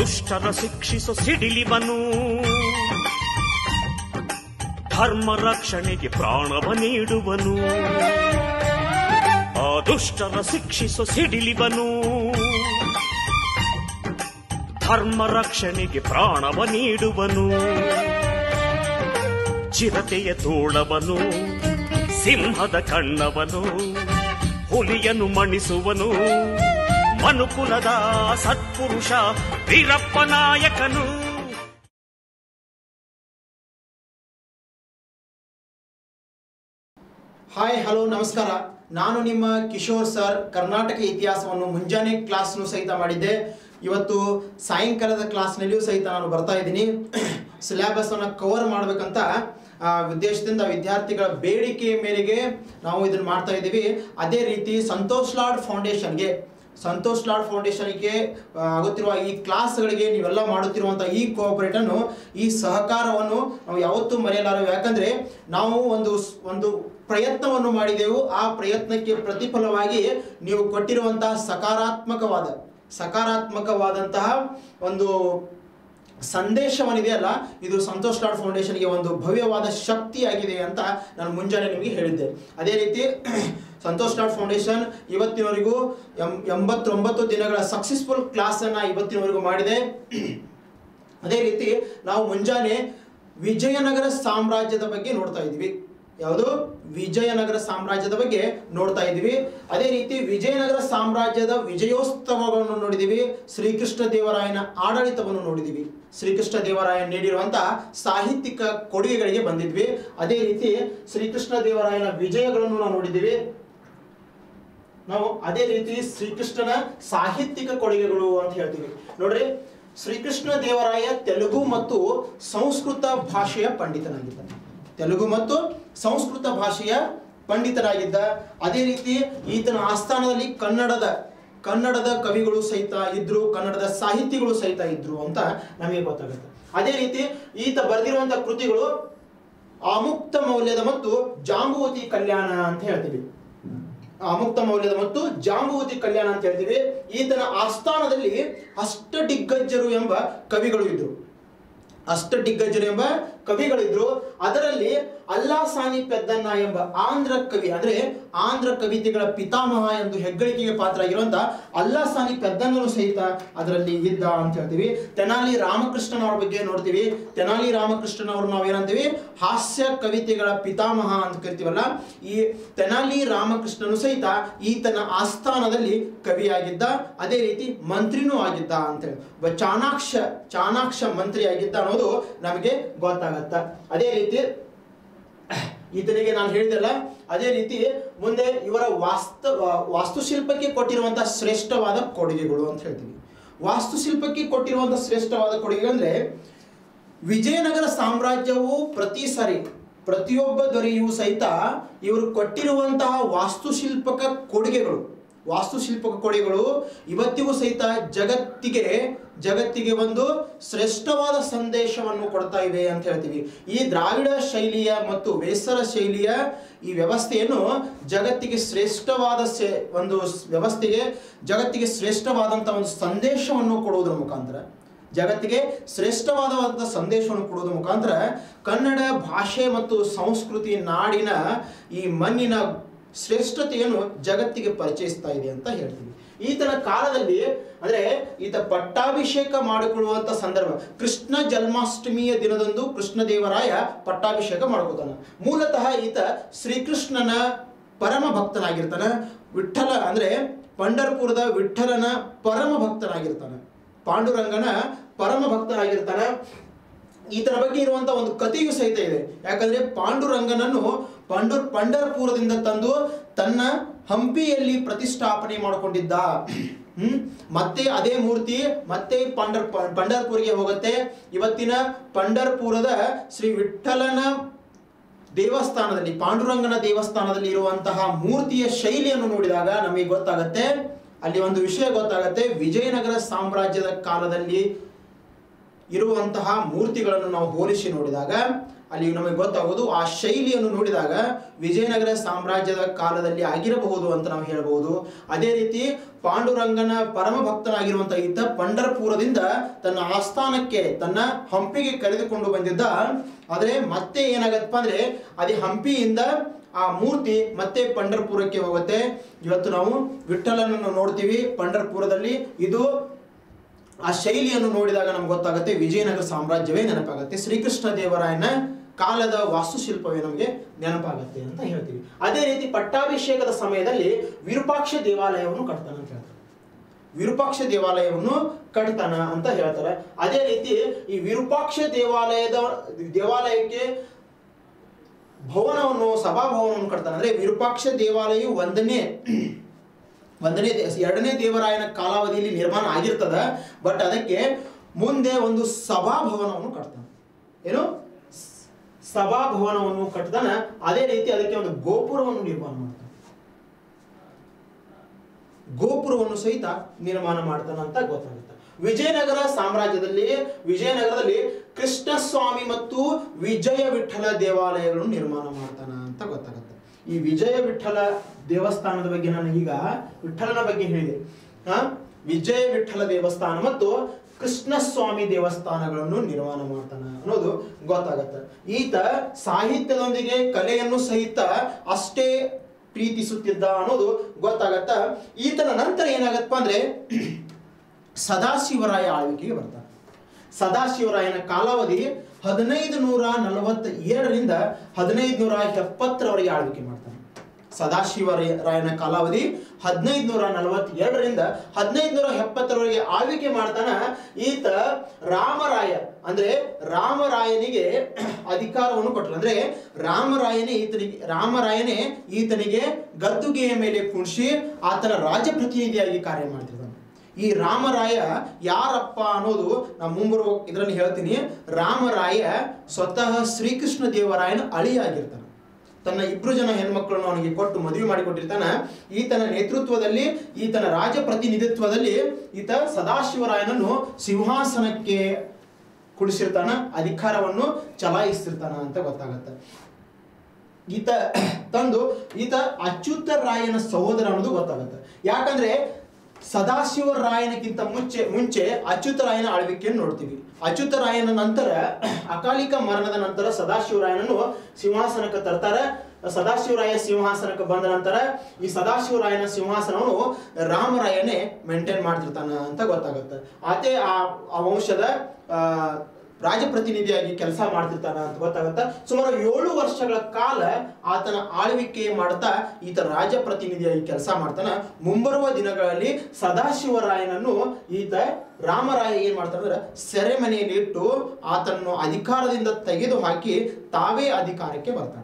ದುಷ್ಟರ ಶಿಕ್ಷಿಸು ಸಿಡಿಲಿವನು ಧರ್ಮ ರಕ್ಷಣೆಗೆ ಪ್ರಾಣವ ನೀಡುವನು ಆ ದುಷ್ಟರ ಶಿಕ್ಷಿಸು ಸಿಡಿಲಿವನು ಧರ್ಮ ರಕ್ಷಣೆಗೆ ಪ್ರಾಣವ ನೀಡುವನು ಚಿರತೆಯ ತೋಳವನು ಸಿಂಹದ ಕಣ್ಣವನು ಹುಲಿಯನ್ನು ಮಣಿಸುವನು ಮನುಕುಲದ ಸತ್ಪುರುಷ ವೀರಪ್ಪ ನಾಯಕನು ಹಾಯ್ ಹಲೋ ನಮಸ್ಕಾರ ನಾನು ನಿಮ್ಮ ಕಿಶೋರ್ ಸರ್ ಕರ್ನಾಟಕ ಇತಿಹಾಸವನ್ನು ಮುಂಜಾನೆ ಕ್ಲಾಸ್ನು ಸಹಿತ ಮಾಡಿದ್ದೆ ಇವತ್ತು ಸಾಯಂಕಾಲದ ಕ್ಲಾಸ್ನಲ್ಲಿಯೂ ಸಹಿತ ನಾನು ಬರ್ತಾ ಇದ್ದೀನಿ ಸಿಲೆಬಸ್ ಅನ್ನು ಕವರ್ ಮಾಡಬೇಕಂತ ಆ, ಉದ್ದೇಶದಿಂದ ವಿದ್ಯಾರ್ಥಿಗಳ ಬೇಡಿಕೆ ಮೇರೆಗೆ ನಾವು ಇದನ್ನು ಮಾಡ್ತಾ ಇದ್ದೀವಿ ಅದೇ ರೀತಿ ಸಂತೋಷ್ ಲಾಡ್ ಫೌಂಡೇಶನ್ಗೆ ಸಂತೋಷ್ ಲಾಡ್ ಫೌಂಡೇಶನ್ಗೆ ಆ, ಆಗುತ್ತಿರುವ ಈ ಕ್ಲಾಸ್ಗಳಿಗೆ ನೀವೆಲ್ಲ ಮಾಡುತ್ತಿರುವಂಥ ಈ ಕೋಆಪರೇಟನ್ನು ಈ ಸಹಕಾರವನ್ನು ನಾವು ಯಾವತ್ತೂ ಮರೆಯಲಾರವು ಯಾಕಂದರೆ ನಾವು ಒಂದು ಸ್- ಒಂದು ಪ್ರಯತ್ನವನ್ನು ಮಾಡಿದೆವು ಆ ಪ್ರಯತ್ನಕ್ಕೆ ಪ್ರತಿಫಲವಾಗಿ ನೀವು ಕೊಟ್ಟಿರುವಂತಹ ಸಕಾರಾತ್ಮಕವಾದ ಸಕಾರಾತ್ಮಕವಾದಂತಹ ಒಂದು ಸಂದೇಶವನ್ನಿದೆಯಲ್ಲ ಇದು ಸಂತೋಷ್ ಲಾಡ್ ಫೌಂಡೇಶನ್ಗೆ ಒಂದು ಭವ್ಯವಾದ ಶಕ್ತಿಯಾಗಿದೆ ಅಂತ ನಾನು ಮುಂಜಾನೆ ನಿಮಗೆ ಹೇಳಿದ್ದೆ ಅದೇ ರೀತಿ ಸಂತೋಷ್ ಲಾಡ್ ಫೌಂಡೇಶನ್ ಇವತ್ತಿನವರೆಗೂ ಎಂ ಎಂಬತ್ತೊಂಬತ್ತು ದಿನಗಳ ಸಕ್ಸಸ್ಫುಲ್ ಕ್ಲಾಸನ್ನು ಇವತ್ತಿನವರೆಗೂ ಮಾಡಿದೆ ಅದೇ ರೀತಿ ನಾವು ಮುಂಜಾನೆ ವಿಜಯನಗರ ಸಾಮ್ರಾಜ್ಯದ ಬಗ್ಗೆ ನೋಡ್ತಾ ಇದ್ವಿ ಯಾವುದು ವಿಜಯನಗರ ಸಾಮ್ರಾಜ್ಯದ ಬಗ್ಗೆ ನೋಡ್ತಾ ಇದ್ವಿ ಅದೇ ರೀತಿ ವಿಜಯನಗರ ಸಾಮ್ರಾಜ್ಯದ ವಿಜಯೋತ್ಸವಗಳನ್ನು ನೋಡಿದೀವಿ ಶ್ರೀಕೃಷ್ಣ ದೇವರಾಯನ ಆಡಳಿತವನ್ನು ನೋಡಿದೀವಿ ಶ್ರೀಕೃಷ್ಣ ದೇವರಾಯ ನೀಡಿರುವಂತಹ ಸಾಹಿತ್ಯಿಕ ಕೊಡುಗೆಗಳಿಗೆ ಬಂದಿದ್ವಿ ಅದೇ ರೀತಿ ಶ್ರೀಕೃಷ್ಣ ದೇವರಾಯನ ವಿಜಯಗಳನ್ನು ನಾವು ನೋಡಿದ್ದೀವಿ ನಾವು ಅದೇ ರೀತಿ ಶ್ರೀಕೃಷ್ಣನ ಸಾಹಿತ್ಯಿಕ ಕೊಡುಗೆಗಳು ಅಂತ ಹೇಳ್ತೀವಿ ನೋಡ್ರಿ ಶ್ರೀಕೃಷ್ಣ ದೇವರಾಯ ತೆಲುಗು ಮತ್ತು ಸಂಸ್ಕೃತ ಭಾಷೆಯ ಪಂಡಿತನಾಗಿದ್ದ ತೆಲುಗು ಮತ್ತು ಸಂಸ್ಕೃತ ಭಾಷೆಯ ಪಂಡಿತನಾಗಿದ್ದ ಅದೇ ರೀತಿ ಈತನ ಆಸ್ಥಾನದಲ್ಲಿ ಕನ್ನಡದ ಕನ್ನಡದ ಕವಿಗಳು ಸಹಿತ ಇದ್ರು ಕನ್ನಡದ ಸಾಹಿತಿಗಳು ಸಹಿತ ಇದ್ರು ಅಂತ ನಮಗೆ ಗೊತ್ತಾಗುತ್ತೆ ಅದೇ ರೀತಿ ಈತ ಬರೆದಿರುವಂತ ಕೃತಿಗಳು ಆಮುಕ್ತ ಮೌಲ್ಯದ ಮತ್ತು ಜಾಂಬುವತಿ ಕಲ್ಯಾಣ ಅಂತ ಹೇಳ್ತೀವಿ ಅಮುಕ್ತ ಮೌಲ್ಯದ ಮತ್ತು ಜಾಂಬುವತಿ ಕಲ್ಯಾಣ ಅಂತ ಹೇಳ್ತೀವಿ ಈತನ ಆಸ್ಥಾನದಲ್ಲಿ ಅಷ್ಟದಿಗ್ಗಜರು ಎಂಬ ಕವಿಗಳು ಇದ್ರು ಅಷ್ಟದಿಗ್ಗಜರು ಎಂಬ ಕವಿಗಳಿದ್ರು ಅದರಲ್ಲಿ ಅಲ್ಲಾಸಾನಿ ಪೆದ್ದನ್ನ ಎಂಬ ಆಂಧ್ರ ಕವಿ ಅಂದ್ರೆ ಆಂಧ್ರ ಕವಿತೆಗಳ ಪಿತಾಮಹ ಎಂದು ಹೆಗ್ಗಳಿಕೆಗೆ ಪಾತ್ರ ಆಗಿರುವಂತ ಅಲ್ಲಾಸಾನಿ ಪೆದ್ದನರು ಸಹಿತ ಅದರಲ್ಲಿ ಇದ್ದ ಅಂತ ಹೇಳ್ತೀವಿ ತೆನಾಲಿ ರಾಮಕೃಷ್ಣನವರ ಬಗ್ಗೆ ನೋಡ್ತೀವಿ ತೆನಾಲಿ ರಾಮಕೃಷ್ಣನವರು ನಾವು ಏನಂತೀವಿ ಹಾಸ್ಯ ಕವಿತೆಗಳ ಪಿತಾಮಹ ಅಂತ ಕರಿತೀವಲ್ಲ ಈ ತೆನಾಲಿ ರಾಮಕೃಷ್ಣನು ಸಹಿತ ಈತನ ಆಸ್ಥಾನದಲ್ಲಿ ಕವಿಯಾಗಿದ್ದ ಅದೇ ರೀತಿ ಮಂತ್ರಿನೂ ಆಗಿದ್ದ ಅಂತೇಳಿ ಒಬ್ಬ ಚಾಣಾಕ್ಷ ಚಾಣಾಕ್ಷ ಮಂತ್ರಿ ಆಗಿದ್ದ ಅನ್ನೋದು ನಮಗೆ ಗೊತ್ತಾಗತ್ತ ಅದೇ ರೀತಿ ಈತನಿಗೆ ನಾನು ಹೇಳಿದೆಲ್ಲ ಅದೇ ರೀತಿ ಮುಂದೆ ಇವರ ವಾಸ್ತು ವಾಸ್ತುಶಿಲ್ಪಕ್ಕೆ ಕೊಟ್ಟಿರುವಂತಹ ಶ್ರೇಷ್ಠವಾದ ಕೊಡುಗೆಗಳು ಅಂತ ಹೇಳ್ತೀವಿ ವಾಸ್ತುಶಿಲ್ಪಕ್ಕೆ ಕೊಟ್ಟಿರುವಂತಹ ಶ್ರೇಷ್ಠವಾದ ಕೊಡುಗೆ ಅಂದ್ರೆ ವಿಜಯನಗರ ಸಾಮ್ರಾಜ್ಯವು ಪ್ರತಿ ಸಾರಿ ಪ್ರತಿಯೊಬ್ಬ ದೊರೆಯೂ ಸಹಿತ ಇವರು ಕೊಟ್ಟಿರುವಂತಹ ವಾಸ್ತುಶಿಲ್ಪಕ ಕೊಡುಗೆಗಳು ವಾಸ್ತುಶಿಲ್ಪಕ ಕೊಡುಗೆಗಳು ಇವತ್ತಿಗೂ ಸಹಿತ ಜಗತ್ತಿಗೆ ಜಗತ್ತಿಗೆ ಒಂದು ಶ್ರೇಷ್ಠವಾದ ಸಂದೇಶವನ್ನು ಕೊಡ್ತಾ ಇವೆ ಅಂತ ಹೇಳ್ತೀವಿ ಈ ದ್ರಾವಿಡ ಶೈಲಿಯ ಮತ್ತು ಬೇಸರ ಶೈಲಿಯ ಈ ವ್ಯವಸ್ಥೆಯನ್ನು ಜಗತ್ತಿಗೆ ಶ್ರೇಷ್ಠವಾದ ಸೆ ಒಂದು ವ್ಯವಸ್ಥೆಗೆ ಜಗತ್ತಿಗೆ ಶ್ರೇಷ್ಠವಾದಂಥ ಒಂದು ಸಂದೇಶವನ್ನು ಕೊಡುವುದರ ಮುಖಾಂತರ ಜಗತ್ತಿಗೆ ಶ್ರೇಷ್ಠವಾದವಾದ ಸಂದೇಶವನ್ನು ಕೊಡುವುದರ ಮುಖಾಂತರ ಕನ್ನಡ ಭಾಷೆ ಮತ್ತು ಸಂಸ್ಕೃತಿ ನಾಡಿನ ಈ ಮಣ್ಣಿನ ಶ್ರೇಷ್ಠತೆಯನ್ನು ಜಗತ್ತಿಗೆ ಪರಿಚಯಿಸ್ತಾ ಇದೆ ಅಂತ ಹೇಳ್ತೀವಿ ಈತನ ಕಾಲದಲ್ಲಿ ಅಂದ್ರೆ ಈತ ಪಟ್ಟಾಭಿಷೇಕ ಮಾಡಿಕೊಳ್ಳುವಂತ ಸಂದರ್ಭ ಕೃಷ್ಣ ಜನ್ಮಾಷ್ಟಮಿಯ ದಿನದಂದು ಕೃಷ್ಣ ದೇವರಾಯ ಪಟ್ಟಾಭಿಷೇಕ ಮಾಡ್ಕೋತಾನ ಮೂಲತಃ ಈತ ಶ್ರೀಕೃಷ್ಣನ ಪರಮ ಭಕ್ತನಾಗಿರ್ತಾನ ವಿಠಲ ಅಂದ್ರೆ ಪಂಡರ್ಪುರದ ವಿಠಲನ ಪರಮ ಭಕ್ತನಾಗಿರ್ತಾನೆ ಪಾಂಡುರಂಗನ ಪರಮ ಭಕ್ತನಾಗಿರ್ತಾನೆ ಈತನ ಬಗ್ಗೆ ಇರುವಂತ ಒಂದು ಕಥೆಯೂ ಸಹಿತ ಇದೆ ಯಾಕಂದ್ರೆ ಪಾಂಡುರಂಗನನ್ನು ಪಂಡೂರ್ ಪಂಡರ್ಪುರದಿಂದ ತಂದು ತನ್ನ ಹಂಪಿಯಲ್ಲಿ ಪ್ರತಿಷ್ಠಾಪನೆ ಮಾಡಿಕೊಂಡಿದ್ದ ಹ್ಮ್ ಮತ್ತೆ ಅದೇ ಮೂರ್ತಿ ಮತ್ತೆ ಪಂಡರ್ ಪಂಡರ್ಪುರಿಗೆ ಹೋಗುತ್ತೆ ಇವತ್ತಿನ ಪಂಡರ್ಪುರದ ಶ್ರೀ ವಿಠಲನ ದೇವಸ್ಥಾನದಲ್ಲಿ ಪಾಂಡುರಂಗನ ದೇವಸ್ಥಾನದಲ್ಲಿ ಇರುವಂತಹ ಮೂರ್ತಿಯ ಶೈಲಿಯನ್ನು ನೋಡಿದಾಗ ನಮಗೆ ಗೊತ್ತಾಗತ್ತೆ ಅಲ್ಲಿ ಒಂದು ವಿಷಯ ಗೊತ್ತಾಗತ್ತೆ ವಿಜಯನಗರ ಸಾಮ್ರಾಜ್ಯದ ಕಾಲದಲ್ಲಿ ಇರುವಂತಹ ಮೂರ್ತಿಗಳನ್ನು ನಾವು ಹೋಲಿಸಿ ನೋಡಿದಾಗ ಅಲ್ಲಿ ನಮಗೆ ಗೊತ್ತಾಗೋದು ಆ ಶೈಲಿಯನ್ನು ನೋಡಿದಾಗ ವಿಜಯನಗರ ಸಾಮ್ರಾಜ್ಯದ ಕಾಲದಲ್ಲಿ ಆಗಿರಬಹುದು ಅಂತ ನಾವು ಹೇಳಬಹುದು ಅದೇ ರೀತಿ ಪಾಂಡುರಂಗನ ಪರಮ ಭಕ್ತನಾಗಿರುವಂತ ಈತ ಪಂಡರಪುರದಿಂದ ತನ್ನ ಆಸ್ಥಾನಕ್ಕೆ ತನ್ನ ಹಂಪಿಗೆ ಕರೆದುಕೊಂಡು ಬಂದಿದ್ದ ಆದರೆ ಮತ್ತೆ ಏನಾಗತ್ತಪ್ಪ ಅಂದ್ರೆ ಅದೇ ಹಂಪಿಯಿಂದ ಆ ಮೂರ್ತಿ ಮತ್ತೆ ಪಂಡರಪುರಕ್ಕೆ ಹೋಗುತ್ತೆ ಇವತ್ತು ನಾವು ವಿಠಲನನ್ನು ನೋಡ್ತೀವಿ ಪಂಡರಪುರದಲ್ಲಿ ಇದು ಆ ಶೈಲಿಯನ್ನು ನೋಡಿದಾಗ ನಮ್ಗೆ ಗೊತ್ತಾಗುತ್ತೆ ವಿಜಯನಗರ ಸಾಮ್ರಾಜ್ಯವೇ ನೆನಪಾಗುತ್ತೆ ಶ್ರೀಕೃಷ್ಣ ದೇವರಾಯನ ಕಾಲದ ವಾಸ್ತುಶಿಲ್ಪವೇ ನಮಗೆ ನೆನಪಾಗುತ್ತೆ ಅಂತ ಹೇಳ್ತೀವಿ ಅದೇ ರೀತಿ ಪಟ್ಟಾಭಿಷೇಕದ ಸಮಯದಲ್ಲಿ ವಿರೂಪಾಕ್ಷ ದೇವಾಲಯವನ್ನು ಕಟ್ತಾನೆ ಅಂತ ಹೇಳ್ತಾರೆ ವಿರೂಪಾಕ್ಷ ದೇವಾಲಯವನ್ನು ಕಟ್ತಾನ ಅಂತ ಹೇಳ್ತಾರೆ ಅದೇ ರೀತಿ ಈ ವಿರೂಪಾಕ್ಷ ದೇವಾಲಯದ ದೇವಾಲಯಕ್ಕೆ ಭವನವನ್ನು ಸಭಾಭವನವನ್ನು ಕಟ್ತಾನೆ ಅಂದ್ರೆ ವಿರೂಪಾಕ್ಷ ದೇವಾಲಯವು ಒಂದನೇ ಒಂದನೇ ದೇ- ಎರಡನೇ ದೇವರಾಯನ ಕಾಲಾವಧಿಯಲ್ಲಿ ನಿರ್ಮಾಣ ಆಗಿರ್ತದ ಬಟ್ ಅದಕ್ಕೆ ಮುಂದೆ ಒಂದು ಸಭಾಭವನವನ್ನು ಕಟ್ತಾನೆ ಏನು ಸ್- ಸಭಾಭವನವನ್ನು ಕಟ್ತಾನ ಅದೇ ರೀತಿ ಅದಕ್ಕೆ ಒಂದು ಗೋಪುರವನ್ನು ನಿರ್ಮಾಣ ಮಾಡ್ತಾನೆ ಗೋಪುರವನ್ನು ಸಹಿತ ನಿರ್ಮಾಣ ಮಾಡ್ತಾನ ಅಂತ ಗೊತ್ತಾಗುತ್ತೆ ವಿಜಯನಗರ ಸಾಮ್ರಾಜ್ಯದಲ್ಲಿ ವಿಜಯನಗರದಲ್ಲಿ ಕೃಷ್ಣಸ್ವಾಮಿ ಮತ್ತು ವಿಜಯ ವಿಠಲ ದೇವಾಲಯಗಳನ್ನು ನಿರ್ಮಾಣ ಮಾಡ್ತಾನ ಅಂತ ಗೊತ್ತಾಗುತ್ತೆ ಈ ವಿಜಯ ವಿಠಲ ದೇವಸ್ಥಾನದ ಬಗ್ಗೆ ನಾನು ಈಗ ವಿಠಲನ ಬಗ್ಗೆ ಹೇಳಿದೆ ಹಾ ವಿಜಯ ವಿಠಲ ದೇವಸ್ಥಾನ ಮತ್ತು ಕೃಷ್ಣಸ್ವಾಮಿ ದೇವಸ್ಥಾನಗಳನ್ನು ನಿರ್ಮಾಣ ಮಾಡ್ತಾನ ಅನ್ನೋದು ಗೊತ್ತಾಗತ್ತೆ ಈತ ಸಾಹಿತ್ಯದೊಂದಿಗೆ ಕಲೆಯನ್ನು ಸಹಿತ ಅಷ್ಟೇ ಪ್ರೀತಿಸುತ್ತಿದ್ದ ಅನ್ನೋದು ಗೊತ್ತಾಗತ್ತ ಈತನ ನಂತರ ಏನಾಗತ್ತಪ್ಪ ಅಂದ್ರೆ ಸದಾಶಿವರಾಯ ಆಳ್ವಿಕೆಗೆ ಬರ್ತಾನೆ ಸದಾಶಿವರಾಯನ ಕಾಲಾವಧಿ ಹದಿನೈದು ನೂರ ನಲವತ್ತ ಏಳರಿಂದ ಹದಿನೈದು ನೂರ ಎಪ್ಪತ್ತರವರೆಗೆ ಆಳ್ವಿಕೆ ಮಾಡ್ತಾನೆ ಸದಾಶಿವರಾಯನ ಕಾಲಾವಧಿ ಹದಿನೈದು ನೂರ ನಲವತ್ತೆರಡರಿಂದ ಹದಿನೈದು ನೂರ ಎಪ್ಪತ್ತರವರೆಗೆ ಆಳ್ವಿಕೆ ಮಾಡ್ತಾನ ಈತ ರಾಮರಾಯ ಅಂದ್ರೆ ರಾಮರಾಯನಿಗೆ ಅಧಿಕಾರವನ್ನು ಕೊಟ್ಟರು ಅಂದ್ರೆ ರಾಮರಾಯನೇ ಈತನಿಗೆ ರಾಮರಾಯನೇ ಈತನಿಗೆ ಗದ್ದುಗೆಯ ಮೇಲೆ ಕುಣಿಸಿ ಆತನ ರಾಜಪ್ರತಿನಿಧಿಯಾಗಿ ಕಾರ್ಯ ಮಾಡ್ತಿದ್ದಾನೆ ಈ ರಾಮರಾಯ ಯಾರಪ್ಪ ಅನ್ನೋದು ನಾನು ಮುಂಬರುವ ಇದರಲ್ಲಿ ಹೇಳ್ತೀನಿ ರಾಮರಾಯ ಸ್ವತಃ ಶ್ರೀಕೃಷ್ಣ ದೇವರಾಯನ ಅಳಿಯಾಗಿರ್ತಾನೆ ತನ್ನ ಇಬ್ರು ಜನ ಹೆಣ್ಮಕ್ಳನ್ನು ಅವನಿಗೆ ಕೊಟ್ಟು ಮದುವೆ ಮಾಡಿಕೊಟ್ಟಿರ್ತಾನ ಈತನ ನೇತೃತ್ವದಲ್ಲಿ ಈತನ ರಾಜ ಪ್ರತಿನಿಧಿತ್ವದಲ್ಲಿ ಈತ ಸದಾಶಿವರಾಯನನ್ನು ಸಿಂಹಾಸನಕ್ಕೆ ಕುಡಿಸಿರ್ತಾನ ಅಧಿಕಾರವನ್ನು ಚಲಾಯಿಸ್ತಿರ್ತಾನ ಅಂತ ಗೊತ್ತಾಗತ್ತೆ ಈತ ತಂದು ಈತ ಅಚ್ಯುತ ರಾಯನ ಸಹೋದರ ಅನ್ನೋದು ಗೊತ್ತಾಗುತ್ತೆ ಯಾಕಂದ್ರೆ ಸದಾಶಿವ ರಾಯನಕ್ಕಿಂತ ಮುಂಚೆ ಮುಂಚೆ ಅಚ್ಯುತ ರಾಯನ ಆಳ್ವಿಕೆಯನ್ನು ನೋಡ್ತೀವಿ ಅಚ್ಯುತ ರಾಯನ ನಂತರ ಅಕಾಲಿಕ ಮರಣದ ನಂತರ ಸದಾಶಿವರಾಯನನ್ನು ಸಿಂಹಾಸನಕ್ಕೆ ತರ್ತಾರೆ ಸದಾಶಿವರಾಯ ಸಿಂಹಾಸನಕ್ಕೆ ಬಂದ ನಂತರ ಈ ಸದಾಶಿವರಾಯನ ಸಿಂಹಾಸನವನ್ನು ರಾಮರಾಯನೇ ಮೇಂಟೈನ್ ಮಾಡ್ತಿರ್ತಾನ ಅಂತ ಗೊತ್ತಾಗುತ್ತೆ ಆತೆ ಆ ಆ ವಂಶದ ಆ, ರಾಜಪ್ರತಿನಿಧಿಯಾಗಿ ಕೆಲಸ ಮಾಡ್ತಿರ್ತಾನ ಅಂತ ಗೊತ್ತಾಗುತ್ತೆ ಸುಮಾರು ಏಳು ವರ್ಷಗಳ ಕಾಲ ಆತನ ಆಳ್ವಿಕೆ ಮಾಡ್ತಾ ಈತ ರಾಜಪ್ರತಿನಿಧಿಯಾಗಿ ಕೆಲಸ ಮಾಡ್ತಾನ ಮುಂಬರುವ ದಿನಗಳಲ್ಲಿ ಸದಾಶಿವರಾಯನನ್ನು ಈತ ರಾಮರಾಯ ಏನ್ ಮಾಡ್ತಾನಂದ್ರೆ ಸೆರೆಮನೆಯಲ್ಲಿ ಇಟ್ಟು ಆತನನ್ನು ಅಧಿಕಾರದಿಂದ ತೆಗೆದು ಹಾಕಿ ತಾವೇ ಅಧಿಕಾರಕ್ಕೆ ಬರ್ತಾನೆ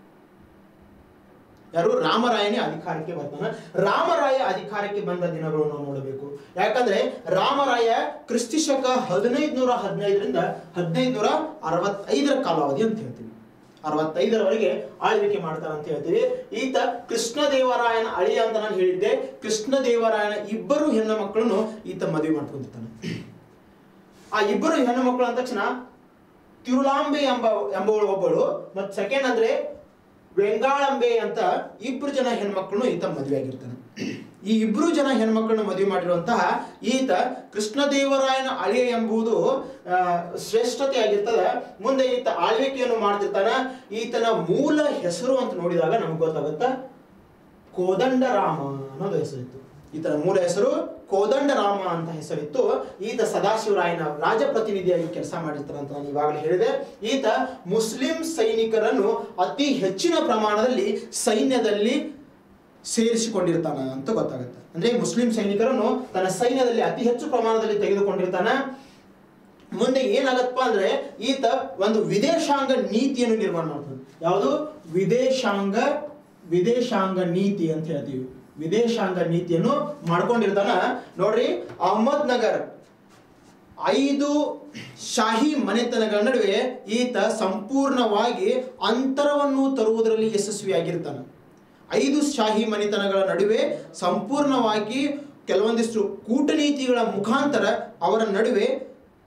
ಯಾರು ರಾಮರಾಯನೇ ಅಧಿಕಾರಕ್ಕೆ ಬರ್ತಾನೆ ರಾಮರಾಯ ಅಧಿಕಾರಕ್ಕೆ ಬಂದ ದಿನಗಳು ನಾವು ನೋಡಬೇಕು ಯಾಕಂದ್ರೆ ರಾಮರಾಯ ಕ್ರಿಸ್ತಿಶಕ ಹದಿನೈದು ನೂರ ಹದಿನೈದರಿಂದ ಹದಿನೈದು ನೂರ ಅರವತ್ತೈದರ ಕಾಲಾವಧಿ ಅಂತ ಹೇಳ್ತೀವಿ ಅರವತ್ತೈದರವರೆಗೆ ಆಳ್ವಿಕೆ ಮಾಡ್ತಾನೆ ಅಂತ ಹೇಳ್ತೀವಿ ಈತ ಕೃಷ್ಣದೇವರಾಯನ ಅಳಿಯ ಅಂತ ನಾನು ಹೇಳಿದ್ದೆ ಕೃಷ್ಣದೇವರಾಯನ ಇಬ್ಬರು ಹೆಣ್ಣು ಮಕ್ಕಳನ್ನು ಈತ ಮದುವೆ ಮಾಡ್ಕೊಂಡಿರ್ತಾನೆ ಆ ಇಬ್ಬರು ಹೆಣ್ಣು ಮಕ್ಕಳು ಅಂದ ತಕ್ಷಣ ತಿರುಲಾಂಬೆ ಎಂಬ ಎಂಬವಳು ಒಬ್ಬಳು ಮತ್ತು ಸೆಕೆಂಡ್ ಅಂದ್ರೆ ವೆಂಗಾಳಂಬೆ ಅಂತ ಇಬ್ರು ಜನ ಹೆಣ್ಮಕ್ಳನ್ನು ಈತ ಮದುವೆ ಆಗಿರ್ತಾನೆ ಈ ಇಬ್ರು ಜನ ಹೆಣ್ಮಕ್ಳನ್ನ ಮದುವೆ ಮಾಡಿರುವಂತಹ ಈತ ಕೃಷ್ಣದೇವರಾಯನ ಅಳಿಯ ಎಂಬುದು ಆ, ಶ್ರೇಷ್ಠತೆ ಆಗಿರ್ತದೆ ಮುಂದೆ ಈತ ಆಳ್ವಿಕೆಯನ್ನು ಮಾಡ್ತಿರ್ತಾನ ಈತನ ಮೂಲ ಹೆಸರು ಅಂತ ನೋಡಿದಾಗ ನಮ್ಗೆ ಗೊತ್ತಾಗುತ್ತಾ ಕೋದಂಡರಾಮ ಅನ್ನೋದು ಹೆಸರಿತ್ತು ಈತನ ಮೂಲ ಹೆಸರು ಕೋದಂಡರಾಮ ಅಂತ ಹೆಸರಿತ್ತು ಈತ ಸದಾಶಿವರಾಯನ ರಾಜಪ್ರತಿನಿಧಿಯಾಗಿ ಕೆಲಸ ಮಾಡಿರ್ತಾನೆ ಅಂತ ನಾನು ಇವಾಗಲೇ ಹೇಳಿದೆ ಈತ ಮುಸ್ಲಿಂ ಸೈನಿಕರನ್ನು ಅತಿ ಹೆಚ್ಚಿನ ಪ್ರಮಾಣದಲ್ಲಿ ಸೈನ್ಯದಲ್ಲಿ ಸೇರಿಸಿಕೊಂಡಿರ್ತಾನ ಅಂತ ಗೊತ್ತಾಗುತ್ತೆ ಅಂದ್ರೆ ಮುಸ್ಲಿಂ ಸೈನಿಕರನ್ನು ತನ್ನ ಸೈನ್ಯದಲ್ಲಿ ಅತಿ ಹೆಚ್ಚು ಪ್ರಮಾಣದಲ್ಲಿ ತೆಗೆದುಕೊಂಡಿರ್ತಾನ ಮುಂದೆ ಏನಾಗತ್ತಪ್ಪ ಅಂದ್ರೆ ಈತ ಒಂದು ವಿದೇಶಾಂಗ ನೀತಿಯನ್ನು ನಿರ್ಮಾಣ ಮಾಡ್ತಾನೆ ಯಾವುದು ವಿದೇಶಾಂಗ ವಿದೇಶಾಂಗ ನೀತಿ ಅಂತ ಹೇಳ್ತೀವಿ ವಿದೇಶಾಂಗ ನೀತಿಯನ್ನು ಮಾಡ್ಕೊಂಡಿರ್ತಾನ ನೋಡ್ರಿ ಅಹಮದ್ ನಗರ್ ಐದು ಶಾಹಿ ಮನೆತನಗಳ ನಡುವೆ ಈತ ಸಂಪೂರ್ಣವಾಗಿ ಅಂತರವನ್ನು ತರುವುದರಲ್ಲಿ ಯಶಸ್ವಿಯಾಗಿರ್ತಾನೆ ಐದು ಶಾಹಿ ಮನೆತನಗಳ ನಡುವೆ ಸಂಪೂರ್ಣವಾಗಿ ಕೆಲವೊಂದಿಷ್ಟು ಕೂಟನೀತಿಗಳ ಮುಖಾಂತರ ಅವರ ನಡುವೆ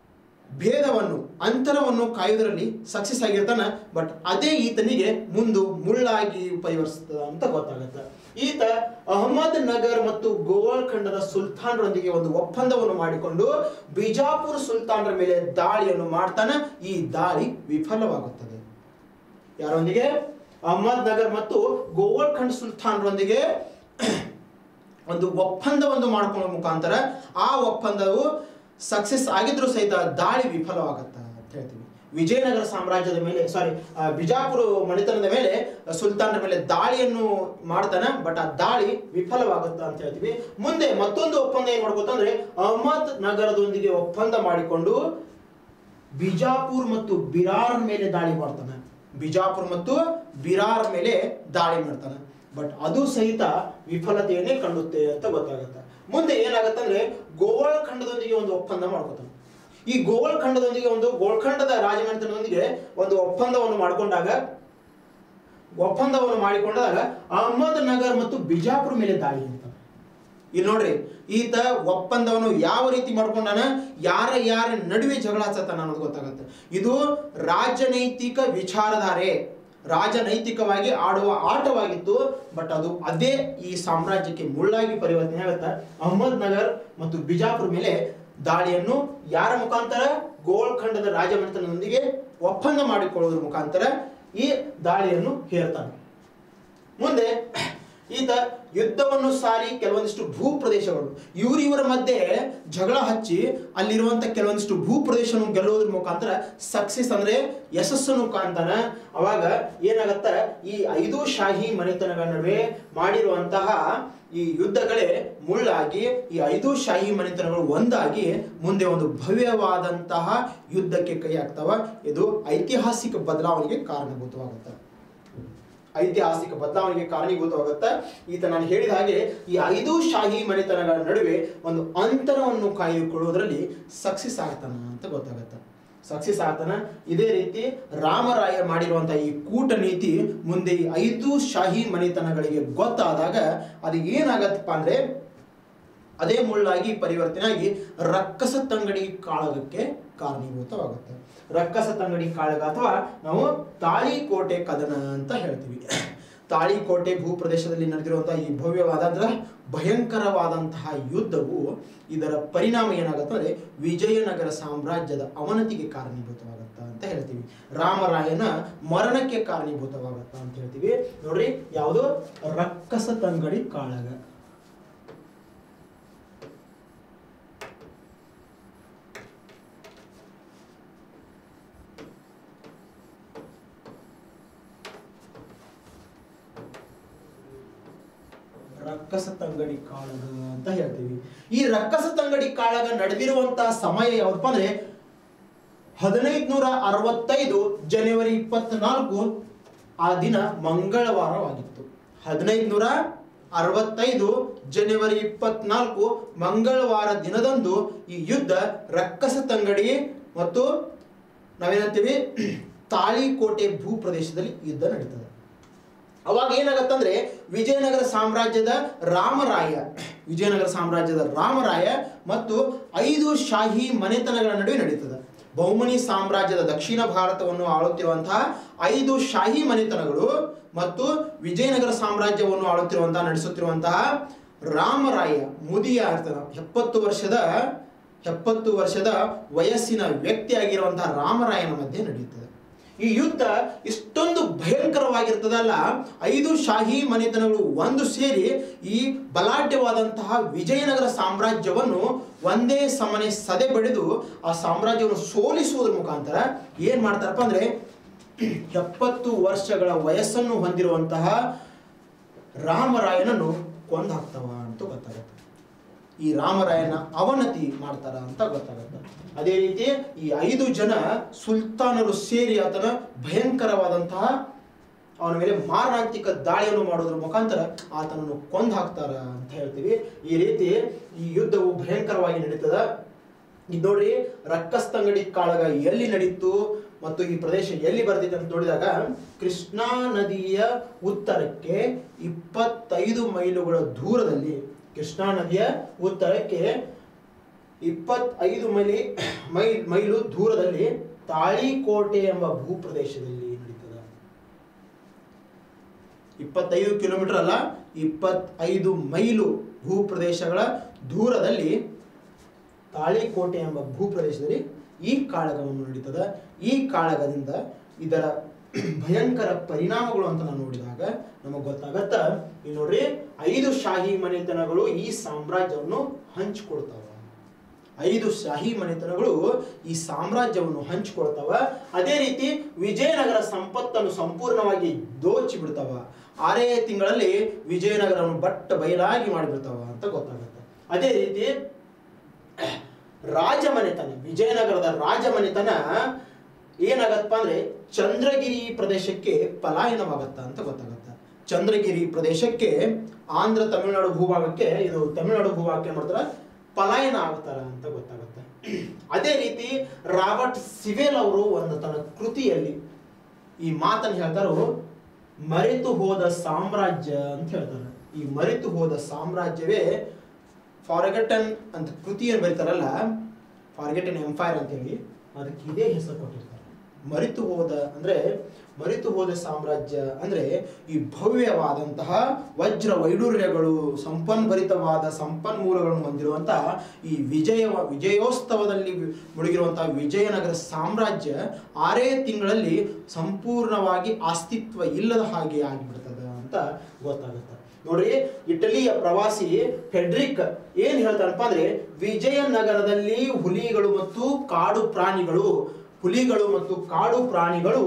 ಭೇದವನ್ನು ಅಂತರವನ್ನು ಕಾಯುವುದರಲ್ಲಿ ಸಕ್ಸಸ್ ಆಗಿರ್ತಾನ ಬಟ್ ಅದೇ ಈತನಿಗೆ ಮುಂದು ಮುಳ್ಳಾಗಿ ಪರಿವರ್ತಿಸ್ತದ ಅಂತ ಗೊತ್ತಾಗುತ್ತೆ ಈತ ಅಹಮದ್ ನಗರ್ ಮತ್ತು ಗೋವಾಲ್ ಖಂಡದ ಸುಲ್ತಾನರೊಂದಿಗೆ ಒಂದು ಒಪ್ಪಂದವನ್ನು ಮಾಡಿಕೊಂಡು ಬಿಜಾಪುರ ಸುಲ್ತಾನರ ಮೇಲೆ ದಾಳಿಯನ್ನು ಮಾಡ್ತಾನೆ ಈ ದಾಳಿ ವಿಫಲವಾಗುತ್ತದೆ ಯಾರೊಂದಿಗೆ ಅಹಮದ್ ನಗರ್ ಮತ್ತು ಗೋವರ್ಖಂಡ್ ಸುಲ್ತಾನರೊಂದಿಗೆ ಒಂದು ಒಪ್ಪಂದವನ್ನು ಮಾಡ್ಕೊಳ್ಳೋ ಮುಖಾಂತರ ಆ ಒಪ್ಪಂದವು ಸಕ್ಸಸ್ ಆಗಿದ್ರೂ ಸಹಿತ ದಾಳಿ ವಿಫಲವಾಗತ್ತೆ ಅಂತ ಹೇಳ್ತೀವಿ ವಿಜಯನಗರ ಸಾಮ್ರಾಜ್ಯದ ಮೇಲೆ ಸಾರಿ ಬಿಜಾಪುರ ಮಣಿತನದ ಮೇಲೆ ಸುಲ್ತಾನರ ಮೇಲೆ ದಾಳಿಯನ್ನು ಮಾಡ್ತಾನೆ ಬಟ್ ಆ ದಾಳಿ ವಿಫಲವಾಗುತ್ತೆ ಅಂತ ಹೇಳ್ತೀವಿ ಮುಂದೆ ಮತ್ತೊಂದು ಒಪ್ಪಂದ ಏನ್ ಮಾಡ್ಕೋತಂದ್ರೆ ಅಹಮದ್ ನಗರದೊಂದಿಗೆ ಒಪ್ಪಂದ ಮಾಡಿಕೊಂಡು ಬಿಜಾಪುರ್ ಮತ್ತು ಬಿರಾರ್ ಮೇಲೆ ದಾಳಿ ಮಾಡ್ತಾನೆ ಬಿಜಾಪುರ್ ಮತ್ತು ಬಿರಾರ್ ಮೇಲೆ ದಾಳಿ ಮಾಡ್ತಾನೆ ಬಟ್ ಅದು ಸಹಿತ ವಿಫಲತೆಯನ್ನೇ ಕಂಡುತ್ತೆ ಅಂತ ಗೊತ್ತಾಗುತ್ತೆ ಮುಂದೆ ಏನಾಗತ್ತಂದ್ರೆ ಗೋವಾಳ ಖಂಡದೊಂದಿಗೆ ಒಂದು ಒಪ್ಪಂದ ಮಾಡ್ಕೊತಾನೆ ಈ ಗೋವಾಳ ಖಂಡದೊಂದಿಗೆ ಒಂದು ಗೋಳ್ಖಂಡದ ರಾಜಮನೆತನದೊಂದಿಗೆ ಒಂದು ಒಪ್ಪಂದವನ್ನು ಮಾಡಿಕೊಂಡಾಗ ಒಪ್ಪಂದವನ್ನು ಮಾಡಿಕೊಂಡಾಗ ಅಹಮದ್ ನಗರ್ ಮತ್ತು ಬಿಜಾಪುರ ಮೇಲೆ ದಾಳಿ ಅಂತ ಇಲ್ಲಿ ನೋಡ್ರಿ ಈತ ಒಪ್ಪಂದವನ್ನು ಯಾವ ರೀತಿ ಮಾಡ್ಕೊಂಡಾನ ಯಾರ ಯಾರ ನಡುವೆ ಜಗಳ ಹಚ್ಚತಾನ ಅನ್ನೋದು ಗೊತ್ತಾಗುತ್ತೆ ಇದು ರಾಜನೈತಿಕ ವಿಚಾರಧಾರೆ ರಾಜನೈತಿಕವಾಗಿ ಆಡುವ ಆಟವಾಗಿತ್ತು ಬಟ್ ಅದು ಅದೇ ಈ ಸಾಮ್ರಾಜ್ಯಕ್ಕೆ ಮುಳ್ಳಾಗಿ ಪರಿವರ್ತನೆ ಆಗುತ್ತೆ ಅಹಮದ್ ನಗರ್ ಮತ್ತು ಬಿಜಾಪುರ ಮೇಲೆ ದಾಳಿಯನ್ನು ಯಾರ ಮುಖಾಂತರ ಗೋಲ್ಖಂಡದ ರಾಜಮನೆತನದೊಂದಿಗೆ ಒಪ್ಪಂದ ಮಾಡಿಕೊಳ್ಳುವುದರ ಮುಖಾಂತರ ಈ ದಾಳಿಯನ್ನು ಹೇರ್ತಾನೆ ಮುಂದೆ ಈತ ಯುದ್ಧವನ್ನು ಸಾರಿ ಕೆಲವೊಂದಿಷ್ಟು ಭೂ ಪ್ರದೇಶಗಳು ಇವರಿವರ ಮಧ್ಯೆ ಜಗಳ ಹಚ್ಚಿ ಅಲ್ಲಿರುವಂತ ಕೆಲವೊಂದಿಷ್ಟು ಭೂ ಪ್ರದೇಶವನ್ನು ಗೆಲ್ಲುವುದ್ರ ಮುಖಾಂತರ ಸಕ್ಸಸ್ ಅಂದ್ರೆ ಯಶಸ್ಸನ್ನು ಕಾಣ್ತಾನ ಅವಾಗ ಏನಾಗತ್ತ ಈ ಐದು ಶಾಹಿ ಮನೆತನಗಳ ನಡುವೆ ಮಾಡಿರುವಂತಹ ಈ ಯುದ್ಧಗಳೇ ಮುಳ್ಳಾಗಿ ಈ ಐದು ಶಾಹಿ ಮನೆತನಗಳು ಒಂದಾಗಿ ಮುಂದೆ ಒಂದು ಭವ್ಯವಾದಂತಹ ಯುದ್ಧಕ್ಕೆ ಕೈ ಹಾಕ್ತಾವ ಇದು ಐತಿಹಾಸಿಕ ಬದಲಾವಣೆಗೆ ಕಾರಣಭೂತವಾಗುತ್ತೆ ಐತಿಹಾಸಿಕ ಬದಲಾವಣೆಗೆ ಕಾರಣೀಭೂತವಾಗುತ್ತೆ ಈತ ನಾನು ಹೇಳಿದ ಹಾಗೆ ಈ ಐದು ಶಾಹಿ ಮನೆತನಗಳ ನಡುವೆ ಒಂದು ಅಂತರವನ್ನು ಕಾಯ್ದುಕೊಳ್ಳುವುದರಲ್ಲಿ ಸಕ್ಸಸ್ ಆಗ್ತಾನ ಅಂತ ಗೊತ್ತಾಗುತ್ತೆ ಸಕ್ಸಸ್ ಆಗ್ತಾನ ಇದೇ ರೀತಿ ರಾಮರಾಯ ಮಾಡಿರುವಂತಹ ಈ ಕೂಟ ನೀತಿ ಮುಂದೆ ಈ ಐದು ಶಾಹಿ ಮನೆತನಗಳಿಗೆ ಗೊತ್ತಾದಾಗ ಅದು ಏನಾಗತ್ತಪ್ಪ ಅಂದ್ರೆ ಅದೇ ಮುಳ್ಳಾಗಿ ಪರಿವರ್ತನೆ ಆಗಿ ರಕ್ಕಸ ತಂಗಡಿ ಕಾಳಗಕ್ಕೆ ಕಾರಣೀಭೂತವಾಗುತ್ತೆ ರಕ್ಕಸ ತಂಗಡಿ ಕಾಳಗ ಅಥವಾ ನಾವು ತಾಳಿಕೋಟೆ ಕದನ ಅಂತ ಹೇಳ್ತೀವಿ ತಾಳಿಕೋಟೆ ಭೂಪ್ರದೇಶದಲ್ಲಿ ನಡೆದಿರುವಂತಹ ಈ ಭವ್ಯವಾದ ಅಂದ್ರೆ ಭಯಂಕರವಾದಂತಹ ಯುದ್ಧವು ಇದರ ಪರಿಣಾಮ ಏನಾಗುತ್ತೆ ಅಂದ್ರೆ ವಿಜಯನಗರ ಸಾಮ್ರಾಜ್ಯದ ಅವನತಿಗೆ ಕಾರಣೀಭೂತವಾಗುತ್ತಾ ಅಂತ ಹೇಳ್ತೀವಿ ರಾಮರಾಯನ ಮರಣಕ್ಕೆ ಕಾರಣೀಭೂತವಾಗುತ್ತಾ ಅಂತ ಹೇಳ್ತೀವಿ ನೋಡ್ರಿ ಯಾವುದು ರಕ್ಕಸ ತಂಗಡಿ ಕಾಳಗ ರಕ್ಕಸ ತಂಗಡಿ ಕಾಳಗ ಅಂತ ಹೇಳ್ತೀವಿ ಈ ರಕ್ಕಸ ತಂಗಡಿ ಕಾಳಗ ನಡೆದಿರುವಂತಹ ಸಮಯ ಯಾವಪ್ಪ ಅಂದ್ರೆ ಹದಿನೈದುನೂರ ಅರವತ್ತೈದು ಜನವರಿ ಇಪ್ಪತ್ನಾಲ್ಕು ಆ ದಿನ ಮಂಗಳವಾರವಾಗಿತ್ತು ಹದಿನೈದುನೂರ ಅರವತ್ತೈದು ಜನವರಿ ಇಪ್ಪತ್ನಾಲ್ಕು ಮಂಗಳವಾರ ದಿನದಂದು ಈ ಯುದ್ಧ ರಕ್ಕಸ ತಂಗಡಿ ಮತ್ತು ನಾವೇನಂತೀವಿ ತಾಳಿಕೋಟೆ ಭೂ ಪ್ರದೇಶದಲ್ಲಿ ಯುದ್ಧ ನಡೀತದೆ ಅವಾಗ ಏನಾಗತ್ತಂದ್ರೆ ವಿಜಯನಗರ ಸಾಮ್ರಾಜ್ಯದ ರಾಮರಾಯ ವಿಜಯನಗರ ಸಾಮ್ರಾಜ್ಯದ ರಾಮರಾಯ ಮತ್ತು ಐದು ಶಾಹಿ ಮನೆತನಗಳ ನಡುವೆ ನಡೀತದೆ ಬಹುಮನಿ ಸಾಮ್ರಾಜ್ಯದ ದಕ್ಷಿಣ ಭಾರತವನ್ನು ಆಳುತ್ತಿರುವಂತಹ ಐದು ಶಾಹಿ ಮನೆತನಗಳು ಮತ್ತು ವಿಜಯನಗರ ಸಾಮ್ರಾಜ್ಯವನ್ನು ಆಳುತ್ತಿರುವಂತಹ ನಡೆಸುತ್ತಿರುವಂತಹ ರಾಮರಾಯ ಮುದಿಯ ಇರ್ತಾನೆ ಎಪ್ಪತ್ತು ವರ್ಷದ ಎಪ್ಪತ್ತು ವರ್ಷದ ವಯಸ್ಸಿನ ವ್ಯಕ್ತಿಯಾಗಿರುವಂತಹ ರಾಮರಾಯನ ಮಧ್ಯೆ ನಡೆಯುತ್ತದೆ ಈ ಯುದ್ಧ ಇಷ್ಟೊಂದು ಭಯಂಕರವಾಗಿರ್ತದಲ್ಲ ಐದು ಶಾಹಿ ಮನೆತನಗಳು ಒಂದು ಸೇರಿ ಈ ಬಲಾಢ್ಯವಾದಂತಹ ವಿಜಯನಗರ ಸಾಮ್ರಾಜ್ಯವನ್ನು ಒಂದೇ ಸಮನೆ ಸದೆ ಬಡಿದು ಆ ಸಾಮ್ರಾಜ್ಯವನ್ನು ಸೋಲಿಸುವುದರ ಮುಖಾಂತರ ಏನ್ ಮಾಡ್ತಾರಪ್ಪ ಅಂದ್ರೆ ಎಪ್ಪತ್ತು ವರ್ಷಗಳ ವಯಸ್ಸನ್ನು ಹೊಂದಿರುವಂತಹ ರಾಮರಾಯನನ್ನು ಕೊಂದು ಹಾಕ್ತವ ಅಂತ ಗೊತ್ತಾಗುತ್ತೆ ಈ ರಾಮರಾಯನ ಅವನತಿ ಮಾಡ್ತಾರ ಅಂತ ಗೊತ್ತಾಗುತ್ತೆ ಅದೇ ರೀತಿ ಈ ಐದು ಜನ ಸುಲ್ತಾನರು ಸೇರಿ ಆತನ ಭಯಂಕರವಾದಂತಹ ಅವನ ಮೇಲೆ ಮಾರಣಾಂತಿಕ ದಾಳಿಯನ್ನು ಮಾಡೋದ್ರ ಮುಖಾಂತರ ಆತನನ್ನು ಕೊಂದು ಹಾಕ್ತಾರ ಅಂತ ಹೇಳ್ತೀವಿ ಈ ರೀತಿ ಈ ಯುದ್ಧವು ಭಯಂಕರವಾಗಿ ನಡೀತದ ಇದು ನೋಡ್ರಿ ರಕ್ಕಸ್ತಂಗಡಿ ಕಾಳಗ ಎಲ್ಲಿ ನಡೀತು ಮತ್ತು ಈ ಪ್ರದೇಶ ಎಲ್ಲಿ ಬರ್ತಿದೆ ಅಂತ ನೋಡಿದಾಗ ಕೃಷ್ಣಾ ನದಿಯ ಉತ್ತರಕ್ಕೆ ಇಪ್ಪತ್ತೈದು ಮೈಲುಗಳ ದೂರದಲ್ಲಿ ಕೃಷ್ಣಾ ನದಿಯ ಉತ್ತರಕ್ಕೆ ಇಪ್ಪತ್ತೈದು ಮೈಲಿ ಮೈ ಮೈಲು ದೂರದಲ್ಲಿ ತಾಳಿಕೋಟೆ ಎಂಬ ಭೂಪ್ರದೇಶದಲ್ಲಿ ನಡೀತದೆ ಇಪ್ಪತ್ತೈದು ಕಿಲೋಮೀಟರ್ ಅಲ್ಲ ಇಪ್ಪತ್ತೈದು ಮೈಲು ಭೂಪ್ರದೇಶಗಳ ದೂರದಲ್ಲಿ ತಾಳಿಕೋಟೆ ಎಂಬ ಭೂಪ್ರದೇಶದಲ್ಲಿ ಈ ಕಾಳಗವನ್ನು ನಡೀತದೆ ಈ ಕಾಳಗದಿಂದ ಇದರ ಭಯಂಕರ ಪರಿಣಾಮಗಳು ಅಂತ ನಾವು ನೋಡಿದಾಗ ನಮಗೆ ಗೊತ್ತಾಗತ್ತ ಈ ನೋಡ್ರಿ ಐದು ಶಾಹಿ ಮನೆತನಗಳು ಈ ಸಾಮ್ರಾಜ್ಯವನ್ನು ಹಂಚಿಕೊಳ್ತಾವ ಐದು ಶಾಹಿ ಮನೆತನಗಳು ಈ ಸಾಮ್ರಾಜ್ಯವನ್ನು ಹಂಚಿಕೊಳ್ತಾವ ಅದೇ ರೀತಿ ವಿಜಯನಗರ ಸಂಪತ್ತನ್ನು ಸಂಪೂರ್ಣವಾಗಿ ದೋಚಿ ಬಿಡ್ತಾವ ಆರೇ ತಿಂಗಳಲ್ಲಿ ವಿಜಯನಗರವನ್ನು ಬಟ್ಟ ಬಯಲಾಗಿ ಮಾಡಿಬಿಡ್ತಾವ ಅಂತ ಗೊತ್ತಾಗುತ್ತೆ ಅದೇ ರೀತಿ ರಾಜಮನೆತನ ವಿಜಯನಗರದ ರಾಜಮನೆತನ ಏನಾಗತ್ತಪ್ಪ ಅಂದ್ರೆ ಚಂದ್ರಗಿರಿ ಪ್ರದೇಶಕ್ಕೆ ಪಲಾಯನವಾಗತ್ತ ಅಂತ ಗೊತ್ತಾಗತ್ತ ಚಂದ್ರಗಿರಿ ಪ್ರದೇಶಕ್ಕೆ ಆಂಧ್ರ ತಮಿಳುನಾಡು ಭೂಭಾಗಕ್ಕೆ ಇದು ತಮಿಳುನಾಡು ಭೂಭಾಗಕ್ಕೆ ಏನ್ ಮಾಡ್ತಾರ ಪಲಾಯನ ಆಗ್ತಾರ ಅಂತ ಗೊತ್ತಾಗುತ್ತೆ ಅದೇ ರೀತಿ ರಾಬರ್ಟ್ ಸಿವೆಲ್ ಅವರು ಒಂದು ತನ್ನ ಕೃತಿಯಲ್ಲಿ ಈ ಮಾತನ್ನು ಹೇಳ್ತಾರೋ ಮರೆತು ಹೋದ ಸಾಮ್ರಾಜ್ಯ ಅಂತ ಹೇಳ್ತಾರೆ ಈ ಮರೆತು ಹೋದ ಸಾಮ್ರಾಜ್ಯವೇ ಫಾರ್ಗೆಟನ್ ಅಂತ ಕೃತಿಯನ್ನು ಬರೀತಾರಲ್ಲ ಫಾರ್ಗೆಟನ್ ಎಂಪೈರ್ ಅಂತೇಳಿ ಅದಕ್ಕೆ ಇದೇ ಹೆಸರು ಕೊಟ್ಟಿರ್ತಾರೆ ಮರೆತು ಹೋದ ಅಂದ್ರೆ ಮರೆತು ಹೋದ ಸಾಮ್ರಾಜ್ಯ ಅಂದ್ರೆ ಈ ಭವ್ಯವಾದಂತಹ ವಜ್ರ ವೈಡೂರ್ಯಗಳು ಸಂಪನ್ಭರಿತವಾದ ಸಂಪನ್ಮೂಲಗಳನ್ನು ಹೊಂದಿರುವಂತಹ ಈ ವಿಜಯ ವಿಜಯೋತ್ಸವದಲ್ಲಿ ಮುಳುಗಿರುವಂತಹ ವಿಜಯನಗರ ಸಾಮ್ರಾಜ್ಯ ಆರೇ ತಿಂಗಳಲ್ಲಿ ಸಂಪೂರ್ಣವಾಗಿ ಅಸ್ತಿತ್ವ ಇಲ್ಲದ ಹಾಗೆ ಆಗಿಬಿಡ್ತದೆ ಅಂತ ಗೊತ್ತಾಗುತ್ತೆ ನೋಡ್ರಿ ಇಟಲಿಯ ಪ್ರವಾಸಿ ಫೆಡ್ರಿಕ್ ಏನ್ ಹೇಳ್ತಾರಪ್ಪ ಅಂದ್ರೆ ವಿಜಯನಗರದಲ್ಲಿ ಹುಲಿಗಳು ಮತ್ತು ಕಾಡು ಪ್ರಾಣಿಗಳು ಹುಲಿಗಳು ಮತ್ತು ಕಾಡು ಪ್ರಾಣಿಗಳು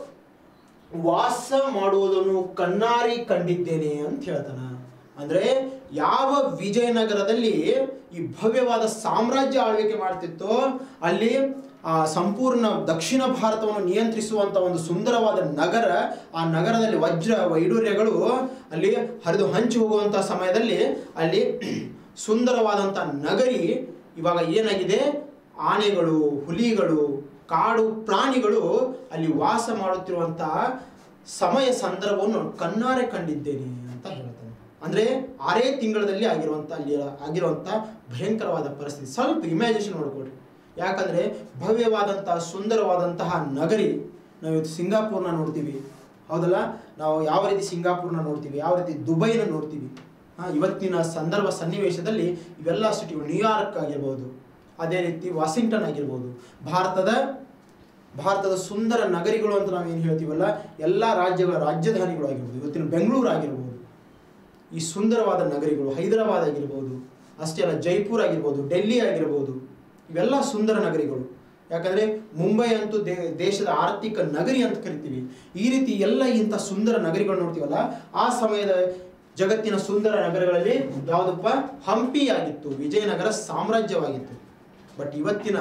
ವಾಸ ಮಾಡುವುದನ್ನು ಕಣ್ಣಾರಿ ಕಂಡಿದ್ದೇನೆ ಅಂತ ಹೇಳ್ತಾನ ಅಂದ್ರೆ ಯಾವ ವಿಜಯನಗರದಲ್ಲಿ ಈ ಭವ್ಯವಾದ ಸಾಮ್ರಾಜ್ಯ ಆಳ್ವಿಕೆ ಮಾಡ್ತಿತ್ತೋ ಅಲ್ಲಿ ಆ ಸಂಪೂರ್ಣ ದಕ್ಷಿಣ ಭಾರತವನ್ನು ನಿಯಂತ್ರಿಸುವಂತ ಒಂದು ಸುಂದರವಾದ ನಗರ ಆ ನಗರದಲ್ಲಿ ವಜ್ರ ವೈಡೂರ್ಯಗಳು ಅಲ್ಲಿ ಹರಿದು ಹಂಚಿ ಹೋಗುವಂತ ಸಮಯದಲ್ಲಿ ಅಲ್ಲಿ ಸುಂದರವಾದಂಥ ನಗರಿ ಇವಾಗ ಏನಾಗಿದೆ ಆನೆಗಳು ಹುಲಿಗಳು ಕಾಡು ಪ್ರಾಣಿಗಳು ಅಲ್ಲಿ ವಾಸ ಮಾಡುತ್ತಿರುವಂತಹ ಸಮಯ ಸಂದರ್ಭವನ್ನು ಕಣ್ಣಾರೆ ಕಂಡಿದ್ದೇನೆ ಅಂತ ಹೇಳ್ತಾನೆ ಅಂದ್ರೆ ಆರೇ ತಿಂಗಳಲ್ಲಿ ಆಗಿರುವಂತ ಅಲ್ಲಿ ಆಗಿರುವಂತ ಭಯಂಕರವಾದ ಪರಿಸ್ಥಿತಿ ಸ್ವಲ್ಪ ಇಮ್ಯಾಜಿನೇಷನ್ ನೋಡ್ಕೊಡ್ರಿ ಯಾಕಂದ್ರೆ ಭವ್ಯವಾದಂತಹ ಸುಂದರವಾದಂತಹ ನಗರಿ ನಾವು ಇವತ್ತು ಸಿಂಗಾಪುರ್ನ ನೋಡ್ತೀವಿ ಹೌದಲ್ಲ ನಾವು ಯಾವ ರೀತಿ ಸಿಂಗಾಪುರ್ನ ನೋಡ್ತೀವಿ ಯಾವ ರೀತಿ ದುಬೈನ ನೋಡ್ತೀವಿ ಆ, ಇವತ್ತಿನ ಸಂದರ್ಭ ಸನ್ನಿವೇಶದಲ್ಲಿ ಇವೆಲ್ಲ ಸಿಟಿಗಳು ನ್ಯೂಯಾರ್ಕ್ ಆಗಿರ್ಬೋದು ಅದೇ ರೀತಿ ವಾಷಿಂಗ್ಟನ್ ಆಗಿರ್ಬೋದು ಭಾರತದ ಭಾರತದ ಸುಂದರ ನಗರಿಗಳು ಅಂತ ನಾವು ಏನು ಹೇಳ್ತೀವಲ್ಲ ಎಲ್ಲ ರಾಜ್ಯಗಳ ರಾಜಧಾನಿಗಳು ಆಗಿರ್ಬೋದು ಇವತ್ತಿನ ಬೆಂಗಳೂರು ಆಗಿರ್ಬೋದು ಈ ಸುಂದರವಾದ ನಗರಿಗಳು ಹೈದರಾಬಾದ್ ಆಗಿರ್ಬೋದು ಅಷ್ಟೇ ಅಲ್ಲ ಜೈಪುರ್ ಆಗಿರ್ಬೋದು ಡೆಲ್ಲಿ ಆಗಿರ್ಬೋದು ಇವೆಲ್ಲ ಸುಂದರ ನಗರಿಗಳು ಯಾಕಂದ್ರೆ ಮುಂಬೈ ಅಂತೂ ದೇ ದೇಶದ ಆರ್ಥಿಕ ನಗರಿ ಅಂತ ಕರಿತೀವಿ ಈ ರೀತಿ ಎಲ್ಲ ಇಂಥ ಸುಂದರ ನಗರಿಗಳು ನೋಡ್ತೀವಲ್ಲ ಆ ಸಮಯದ ಜಗತ್ತಿನ ಸುಂದರ ನಗರಗಳಲ್ಲಿ ಯಾವುದಪ್ಪ ಹಂಪಿ ಆಗಿತ್ತು ವಿಜಯನಗರ ಸಾಮ್ರಾಜ್ಯವಾಗಿತ್ತು ಬಟ್ ಇವತ್ತಿನ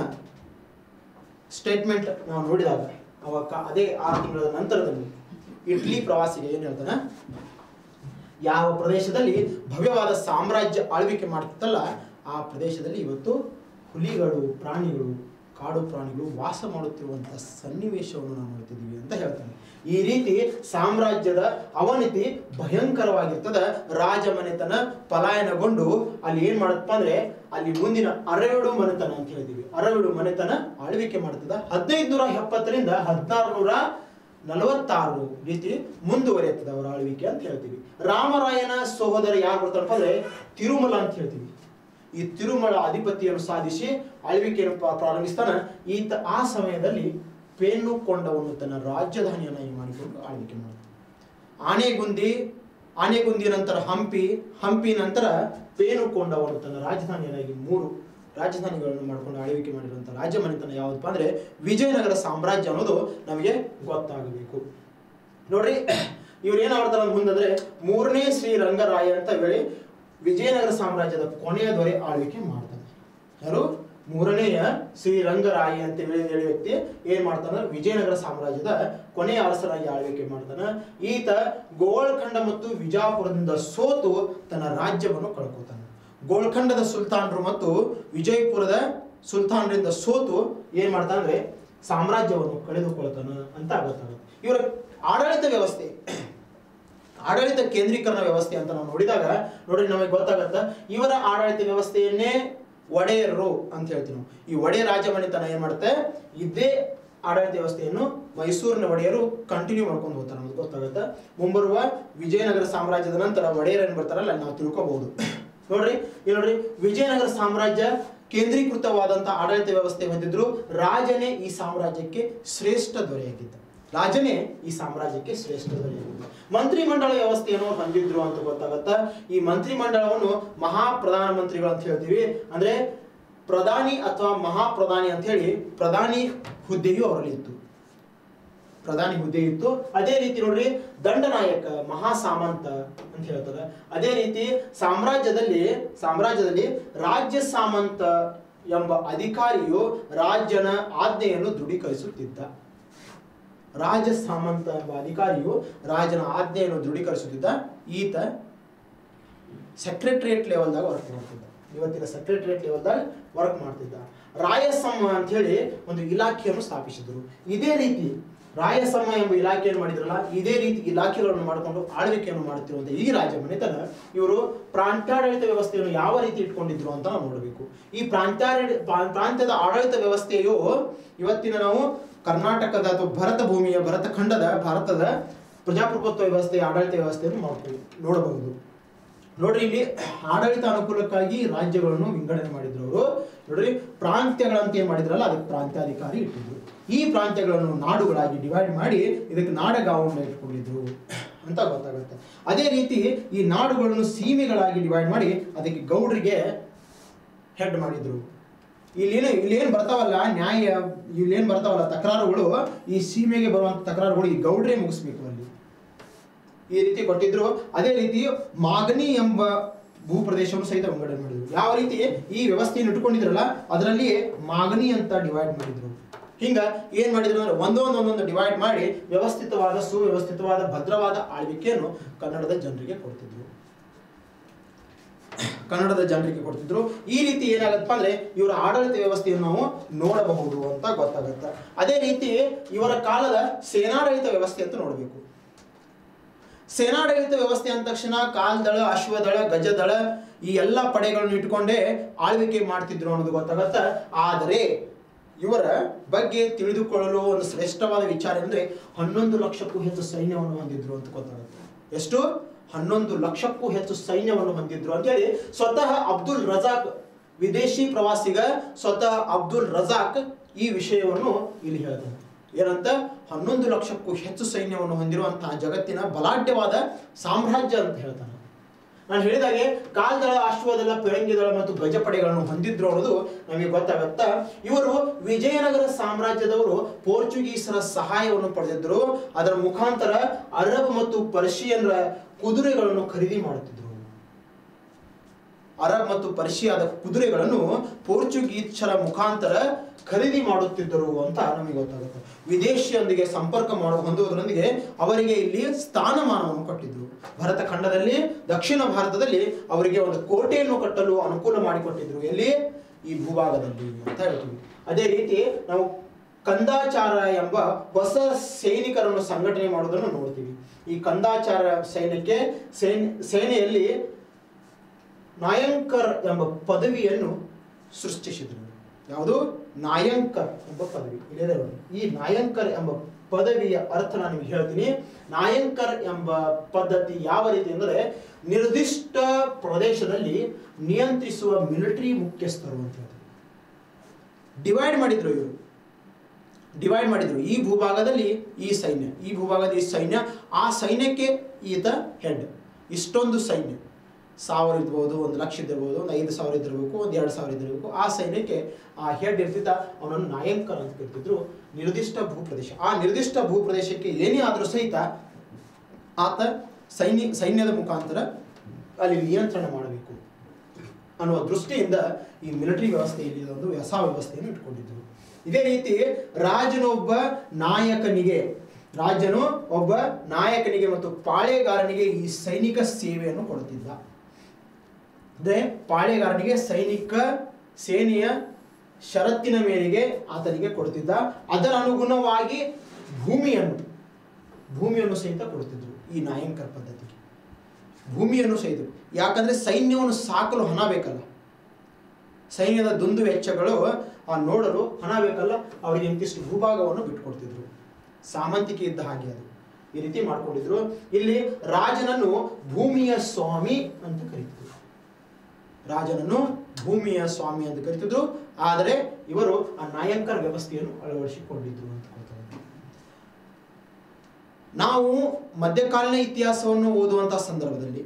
ಸ್ಟೇಟ್ಮೆಂಟ್ ನಾವು ನೋಡಿದಾಗ ಅವಾಗ ಕ- ಅದೇ ಆರು ತಿಂಗಳ ನಂತರದಲ್ಲಿ ಇಟ್ಲಿ ಪ್ರವಾಸಿಗೆ ಏನು ಹೇಳ್ತಾನೆ ಯಾವ ಪ್ರದೇಶದಲ್ಲಿ ಭವ್ಯವಾದ ಸಾಮ್ರಾಜ್ಯ ಆಳ್ವಿಕೆ ಮಾಡ್ತಿತ್ತಲ್ಲ ಆ ಪ್ರದೇಶದಲ್ಲಿ ಇವತ್ತು ಹುಲಿಗಳು ಪ್ರಾಣಿಗಳು ಕಾಡು ಪ್ರಾಣಿಗಳು ವಾಸ ಮಾಡುತ್ತಿರುವಂತಹ ಸನ್ನಿವೇಶವನ್ನು ನಾವು ನೋಡ್ತಿದ್ದೀವಿ ಅಂತ ಹೇಳ್ತಾನೆ ಈ ರೀತಿ ಸಾಮ್ರಾಜ್ಯದ ಅವನತಿ ಭಯಂಕರವಾಗಿರ್ತದ ರಾಜಮನೆತನ ಪಲಾಯನಗೊಂಡು ಅಲ್ಲಿ ಏನ್ ಮಾಡತ್ತಪ್ಪ ಅಂದ್ರೆ ಅಲ್ಲಿ ಮುಂದಿನ ಅರವಿಡು ಮನೆತನ ಅಂತ ಹೇಳ್ತೀವಿ ಅರವಿಡು ಮನೆತನ ಆಳ್ವಿಕೆ ಮಾಡ್ತದ ಹದಿನೈದು ನೂರ ಎಪ್ಪತ್ತರಿಂದ ಹದಿನಾರು ನೂರ ನಲವತ್ತಾರು ರೀತಿ ಮುಂದುವರಿಯುತ್ತದೆ ಅವರ ಆಳ್ವಿಕೆ ಅಂತ ಹೇಳ್ತೀವಿ ರಾಮರಾಯನ ಸಹೋದರ ಯಾರು ಬರ್ತಾರಪ್ಪ ಅಂದ್ರೆ ತಿರುಮಲ ಅಂತ ಹೇಳ್ತೀವಿ ಈ ತಿರುಮಲ ಅಧಿಪತಿಯನ್ನು ಸಾಧಿಸಿ ಆಳ್ವಿಕೆಯನ್ನು ಪ್ರ- ಪ್ರಾರಂಭಿಸ್ತಾನ ಈತ ಆ ಸಮಯದಲ್ಲಿ ಪೇನುಕೊಂಡವನ್ನು ತನ್ನ ರಾಜಧಾನಿಯನ್ನಾಗಿ ಮಾಡಿಕೊಂಡು ಆಳ್ವಿಕೆ ಮಾಡ್ತಾನೆ ಆನೆಗುಂದಿ ಆನೆಗುಂದಿ ನಂತರ ಹಂಪಿ ಹಂಪಿ ನಂತರ ಪೇನುಕೊಂಡವನ್ನು ತನ್ನ ರಾಜಧಾನಿಯನ್ನಾಗಿ ಮೂರು ರಾಜಧಾನಿಗಳನ್ನು ಮಾಡ್ಕೊಂಡು ಆಳ್ವಿಕೆ ಮಾಡಿರುವಂಥ ರಾಜ್ಯ ಮನೆತನ ಯಾವುದಪ್ಪ ಅಂದ್ರೆ ವಿಜಯನಗರ ಸಾಮ್ರಾಜ್ಯ ಅನ್ನೋದು ನಮಗೆ ಗೊತ್ತಾಗಬೇಕು ನೋಡ್ರಿ ಇವ್ರು ಏನ್ ಮಾಡ್ತಾರ ಮುಂದಂದ್ರೆ ಮೂರನೇ ಶ್ರೀರಂಗರಾಯ ಅಂತ ಹೇಳಿ ವಿಜಯನಗರ ಸಾಮ್ರಾಜ್ಯದ ಕೊನೆಯ ದೊರೆ ಆಳ್ವಿಕೆ ಮಾಡ್ತಾನೆ ಯಾರು ಮೂರನೆಯ ಶ್ರೀರಂಗರಾಯ ಅಂತ ಹೇಳಿ ಹೇಳಿ ವ್ಯಕ್ತಿ ಏನ್ ಮಾಡ್ತಾನ ವಿಜಯನಗರ ಸಾಮ್ರಾಜ್ಯದ ಕೊನೆಯ ಅರಸನಾಗಿ ಆಳ್ವಿಕೆ ಮಾಡ್ತಾನ ಈತ ಗೋಳ್ಖಂಡ ಮತ್ತು ವಿಜಾಪುರದಿಂದ ಸೋತು ತನ್ನ ರಾಜ್ಯವನ್ನು ಕಳ್ಕೊತಾನೆ ಗೋಳ್ಖಂಡದ ಸುಲ್ತಾನರು ಮತ್ತು ವಿಜಯಪುರದ ಸುಲ್ತಾನರಿಂದ ಸೋತು ಏನ್ ಮಾಡ್ತಾನಂದ್ರೆ ಸಾಮ್ರಾಜ್ಯವನ್ನು ಕಳೆದುಕೊಳ್ತಾನ ಅಂತ ಗೊತ್ತಾಗುತ್ತೆ ಇವರ ಆಡಳಿತ ವ್ಯವಸ್ಥೆ ಆಡಳಿತ ಕೇಂದ್ರೀಕರಣ ವ್ಯವಸ್ಥೆ ಅಂತ ನಾವು ನೋಡಿದಾಗ ನೋಡ್ರಿ ನಮಗೆ ಗೊತ್ತಾಗತ್ತ ಇವರ ಆಡಳಿತ ವ್ಯವಸ್ಥೆಯನ್ನೇ ಒಡೆಯರು ಅಂತ ಹೇಳ್ತೀವಿ ನಾವು ಈ ಒಡೆಯ ರಾಜಮನೆತನ ಏನ್ ಮಾಡುತ್ತೆ ಇದೇ ಆಡಳಿತ ವ್ಯವಸ್ಥೆಯನ್ನು ಮೈಸೂರಿನ ಒಡೆಯರು ಕಂಟಿನ್ಯೂ ಮಾಡ್ಕೊಂಡು ಹೋಗ್ತಾರೆ ನಮ್ಗೆ ಗೊತ್ತಾಗುತ್ತೆ ಮುಂಬರುವ ವಿಜಯನಗರ ಸಾಮ್ರಾಜ್ಯದ ನಂತರ ಒಡೆಯರು ಏನ್ ಬರ್ತಾರಲ್ಲ ಅಲ್ಲಿ ನಾವು ತಿಳ್ಕೊಬಹುದು ನೋಡ್ರಿ ಇಲ್ಲಿ ನೋಡ್ರಿ ವಿಜಯನಗರ ಸಾಮ್ರಾಜ್ಯ ಕೇಂದ್ರೀಕೃತವಾದಂತಹ ಆಡಳಿತ ವ್ಯವಸ್ಥೆ ಹೊಂದಿದ್ರು ರಾಜನೇ ಈ ಸಾಮ್ರಾಜ್ಯಕ್ಕೆ ಶ್ರೇಷ್ಠ ದೊರೆಯಾಗಿದ್ದ ರಾಜನೇ ಈ ಸಾಮ್ರಾಜ್ಯಕ್ಕೆ ಶ್ರೇಷ್ಠ ದೊರೆಯಾಗಿದ್ದ ಮಂತ್ರಿಮಂಡಲ ವ್ಯವಸ್ಥೆಯನ್ನು ಅವ್ರು ಹೊಂದಿದ್ರು ಅಂತ ಗೊತ್ತಾಗತ್ತ ಈ ಮಂತ್ರಿಮಂಡಲವನ್ನು ಮಹಾ ಪ್ರಧಾನಮಂತ್ರಿಗಳು ಅಂತ ಹೇಳ್ತೀವಿ ಅಂದ್ರೆ ಪ್ರಧಾನಿ ಅಥವಾ ಮಹಾಪ್ರಧಾನಿ ಅಂತ ಹೇಳಿ ಪ್ರಧಾನಿ ಹುದ್ದೆಯು ಅವರಲ್ಲಿ ಇತ್ತು ಪ್ರಧಾನಿ ಹುದ್ದೆ ಇತ್ತು ಅದೇ ರೀತಿ ನೋಡ್ರಿ ದಂಡನಾಯಕ ಮಹಾ ಸಾಮಂತ ಅಂತ ಹೇಳ್ತಾರೆ ಅದೇ ರೀತಿ ಸಾಮ್ರಾಜ್ಯದಲ್ಲಿ ಸಾಮ್ರಾಜ್ಯದಲ್ಲಿ ರಾಜ್ಯ ಸಾಮಂತ ಎಂಬ ಅಧಿಕಾರಿಯು ರಾಜ್ಯನ ಆಜ್ಞೆಯನ್ನು ದೃಢೀಕರಿಸುತ್ತಿದ್ದ ರಾಜ ಸಾಮಂತ ಎಂಬ ಅಧಿಕಾರಿಯು ರಾಜನ ಆಜ್ಞೆಯನ್ನು ದೃಢೀಕರಿಸುತ್ತಿದ್ದ ಈತ ಸೆಕ್ರೆಟರಿಯೇಟ್ ಲೆವೆಲ್ದಾಗ ವರ್ಕ್ ಮಾಡ್ತಿದ್ದ ಇವತ್ತಿನ ಸೆಕ್ರೆಟರಿಯೇಟ್ ಲೆವೆಲ್ದಾಗ ವರ್ಕ್ ಮಾಡ್ತಿದ್ದ ರಾಯಸಮ್ಮ ಅಂತ ಹೇಳಿ ಒಂದು ಇಲಾಖೆಯನ್ನು ಸ್ಥಾಪಿಸಿದರು ಇದೇ ರೀತಿ ರಾಯಸಮ್ಮ ಎಂಬ ಇಲಾಖೆಯನ್ನು ಮಾಡಿದ್ರಲ್ಲ ಇದೇ ರೀತಿ ಇಲಾಖೆಗಳನ್ನು ಮಾಡಿಕೊಂಡು ಆಳ್ವಿಕೆಯನ್ನು ಮಾಡುತ್ತಿರುವಂತ ಈ ರಾಜ ಮನೆತನ ಇವರು ಪ್ರಾಂತ್ಯಾಡಳಿತ ವ್ಯವಸ್ಥೆಯನ್ನು ಯಾವ ರೀತಿ ಇಟ್ಕೊಂಡಿದ್ರು ಅಂತ ನಾವು ನೋಡಬೇಕು ಈ ಪ್ರಾಂತ್ಯಾಡಳಿ ಪ್ರಾ- ಪ್ರಾಂತ್ಯದ ಆಡಳಿತ ವ್ಯವಸ್ಥೆಯು ಇವತ್ತಿನ ನಾವು ಕರ್ನಾಟಕದ ಅಥವಾ ಭರತ ಭೂಮಿಯ ಭರತ ಖಂಡದ ಭಾರತದ ಪ್ರಜಾಪ್ರಭುತ್ವ ವ್ಯವಸ್ಥೆಯ ಆಡಳಿತ ವ್ಯವಸ್ಥೆಯನ್ನು ಮಾಡ್ತೀವಿ ನೋಡಬಹುದು ನೋಡ್ರಿ ಇಲ್ಲಿ ಆಡಳಿತ ಅನುಕೂಲಕ್ಕಾಗಿ ರಾಜ್ಯಗಳನ್ನು ವಿಂಗಡಣೆ ಮಾಡಿದ್ರು ಅವರು ನೋಡ್ರಿ ಪ್ರಾಂತ್ಯಗಳಂತ ಏನ್ ಮಾಡಿದ್ರಲ್ಲ ಅದಕ್ಕೆ ಪ್ರಾಂತ್ಯಾಧಿಕಾರಿ ಇಟ್ಟಿದ್ರು ಈ ಪ್ರಾಂತ್ಯಗಳನ್ನು ನಾಡುಗಳಾಗಿ ಡಿವೈಡ್ ಮಾಡಿ ಇದಕ್ಕೆ ನಾಡಗಾವನ್ನ ಇಟ್ಕೊಂಡಿದ್ರು ಅಂತ ಗೊತ್ತಾಗುತ್ತೆ ಅದೇ ರೀತಿ ಈ ನಾಡುಗಳನ್ನು ಸೀಮೆಗಳಾಗಿ ಡಿವೈಡ್ ಮಾಡಿ ಅದಕ್ಕೆ ಗೌಡ್ರಿಗೆ ಹೆಡ್ ಮಾಡಿದ್ರು ಇಲ್ಲೇನು ಇಲ್ಲೇನು ಬರ್ತಾವಲ್ಲ ನ್ಯಾಯ ಇಲ್ಲೇನು ಬರ್ತಾವಲ್ಲ ತಕರಾರುಗಳು ಈ ಸೀಮೆಗೆ ಬರುವಂತ ತಕರಾರುಗಳು ಈ ಗೌಡ್ರೆ ಮುಗಿಸ್ಬೇಕು ಅಲ್ಲಿ ಈ ರೀತಿ ಕೊಟ್ಟಿದ್ರು ಅದೇ ರೀತಿ ಮಾಗನಿ ಎಂಬ ಭೂ ಪ್ರದೇಶವನ್ನು ಸಹಿತ ವಿಂಗಡಣೆ ಮಾಡಿದ್ರು ಯಾವ ರೀತಿ ಈ ವ್ಯವಸ್ಥೆಯನ್ನು ಇಟ್ಕೊಂಡಿದ್ರಲ್ಲ ಅದರಲ್ಲಿ ಮಾಗನಿ ಅಂತ ಡಿವೈಡ್ ಮಾಡಿದ್ರು ಹಿಂಗ ಏನ್ ಮಾಡಿದ್ರು ಅಂದ್ರೆ ಒಂದೊಂದು ಒಂದೊಂದು ಡಿವೈಡ್ ಮಾಡಿ ವ್ಯವಸ್ಥಿತವಾದ ಸುವ್ಯವಸ್ಥಿತವಾದ ಭದ್ರವಾದ ಆಳ್ವಿಕೆಯನ್ನು ಕನ್ನಡದ ಜನರಿಗೆ ಕೊಡ್ತಿದ್ರು ಕನ್ನಡದ ಜನರಿಗೆ ಕೊಡ್ತಿದ್ರು ಈ ರೀತಿ ಏನಾಗತ್ತಪ್ಪ ಅಂದ್ರೆ ಇವರ ಆಡಳಿತ ವ್ಯವಸ್ಥೆಯನ್ನು ನಾವು ನೋಡಬಹುದು ಅಂತ ಗೊತ್ತಾಗತ್ತೆ ಅದೇ ರೀತಿ ಇವರ ಕಾಲದ ಸೇನಾಡಳಿತ ವ್ಯವಸ್ಥೆ ಅಂತ ನೋಡಬೇಕು ಸೇನಾಡಳಿತ ವ್ಯವಸ್ಥೆ ಅಂದ ತಕ್ಷಣ ಕಾಲ್ದಳ ಅಶ್ವದಳ ಗಜದಳ ಈ ಎಲ್ಲ ಪಡೆಗಳನ್ನು ಇಟ್ಕೊಂಡೇ ಆಳ್ವಿಕೆ ಮಾಡ್ತಿದ್ರು ಅನ್ನೋದು ಗೊತ್ತಾಗತ್ತ ಆದರೆ ಇವರ ಬಗ್ಗೆ ತಿಳಿದುಕೊಳ್ಳಲು ಒಂದು ಶ್ರೇಷ್ಠವಾದ ವಿಚಾರ ಅಂದ್ರೆ ಹನ್ನೊಂದು ಲಕ್ಷಕ್ಕೂ ಹೆಚ್ಚು ಸೈನ್ಯವನ್ನು ಹೊಂದಿದ್ರು ಅಂತ ಗೊತ್ತಾಗುತ್ತೆ ಎಷ್ಟು ಹನ್ನೊಂದು ಲಕ್ಷಕ್ಕೂ ಹೆಚ್ಚು ಸೈನ್ಯವನ್ನು ಹೊಂದಿದ್ರು ಅಂತೇಳಿ ಸ್ವತಃ ಅಬ್ದುಲ್ ರಜಾಕ್ ವಿದೇಶಿ ಪ್ರವಾಸಿಗ ಸ್ವತಃ ಅಬ್ದುಲ್ ರಜಾಕ್ ಈ ವಿಷಯವನ್ನು ಇಲ್ಲಿ ಹೇಳ್ತಾನೆ ಏನಂತ ಹನ್ನೊಂದು ಲಕ್ಷಕ್ಕೂ ಹೆಚ್ಚು ಸೈನ್ಯವನ್ನು ಹೊಂದಿರುವಂತಹ ಜಗತ್ತಿನ ಬಲಾಢ್ಯವಾದ ಸಾಮ್ರಾಜ್ಯ ಅಂತ ಹೇಳ್ತಾನೆ ನಾನು ಹೇಳಿದಾಗೆ ಕಾಲ್ದಳ ಅಶ್ವದಳ ಪಿರಂಗಿದಳ ಮತ್ತು ಗಜಪಡೆಗಳನ್ನು ಹೊಂದಿದ್ರು ಅನ್ನೋದು ನಮಗೆ ಗೊತ್ತಾಗತ್ತ ಇವರು ವಿಜಯನಗರ ಸಾಮ್ರಾಜ್ಯದವರು ಪೋರ್ಚುಗೀಸರ ಸಹಾಯವನ್ನು ಪಡೆದಿದ್ರು ಅದರ ಮುಖಾಂತರ ಅರಬ್ ಮತ್ತು ಪರ್ಷಿಯನ್ರ ಕುದುರೆಗಳನ್ನು ಖರೀದಿ ಮಾಡುತ್ತಿದ್ರು ಅರಬ್ ಮತ್ತು ಪರ್ಷಿಯಾದ ಕುದುರೆಗಳನ್ನು ಪೋರ್ಚುಗೀಸರ ಮುಖಾಂತರ ಖರೀದಿ ಮಾಡುತ್ತಿದ್ದರು ಅಂತ ನಮಗೆ ಗೊತ್ತಾಗುತ್ತೆ ವಿದೇಶಿಯೊಂದಿಗೆ ಸಂಪರ್ಕ ಮಾಡುವ ಹೊಂದುವುದರೊಂದಿಗೆ ಅವರಿಗೆ ಇಲ್ಲಿ ಸ್ಥಾನಮಾನವನ್ನು ಕೊಟ್ಟಿದ್ರು ಭರತ ಖಂಡದಲ್ಲಿ ದಕ್ಷಿಣ ಭಾರತದಲ್ಲಿ ಅವರಿಗೆ ಒಂದು ಕೋಟೆಯನ್ನು ಕಟ್ಟಲು ಅನುಕೂಲ ಮಾಡಿಕೊಟ್ಟಿದ್ರು ಎಲ್ಲಿ ಈ ಭೂಭಾಗದಲ್ಲಿ ಅಂತ ಹೇಳ್ತೀವಿ ಅದೇ ರೀತಿ ನಾವು ಕಂದಾಚಾರ ಎಂಬ ಹೊಸ ಸೈನಿಕರನ್ನು ಸಂಘಟನೆ ಮಾಡುವುದನ್ನು ನೋಡ್ತೀವಿ ಈ ಕಂದಾಚಾರ ಸೈನ್ಯಕ್ಕೆ ಸೇನೆ ಸೇನೆಯಲ್ಲಿ ನಾಯಂಕರ್ ಎಂಬ ಪದವಿಯನ್ನು ಸೃಷ್ಟಿಸಿದರು ಯಾವುದು ನಾಯಂಕರ್ ಎಂಬ ಪದವಿ ಇಲ್ಲಿದೆ ನೋಡಿ ಈ ನಾಯಂಕರ್ ಎಂಬ ಪದವಿಯ ಅರ್ಥ ನಾನು ನಿಮ್ಗೆ ಹೇಳ್ತೀನಿ ನಾಯಂಕರ್ ಎಂಬ ಪದ್ಧತಿ ಯಾವ ರೀತಿ ಅಂದರೆ ನಿರ್ದಿಷ್ಟ ಪ್ರದೇಶದಲ್ಲಿ ನಿಯಂತ್ರಿಸುವ ಮಿಲಿಟರಿ ಮುಖ್ಯಸ್ಥರು ಅಂತ ಹೇಳ್ತಾರೆ ಡಿವೈಡ್ ಮಾಡಿದ್ರು ಇವರು ಡಿವೈಡ್ ಮಾಡಿದ್ರು ಈ ಭೂಭಾಗದಲ್ಲಿ ಈ ಸೈನ್ಯ ಈ ಭೂಭಾಗದ ಈ ಸೈನ್ಯ ಆ ಸೈನ್ಯಕ್ಕೆ ಈತ ಹೆಡ್ ಇಷ್ಟೊಂದು ಸೈನ್ಯ ಸಾವಿರ ಇರ್ಬೋದು ಒಂದು ಲಕ್ಷ ಇದ್ದಿರ್ಬೋದು ಒಂದು ಐದು ಸಾವಿರ ಇದ್ದಿರಬೇಕು ಒಂದು ಎರಡು ಸಾವಿರ ಇದ್ದಿರಬೇಕು ಆ ಸೈನ್ಯಕ್ಕೆ ಆ ಹೆಡ್ ಇರ್ತಿದ್ದ ಅವನನ್ನು ನಾಯಂಕರ್ ಅಂತ ಕರಿತಿದ್ರು ನಿರ್ದಿಷ್ಟ ಭೂಪ್ರದೇಶ ಆ ನಿರ್ದಿಷ್ಟ ಭೂಪ್ರದೇಶಕ್ಕೆ ಏನೇ ಆದರೂ ಸಹಿತ ಆತ ಸೈನ್ಯ ಸೈನ್ಯದ ಮುಖಾಂತರ ಅಲ್ಲಿ ನಿಯಂತ್ರಣ ಮಾಡಬೇಕು ಅನ್ನುವ ದೃಷ್ಟಿಯಿಂದ ಈ ಮಿಲಿಟರಿ ವ್ಯವಸ್ಥೆಯಲ್ಲಿ ಒಂದು ಹೊಸ ವ್ಯವಸ್ಥೆಯನ್ನು ಇಟ್ಕೊಂಡಿದ್ರು ಇದೇ ರೀತಿ ರಾಜನೊಬ್ಬ ನಾಯಕನಿಗೆ ರಾಜನು ಒಬ್ಬ ನಾಯಕನಿಗೆ ಮತ್ತು ಪಾಳೆಗಾರನಿಗೆ ಈ ಸೈನಿಕ ಸೇವೆಯನ್ನು ಕೊಡುತ್ತಿದ್ದ ಅಂದ್ರೆ ಪಾಳೆಗಾರನಿಗೆ ಸೈನಿಕ ಸೇನೆಯ ಷರತ್ತಿನ ಮೇರೆಗೆ ಆತನಿಗೆ ಕೊಡುತ್ತಿದ್ದ ಅದರ ಅನುಗುಣವಾಗಿ ಭೂಮಿಯನ್ನು ಭೂಮಿಯನ್ನು ಸಹಿತ ಕೊಡುತ್ತಿದ್ರು ಈ ನಾಯಂಕರ ಪದ್ಧತಿಗೆ ಭೂಮಿಯನ್ನು ಸಹಿತ ಯಾಕಂದ್ರೆ ಸೈನ್ಯವನ್ನು ಸಾಕಲು ಹಣ ಬೇಕಲ್ಲ ಸೈನ್ಯದ ದುಂದು ವೆಚ್ಚಗಳು ಆ ನೋಡಲು ಹಣ ಬೇಕಲ್ಲ ಅವರಿಗೆ ಇಂತಿಷ್ಟು ಭೂಭಾಗವನ್ನು ಬಿಟ್ಕೊಡ್ತಿದ್ರು ಸಾಮಂತಿಕೆ ಇದ್ದ ಹಾಗೆ ಅದು ಈ ರೀತಿ ಮಾಡ್ಕೊಂಡಿದ್ರು ಇಲ್ಲಿ ರಾಜನನ್ನು ಭೂಮಿಯ ಸ್ವಾಮಿ ಅಂತ ಕರೀತಿದ್ರು ರಾಜನನ್ನು ಭೂಮಿಯ ಸ್ವಾಮಿ ಅಂತ ಕರೀತಿದ್ರು ಆದರೆ ಇವರು ಆ ನಾಯಕರ ವ್ಯವಸ್ಥೆಯನ್ನು ಅಳವಡಿಸಿಕೊಂಡಿದ್ರು ಅಂತ ಕೊಡ್ತಾರೆ ನಾವು ಮಧ್ಯಕಾಲೀನ ಇತಿಹಾಸವನ್ನು ಓದುವಂತಹ ಸಂದರ್ಭದಲ್ಲಿ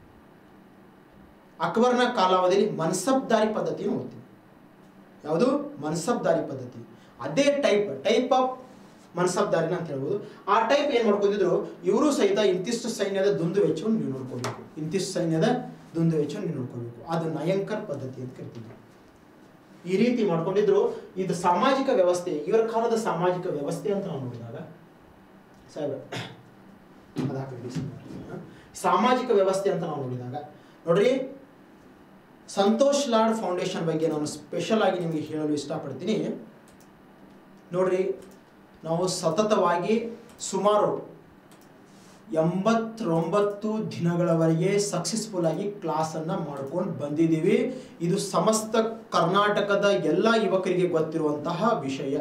ಅಕ್ಬರ್ನ ಕಾಲಾವಧಿಯಲ್ಲಿ ಮನ್ಸಬ್ದಾರಿ ಪದ್ಧತಿಯನ್ನು ಓದ್ತೀವಿ ಯಾವುದು ಮನ್ಸಬ್ದಾರಿ ಪದ್ಧತಿ ಅದೇ ಟೈಪ್ ಟೈಪ್ ಆಫ್ ಮನ್ಸಬ್ದಾರಿನ ಅಂತ ಹೇಳ್ಬೋದು ಆ ಟೈಪ್ ಏನ್ ಮಾಡ್ಕೊಂಡಿದ್ರು ಇವರು ಸಹಿತ ಇಂತಿಷ್ಟು ಸೈನ್ಯದ ದುಂದು ವೆಚ್ಚವನ್ನು ನೀವು ನೋಡ್ಕೋಬೇಕು ಇಂತಿಷ್ಟು ಸೈನ್ಯದ ದುಂದು ವೆಚ್ಚವನ್ನು ನೀವು ನೋಡ್ಕೋಬೇಕು ಅದು ನಯಂಕರ್ ಪದ್ಧತಿ ಅಂತ ಕರಿತಿದ್ರು ಈ ರೀತಿ ಮಾಡ್ಕೊಂಡಿದ್ರು ಇದು ಸಾಮಾಜಿಕ ವ್ಯವಸ್ಥೆ ಇವರ ಕಾಲದ ಸಾಮಾಜಿಕ ವ್ಯವಸ್ಥೆ ಅಂತ ನಾವು ನೋಡಿದಾಗ ಸಾಹೇಬ್ ಅದ್ ಹಾಕ್ಬಿಡಿ ಸುಮ್ನೆ. ಸಾಮಾಜಿಕ ವ್ಯವಸ್ಥೆ ಅಂತ ನಾವು ನೋಡಿದಾಗ ನೋಡ್ರಿ ಸಂತೋಷ್ ಲಾಡ್ ಫೌಂಡೇಶನ್ ಬಗ್ಗೆ ನಾನು ಸ್ಪೆಷಲ್ ಆಗಿ ನಿಮಗೆ ಹೇಳಲು ಇಷ್ಟಪಡ್ತೀನಿ ನೋಡ್ರಿ ನಾವು ಸತತವಾಗಿ ಸುಮಾರು ಎಂಬತ್ತೊಂಬತ್ತು ದಿನಗಳವರೆಗೆ ಸಕ್ಸಸ್ಫುಲ್ ಆಗಿ ಕ್ಲಾಸನ್ನು ಮಾಡ್ಕೊಂಡು ಬಂದಿದ್ದೀವಿ ಇದು ಸಮಸ್ತ ಕರ್ನಾಟಕದ ಎಲ್ಲ ಯುವಕರಿಗೆ ಗೊತ್ತಿರುವಂತಹ ವಿಷಯ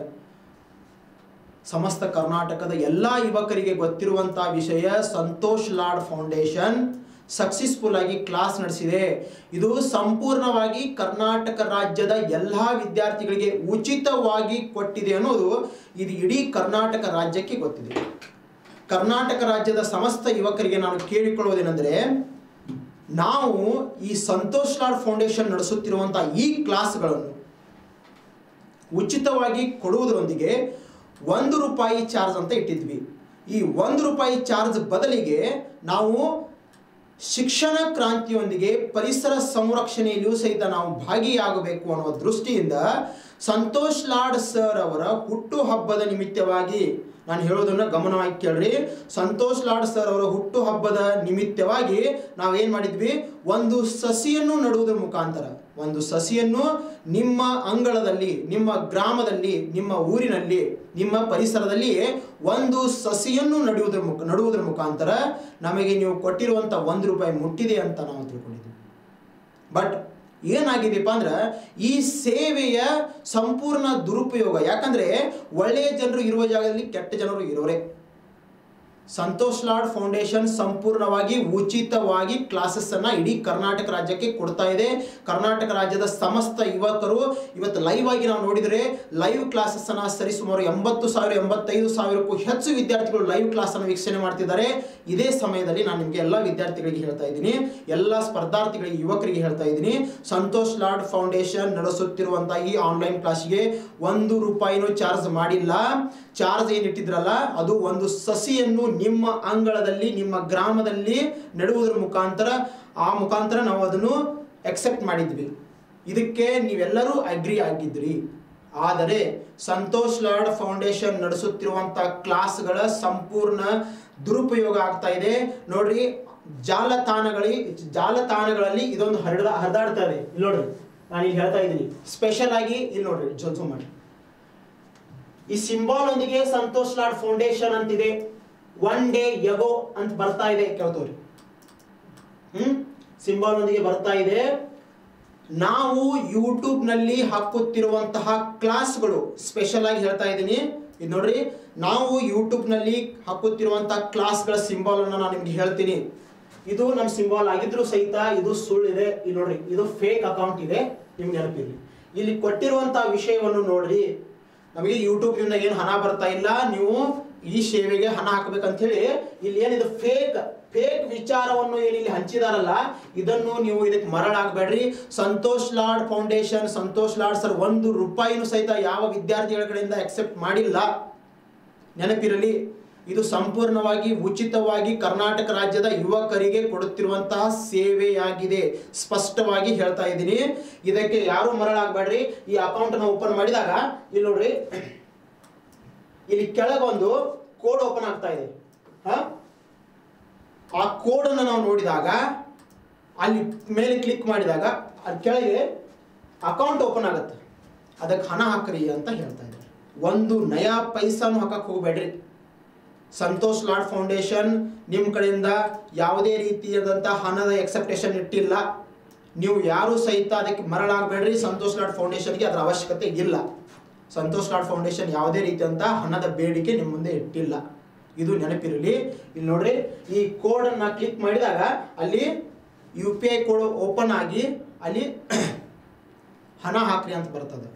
ಸಮಸ್ತ ಕರ್ನಾಟಕದ ಎಲ್ಲ ಯುವಕರಿಗೆ ಗೊತ್ತಿರುವಂತಹ ವಿಷಯ ಸಂತೋಷ್ ಲಾಡ್ ಫೌಂಡೇಶನ್ ಸಕ್ಸಸ್ಫುಲ್ ಆಗಿ ಕ್ಲಾಸ್ ನಡೆಸಿದೆ ಇದು ಸಂಪೂರ್ಣವಾಗಿ ಕರ್ನಾಟಕ ರಾಜ್ಯದ ಎಲ್ಲ ವಿದ್ಯಾರ್ಥಿಗಳಿಗೆ ಉಚಿತವಾಗಿ ಕೊಟ್ಟಿದೆ ಅನ್ನೋದು ಇದು ಇಡೀ ಕರ್ನಾಟಕ ರಾಜ್ಯಕ್ಕೆ ಗೊತ್ತಿದೆ ಕರ್ನಾಟಕ ರಾಜ್ಯದ ಸಮಸ್ತ ಯುವಕರಿಗೆ ನಾನು ಕೇಳಿಕೊಳ್ಳುವುದೇನೆಂದರೆ ನಾವು ಈ ಸಂತೋಷ್ ಲಾಡ್ ಫೌಂಡೇಶನ್ ನಡೆಸುತ್ತಿರುವಂತಹ ಈ ಕ್ಲಾಸ್ಗಳನ್ನು ಉಚಿತವಾಗಿ ಕೊಡುವುದರೊಂದಿಗೆ ಒಂದು ರೂಪಾಯಿ ಚಾರ್ಜ್ ಅಂತ ಇಟ್ಟಿದ್ವಿ ಈ ಒಂದು ರೂಪಾಯಿ ಚಾರ್ಜ್ ಬದಲಿಗೆ ನಾವು ಶಿಕ್ಷಣ ಕ್ರಾಂತಿಯೊಂದಿಗೆ ಪರಿಸರ ಸಂರಕ್ಷಣೆಯಲ್ಲಿಯೂ ಸಹಿತ ನಾವು ಭಾಗಿಯಾಗಬೇಕು ಅನ್ನುವ ದೃಷ್ಟಿಯಿಂದ ಸಂತೋಷ್ ಲಾಡ್ ಸರ್ ಅವರ ಹುಟ್ಟು ಹಬ್ಬದ ನಿಮಿತ್ತವಾಗಿ ನಾನು ಹೇಳೋದನ್ನ ಗಮನವಾಗಿ ಕೇಳ್ರಿ ಸಂತೋಷ್ ಲಾಡ್ ಸರ್ ಅವರ ಹುಟ್ಟು ಹಬ್ಬದ ನಿಮಿತ್ತವಾಗಿ ನಾವೇನ್ ಮಾಡಿದ್ವಿ ಒಂದು ಸಸಿಯನ್ನು ನಡುವುದರ ಮುಖಾಂತರ ಒಂದು ಸಸಿಯನ್ನು ನಿಮ್ಮ ಅಂಗಳದಲ್ಲಿ ನಿಮ್ಮ ಗ್ರಾಮದಲ್ಲಿ ನಿಮ್ಮ ಊರಿನಲ್ಲಿ ನಿಮ್ಮ ಪರಿಸರದಲ್ಲಿ ಒಂದು ಸಸಿಯನ್ನು ನಡೆಯುವುದರ ಮುಖ ನಡುವುದರ ಮುಖಾಂತರ ನಮಗೆ ನೀವು ಕೊಟ್ಟಿರುವಂಥ ಒಂದು ರೂಪಾಯಿ ಮುಟ್ಟಿದೆ ಅಂತ ನಾವು ತಿಳ್ಕೊಂಡಿದ್ವಿ ಬಟ್ ಏನಾಗಿದೆಪ್ಪ ಅಂದ್ರೆ ಈ ಸೇವೆಯ ಸಂಪೂರ್ಣ ದುರುಪಯೋಗ ಯಾಕಂದ್ರೆ ಒಳ್ಳೆಯ ಜನರು ಇರುವ ಜಾಗದಲ್ಲಿ ಕೆಟ್ಟ ಜನರು ಇರೋರೆ ಸಂತೋಷ್ ಲಾಡ್ ಫೌಂಡೇಶನ್ ಸಂಪೂರ್ಣವಾಗಿ ಉಚಿತವಾಗಿ ಕ್ಲಾಸಸ್ ಅನ್ನ ಇಡೀ ಕರ್ನಾಟಕ ರಾಜ್ಯಕ್ಕೆ ಕೊಡ್ತಾ ಇದೆ ಕರ್ನಾಟಕ ರಾಜ್ಯದ ಸಮಸ್ತ ಯುವಕರು ಇವತ್ತು ಲೈವ್ ಆಗಿ ನಾವು ನೋಡಿದರೆ ಲೈವ್ ಕ್ಲಾಸಸ್ ಅನ್ನ ಸರಿಸುಮಾರು ಎಂಬತ್ತು ಸಾವಿರ ಎಂಬತ್ತೈದು ಸಾವಿರಕ್ಕೂ ಹೆಚ್ಚು ವಿದ್ಯಾರ್ಥಿಗಳು ಲೈವ್ ಕ್ಲಾಸ್ ಅನ್ನು ವೀಕ್ಷಣೆ ಮಾಡ್ತಿದ್ದಾರೆ ಇದೇ ಸಮಯದಲ್ಲಿ ನಾನು ನಿಮಗೆ ಎಲ್ಲ ವಿದ್ಯಾರ್ಥಿಗಳಿಗೆ ಹೇಳ್ತಾ ಇದ್ದೀನಿ ಎಲ್ಲ ಸ್ಪರ್ಧಾರ್ಥಿಗಳಿಗೆ ಯುವಕರಿಗೆ ಹೇಳ್ತಾ ಇದ್ದೀನಿ ಸಂತೋಷ್ ಲಾಡ್ ಫೌಂಡೇಶನ್ ನಡೆಸುತ್ತಿರುವಂತಹ ಈ ಆನ್ಲೈನ್ ಕ್ಲಾಸ್ಗೆ ಒಂದು ರೂಪಾಯಿನೂ ಚಾರ್ಜ್ ಮಾಡಿಲ್ಲ ಚಾರ್ಜ್ ಏನಿಟ್ಟಿದ್ರಲ್ಲ ಅದು ಒಂದು ಸಸಿಯನ್ನು ನಿಮ್ಮ ಅಂಗಳದಲ್ಲಿ ನಿಮ್ಮ ಗ್ರಾಮದಲ್ಲಿ ನೆಡುವುದರ ಮುಖಾಂತರ ಆ ಮುಖಾಂತರ ನಾವು ಅದನ್ನು ಎಕ್ಸೆಪ್ಟ್ ಮಾಡಿದ್ವಿ ಇದಕ್ಕೆ ನೀವೆಲ್ಲರೂ ಅಗ್ರಿ ಆಗಿದ್ರಿ ಆದರೆ ಸಂತೋಷ್ ಲಾಡ್ ಫೌಂಡೇಶನ್ ನಡೆಸುತ್ತಿರುವಂತಹ ಕ್ಲಾಸ್ಗಳ ಸಂಪೂರ್ಣ ದುರುಪಯೋಗ ಆಗ್ತಾ ಇದೆ ನೋಡ್ರಿ ಜಾಲತಾಣಗಳಿ ಜಾಲತಾಣಗಳಲ್ಲಿ ಇದೊಂದು ಹರಿದ ಹರಿದಾಡ್ತಾ ಇದೆ ಇಲ್ಲಿ ನೋಡ್ರಿ ನಾನು ಇಲ್ಲಿ ಹೇಳ್ತಾ ಇದ್ದೀನಿ ಸ್ಪೆಷಲ್ ಆಗಿ ಇಲ್ಲಿ ನೋಡ್ರಿ ಜೊತೆ ಮಾಡಿ ಈ ಸಿಂಬಾಲ್ ಒಂದಿಗೆ ಸಂತೋಷ್ ಲಾಡ್ ಫೌಂಡೇಶನ್ ಅಂತಿದೆ ಒನ್ ಡೇ ಯಗೋ ಅಂತ ಬರ್ತಾ ಇದೆ ಕೇಳ್ತವ್ರಿ ಹ್ಮ್ ಸಿಂಬಾಲ್ ಒಂದಿಗೆ ಬರ್ತಾ ಇದೆ ನಾವು ಯೂಟ್ಯೂಬ್ ನಲ್ಲಿ ಹಾಕುತ್ತಿರುವಂತಹ ಕ್ಲಾಸ್ಗಳು ಸ್ಪೆಷಲ್ ಆಗಿ ಹೇಳ್ತಾ ಇದ್ದೀನಿ ಇದು ನೋಡ್ರಿ ನಾವು ಯೂಟ್ಯೂಬ್ ನಲ್ಲಿ ಹಾಕುತ್ತಿರುವಂತಹ ಕ್ಲಾಸ್ಗಳ ಸಿಂಬಾಲ್ ಅನ್ನ ನಾನು ನಿಮ್ಗೆ ಹೇಳ್ತೀನಿ ಇದು ನಮ್ಮ ಸಿಂಬಾಲ್ ಆಗಿದ್ರು ಸಹಿತ ಇದು ಸುಳ್ಳಿದೆ ಇಲ್ಲಿ ನೋಡ್ರಿ ಇದು ಫೇಕ್ ಅಕೌಂಟ್ ಇದೆ ನಿಮ್ಗೆ ನೆನಪಿರ್ಲಿ ಇಲ್ಲಿ ಕೊಟ್ಟಿರುವಂತಹ ವಿಷಯವನ್ನು ನೋಡ್ರಿ ನಮಗೆ ಯೂಟ್ಯೂಬ್ ನಿಂದ ಏನು ಹಣ ಬರ್ತಾ ಇಲ್ಲ ನೀವು ಈ ಸೇವೆಗೆ ಹಣ ಹಾಕಬೇಕಂತ ಹೇಳಿ ಇಲ್ಲಿ ಏನಿದೆ ಫೇಕ್ ಫೇಕ್ ವಿಚಾರವನ್ನು ಏನು ಇಲ್ಲಿ ಹಂಚಿದಾರಲ್ಲ ಇದನ್ನು ನೀವು ಇದಕ್ಕೆ ಮರಳಾಗಬೇಡ್ರಿ ಸಂತೋಷ್ ಲಾಡ್ ಫೌಂಡೇಶನ್ ಸಂತೋಷ್ ಲಾಡ್ ಸರ್ ಒಂದು ರೂಪಾಯಿನೂ ಸಹಿತ ಯಾವ ವಿದ್ಯಾರ್ಥಿಗಳ ಕಡೆಯಿಂದ ಅಕ್ಸೆಪ್ಟ್ ಮಾಡಿಲ್ಲ ನೆನಪಿರಲಿ ಇದು ಸಂಪೂರ್ಣವಾಗಿ ಉಚಿತವಾಗಿ ಕರ್ನಾಟಕ ರಾಜ್ಯದ ಯುವಕರಿಗೆ ಕೊಡುತ್ತಿರುವಂತಹ ಸೇವೆಯಾಗಿದೆ ಸ್ಪಷ್ಟವಾಗಿ ಹೇಳ್ತಾ ಇದ್ದೀನಿ ಇದಕ್ಕೆ ಯಾರು ಮರಳಾಗಬೇಡ್ರಿ ಈ ಅಕೌಂಟ್ ಅನ್ನು ಓಪನ್ ಮಾಡಿದಾಗ ಇಲ್ಲಿ ನೋಡ್ರಿ ಇಲ್ಲಿ ಕೆಳಗೊಂದು ಕೋಡ್ ಓಪನ್ ಆಗ್ತಾ ಇದೆ ಹಾ ಆ ಕೋಡನ್ನು ನಾವು ನೋಡಿದಾಗ ಅಲ್ಲಿ ಮೇಲೆ ಕ್ಲಿಕ್ ಮಾಡಿದಾಗ ಅಲ್ಲಿ ಕೆಳಗೆ ಅಕೌಂಟ್ ಓಪನ್ ಆಗುತ್ತೆ ಅದಕ್ಕೆ ಹಣ ಹಾಕ್ರಿ ಅಂತ ಹೇಳ್ತಾ ಇದ್ದಾರೆ ಒಂದು ನಯಾ ಪೈಸಾನು ಹಾಕಕ್ಕೆ ಹೋಗಬೇಡ್ರಿ ಸಂತೋಷ್ ಲಾಡ್ ಫೌಂಡೇಶನ್ ನಿಮ್ಮ ಕಡೆಯಿಂದ ಯಾವುದೇ ರೀತಿಯಾದಂಥ ಹಣದ ಎಕ್ಸೆಪ್ಟೇಷನ್ ಇಟ್ಟಿಲ್ಲ ನೀವು ಯಾರು ಸಹಿತ ಅದಕ್ಕೆ ಮರಳಾಗಬೇಡ್ರಿ ಸಂತೋಷ್ ಲಾಡ್ ಫೌಂಡೇಶನ್ಗೆ ಅದರ ಅವಶ್ಯಕತೆ ಇಲ್ಲ ಸಂತೋಷ್ ಲಾಡ್ ಫೌಂಡೇಶನ್ ಯಾವುದೇ ರೀತಿಯಂತ ಹಣದ ಬೇಡಿಕೆ ನಿಮ್ಮ ಮುಂದೆ ಇಟ್ಟಿಲ್ಲ ಇದು ನೆನಪಿರಲಿ ಇಲ್ಲಿ ನೋಡ್ರಿ ಈ ಕೋಡನ್ನು ಕ್ಲಿಕ್ ಮಾಡಿದಾಗ ಅಲ್ಲಿ U P I code open ಆಗಿ ಅಲ್ಲಿ ಹಣ ಹಾಕ್ರಿ ಅಂತ ಬರ್ತದೆ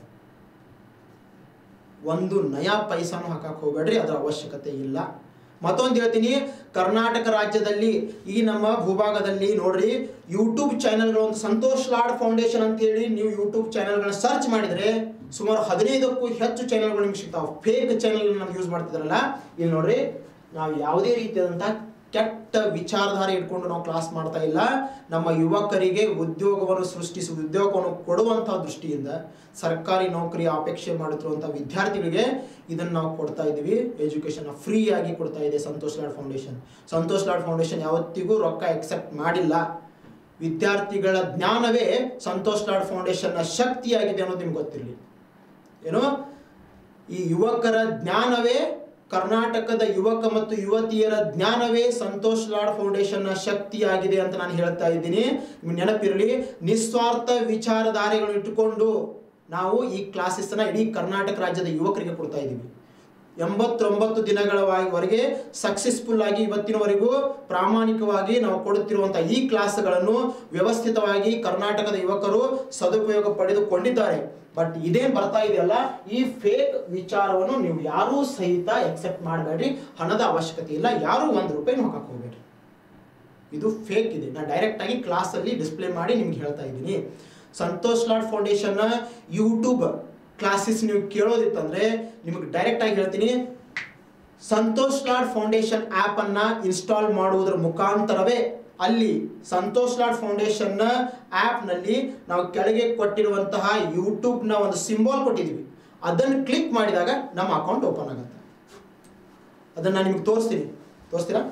ಒಂದು ನಯಾ ಪೈಸಾನು ಹಾಕಕ್ಕೆ ಹೋಗ್ಬೇಡ್ರಿ ಅದರ ಅವಶ್ಯಕತೆ ಇಲ್ಲ ಮತ್ತೊಂದು ಹೇಳ್ತೀನಿ ಕರ್ನಾಟಕ ರಾಜ್ಯದಲ್ಲಿ ಈ ನಮ್ಮ ಭೂಭಾಗದಲ್ಲಿ ನೋಡ್ರಿ ಯೂಟ್ಯೂಬ್ ಚಾನೆಲ್ಗಳು ಒಂದು ಸಂತೋಷ್ ಲಾಡ್ ಫೌಂಡೇಶನ್ ಅಂತ ಹೇಳಿ ನೀವು ಯೂಟ್ಯೂಬ್ ಚಾನೆಲ್ಗಳನ್ನ ಸರ್ಚ್ ಮಾಡಿದ್ರೆ ಸುಮಾರು ಹದಿನೈದಕ್ಕೂ ಹೆಚ್ಚು ಚಾನೆಲ್ಗಳು ನಿಮ್ಗೆ ಸಿಗ್ತಾವೆ ಫೇಕ್ ಚಾನೆಲ್ ನಾವು ಯೂಸ್ ಮಾಡ್ತಿದ್ರಲ್ಲ ಇಲ್ಲಿ ನೋಡ್ರಿ ನಾವು ಯಾವುದೇ ರೀತಿಯಾದಂಥ ಕೆಟ್ಟ ವಿಚಾರಧಾರೆ ಇಟ್ಕೊಂಡು ನಾವು ಕ್ಲಾಸ್ ಮಾಡ್ತಾ ಇಲ್ಲ ನಮ್ಮ ಯುವಕರಿಗೆ ಉದ್ಯೋಗವನ್ನು ಸೃಷ್ಟಿಸಿ ಉದ್ಯೋಗವನ್ನು ಕೊಡುವಂತಹ ದೃಷ್ಟಿಯಿಂದ ಸರ್ಕಾರಿ ನೌಕರಿ ಅಪೇಕ್ಷೆ ಮಾಡುತ್ತಿರುವಂಥ ವಿದ್ಯಾರ್ಥಿಗಳಿಗೆ ಇದನ್ನು ನಾವು ಕೊಡ್ತಾ ಇದ್ದೀವಿ ಎಜುಕೇಷನ್ ಫ್ರೀ ಆಗಿ ಕೊಡ್ತಾ ಇದೆ ಸಂತೋಷ್ ಲಾಡ್ ಫೌಂಡೇಶನ್ ಸಂತೋಷ್ ಲಾಡ್ ಫೌಂಡೇಶನ್ ಯಾವತ್ತಿಗೂ ರೊಕ್ಕ ಎಕ್ಸೆಪ್ಟ್ ಮಾಡಿಲ್ಲ ವಿದ್ಯಾರ್ಥಿಗಳ ಜ್ಞಾನವೇ ಸಂತೋಷ್ ಲಾಡ್ ಫೌಂಡೇಶನ್ನ ಶಕ್ತಿಯಾಗಿದೆ ಅನ್ನೋದು ನಿಮ್ಗೆ ಗೊತ್ತಿರಲಿ ಏನು ಈ ಯುವಕರ ಜ್ಞಾನವೇ ಕರ್ನಾಟಕದ ಯುವಕ ಮತ್ತು ಯುವತಿಯರ ಜ್ಞಾನವೇ ಸಂತೋಷ್ ಲಾಡ್ ಫೌಂಡೇಶನ್ನ ಶಕ್ತಿಯಾಗಿದೆ ಅಂತ ನಾನು ಹೇಳ್ತಾ ಇದ್ದೀನಿ ನಿಮ್ಗೆ ನೆನಪಿರಲಿ ನಿಸ್ವಾರ್ಥ ವಿಚಾರಧಾರೆಗಳು ಇಟ್ಟುಕೊಂಡು ನಾವು ಈ ಕ್ಲಾಸಸ್ನ ಇಡೀ ಕರ್ನಾಟಕ ರಾಜ್ಯದ ಯುವಕರಿಗೆ ಕೊಡ್ತಾ ಇದ್ದೀವಿ ಎಂಬತ್ತೊಂಬತ್ತು ದಿನಗಳವರೆಗೆ ಸಕ್ಸಸ್ಫುಲ್ ಆಗಿ ಇವತ್ತಿನವರೆಗೂ ಪ್ರಾಮಾಣಿಕವಾಗಿ ನಾವು ಕೊಡುತ್ತಿರುವಂಥ ಈ ಕ್ಲಾಸ್ಗಳನ್ನು ವ್ಯವಸ್ಥಿತವಾಗಿ ಕರ್ನಾಟಕದ ಯುವಕರು ಸದುಪಯೋಗ ಪಡೆದುಕೊಂಡಿದ್ದಾರೆ ಬಟ್ ಇದೇನು ಬರ್ತಾ ಇದೆಯಲ್ಲ ಈ ಫೇಕ್ ವಿಚಾರವನ್ನು ನೀವು ಯಾರೂ ಸಹಿತ ಎಕ್ಸೆಪ್ಟ್ ಮಾಡಬೇಡ್ರಿ ಹಣದ ಅವಶ್ಯಕತೆ ಇಲ್ಲ ಯಾರೂ ಒಂದು ರೂಪಾಯಿ ಹಾಕಕ್ಕೆ ಹೋಗ್ಬೇಡ್ರಿ ಇದು ಫೇಕ್ ಇದೆ ನಾನು ಡೈರೆಕ್ಟ್ ಆಗಿ ಕ್ಲಾಸಲ್ಲಿ ಡಿಸ್ಪ್ಲೇ ಮಾಡಿ ನಿಮ್ಗೆ ಹೇಳ್ತಾ ಇದ್ದೀನಿ ಸಂತೋಷ್ ಲಾಡ್ ಫೌಂಡೇಶನ್ನ ಯೂಟ್ಯೂಬ್ ಕ್ಲಾಸಸ್ ನೀವು ಕೇಳೋದಿತ್ತಂದ್ರೆ ನಿಮಗೆ ಡೈರೆಕ್ಟ್ ಆಗಿ ಹೇಳ್ತೀನಿ ಸಂತೋಷ್ ಲಾಡ್ ಫೌಂಡೇಶನ್ ಆ್ಯಪ್ ಅನ್ನ ಇನ್ಸ್ಟಾಲ್ ಮಾಡುವುದರ ಮುಖಾಂತರವೇ ಅಲ್ಲಿ ಸಂತೋಷ್ ಲಾಡ್ ಫೌಂಡೇಶನ್ನ ಆ್ಯಪ್ನಲ್ಲಿ ನಾವು ಕೆಳಗೆ ಕೊಟ್ಟಿರುವಂತಹ ಯೂಟ್ಯೂಬ್ನ ಒಂದು ಸಿಂಬಾಲ್ ಕೊಟ್ಟಿದ್ದೀವಿ ಅದನ್ನು ಕ್ಲಿಕ್ ಮಾಡಿದಾಗ ನಮ್ಮ ಅಕೌಂಟ್ ಓಪನ್ ಆಗುತ್ತೆ ಅದನ್ನು ನಾನು ನಿಮ್ಗೆ ತೋರಿಸ್ತೀನಿ ತೋರಿಸ್ತೀರಾ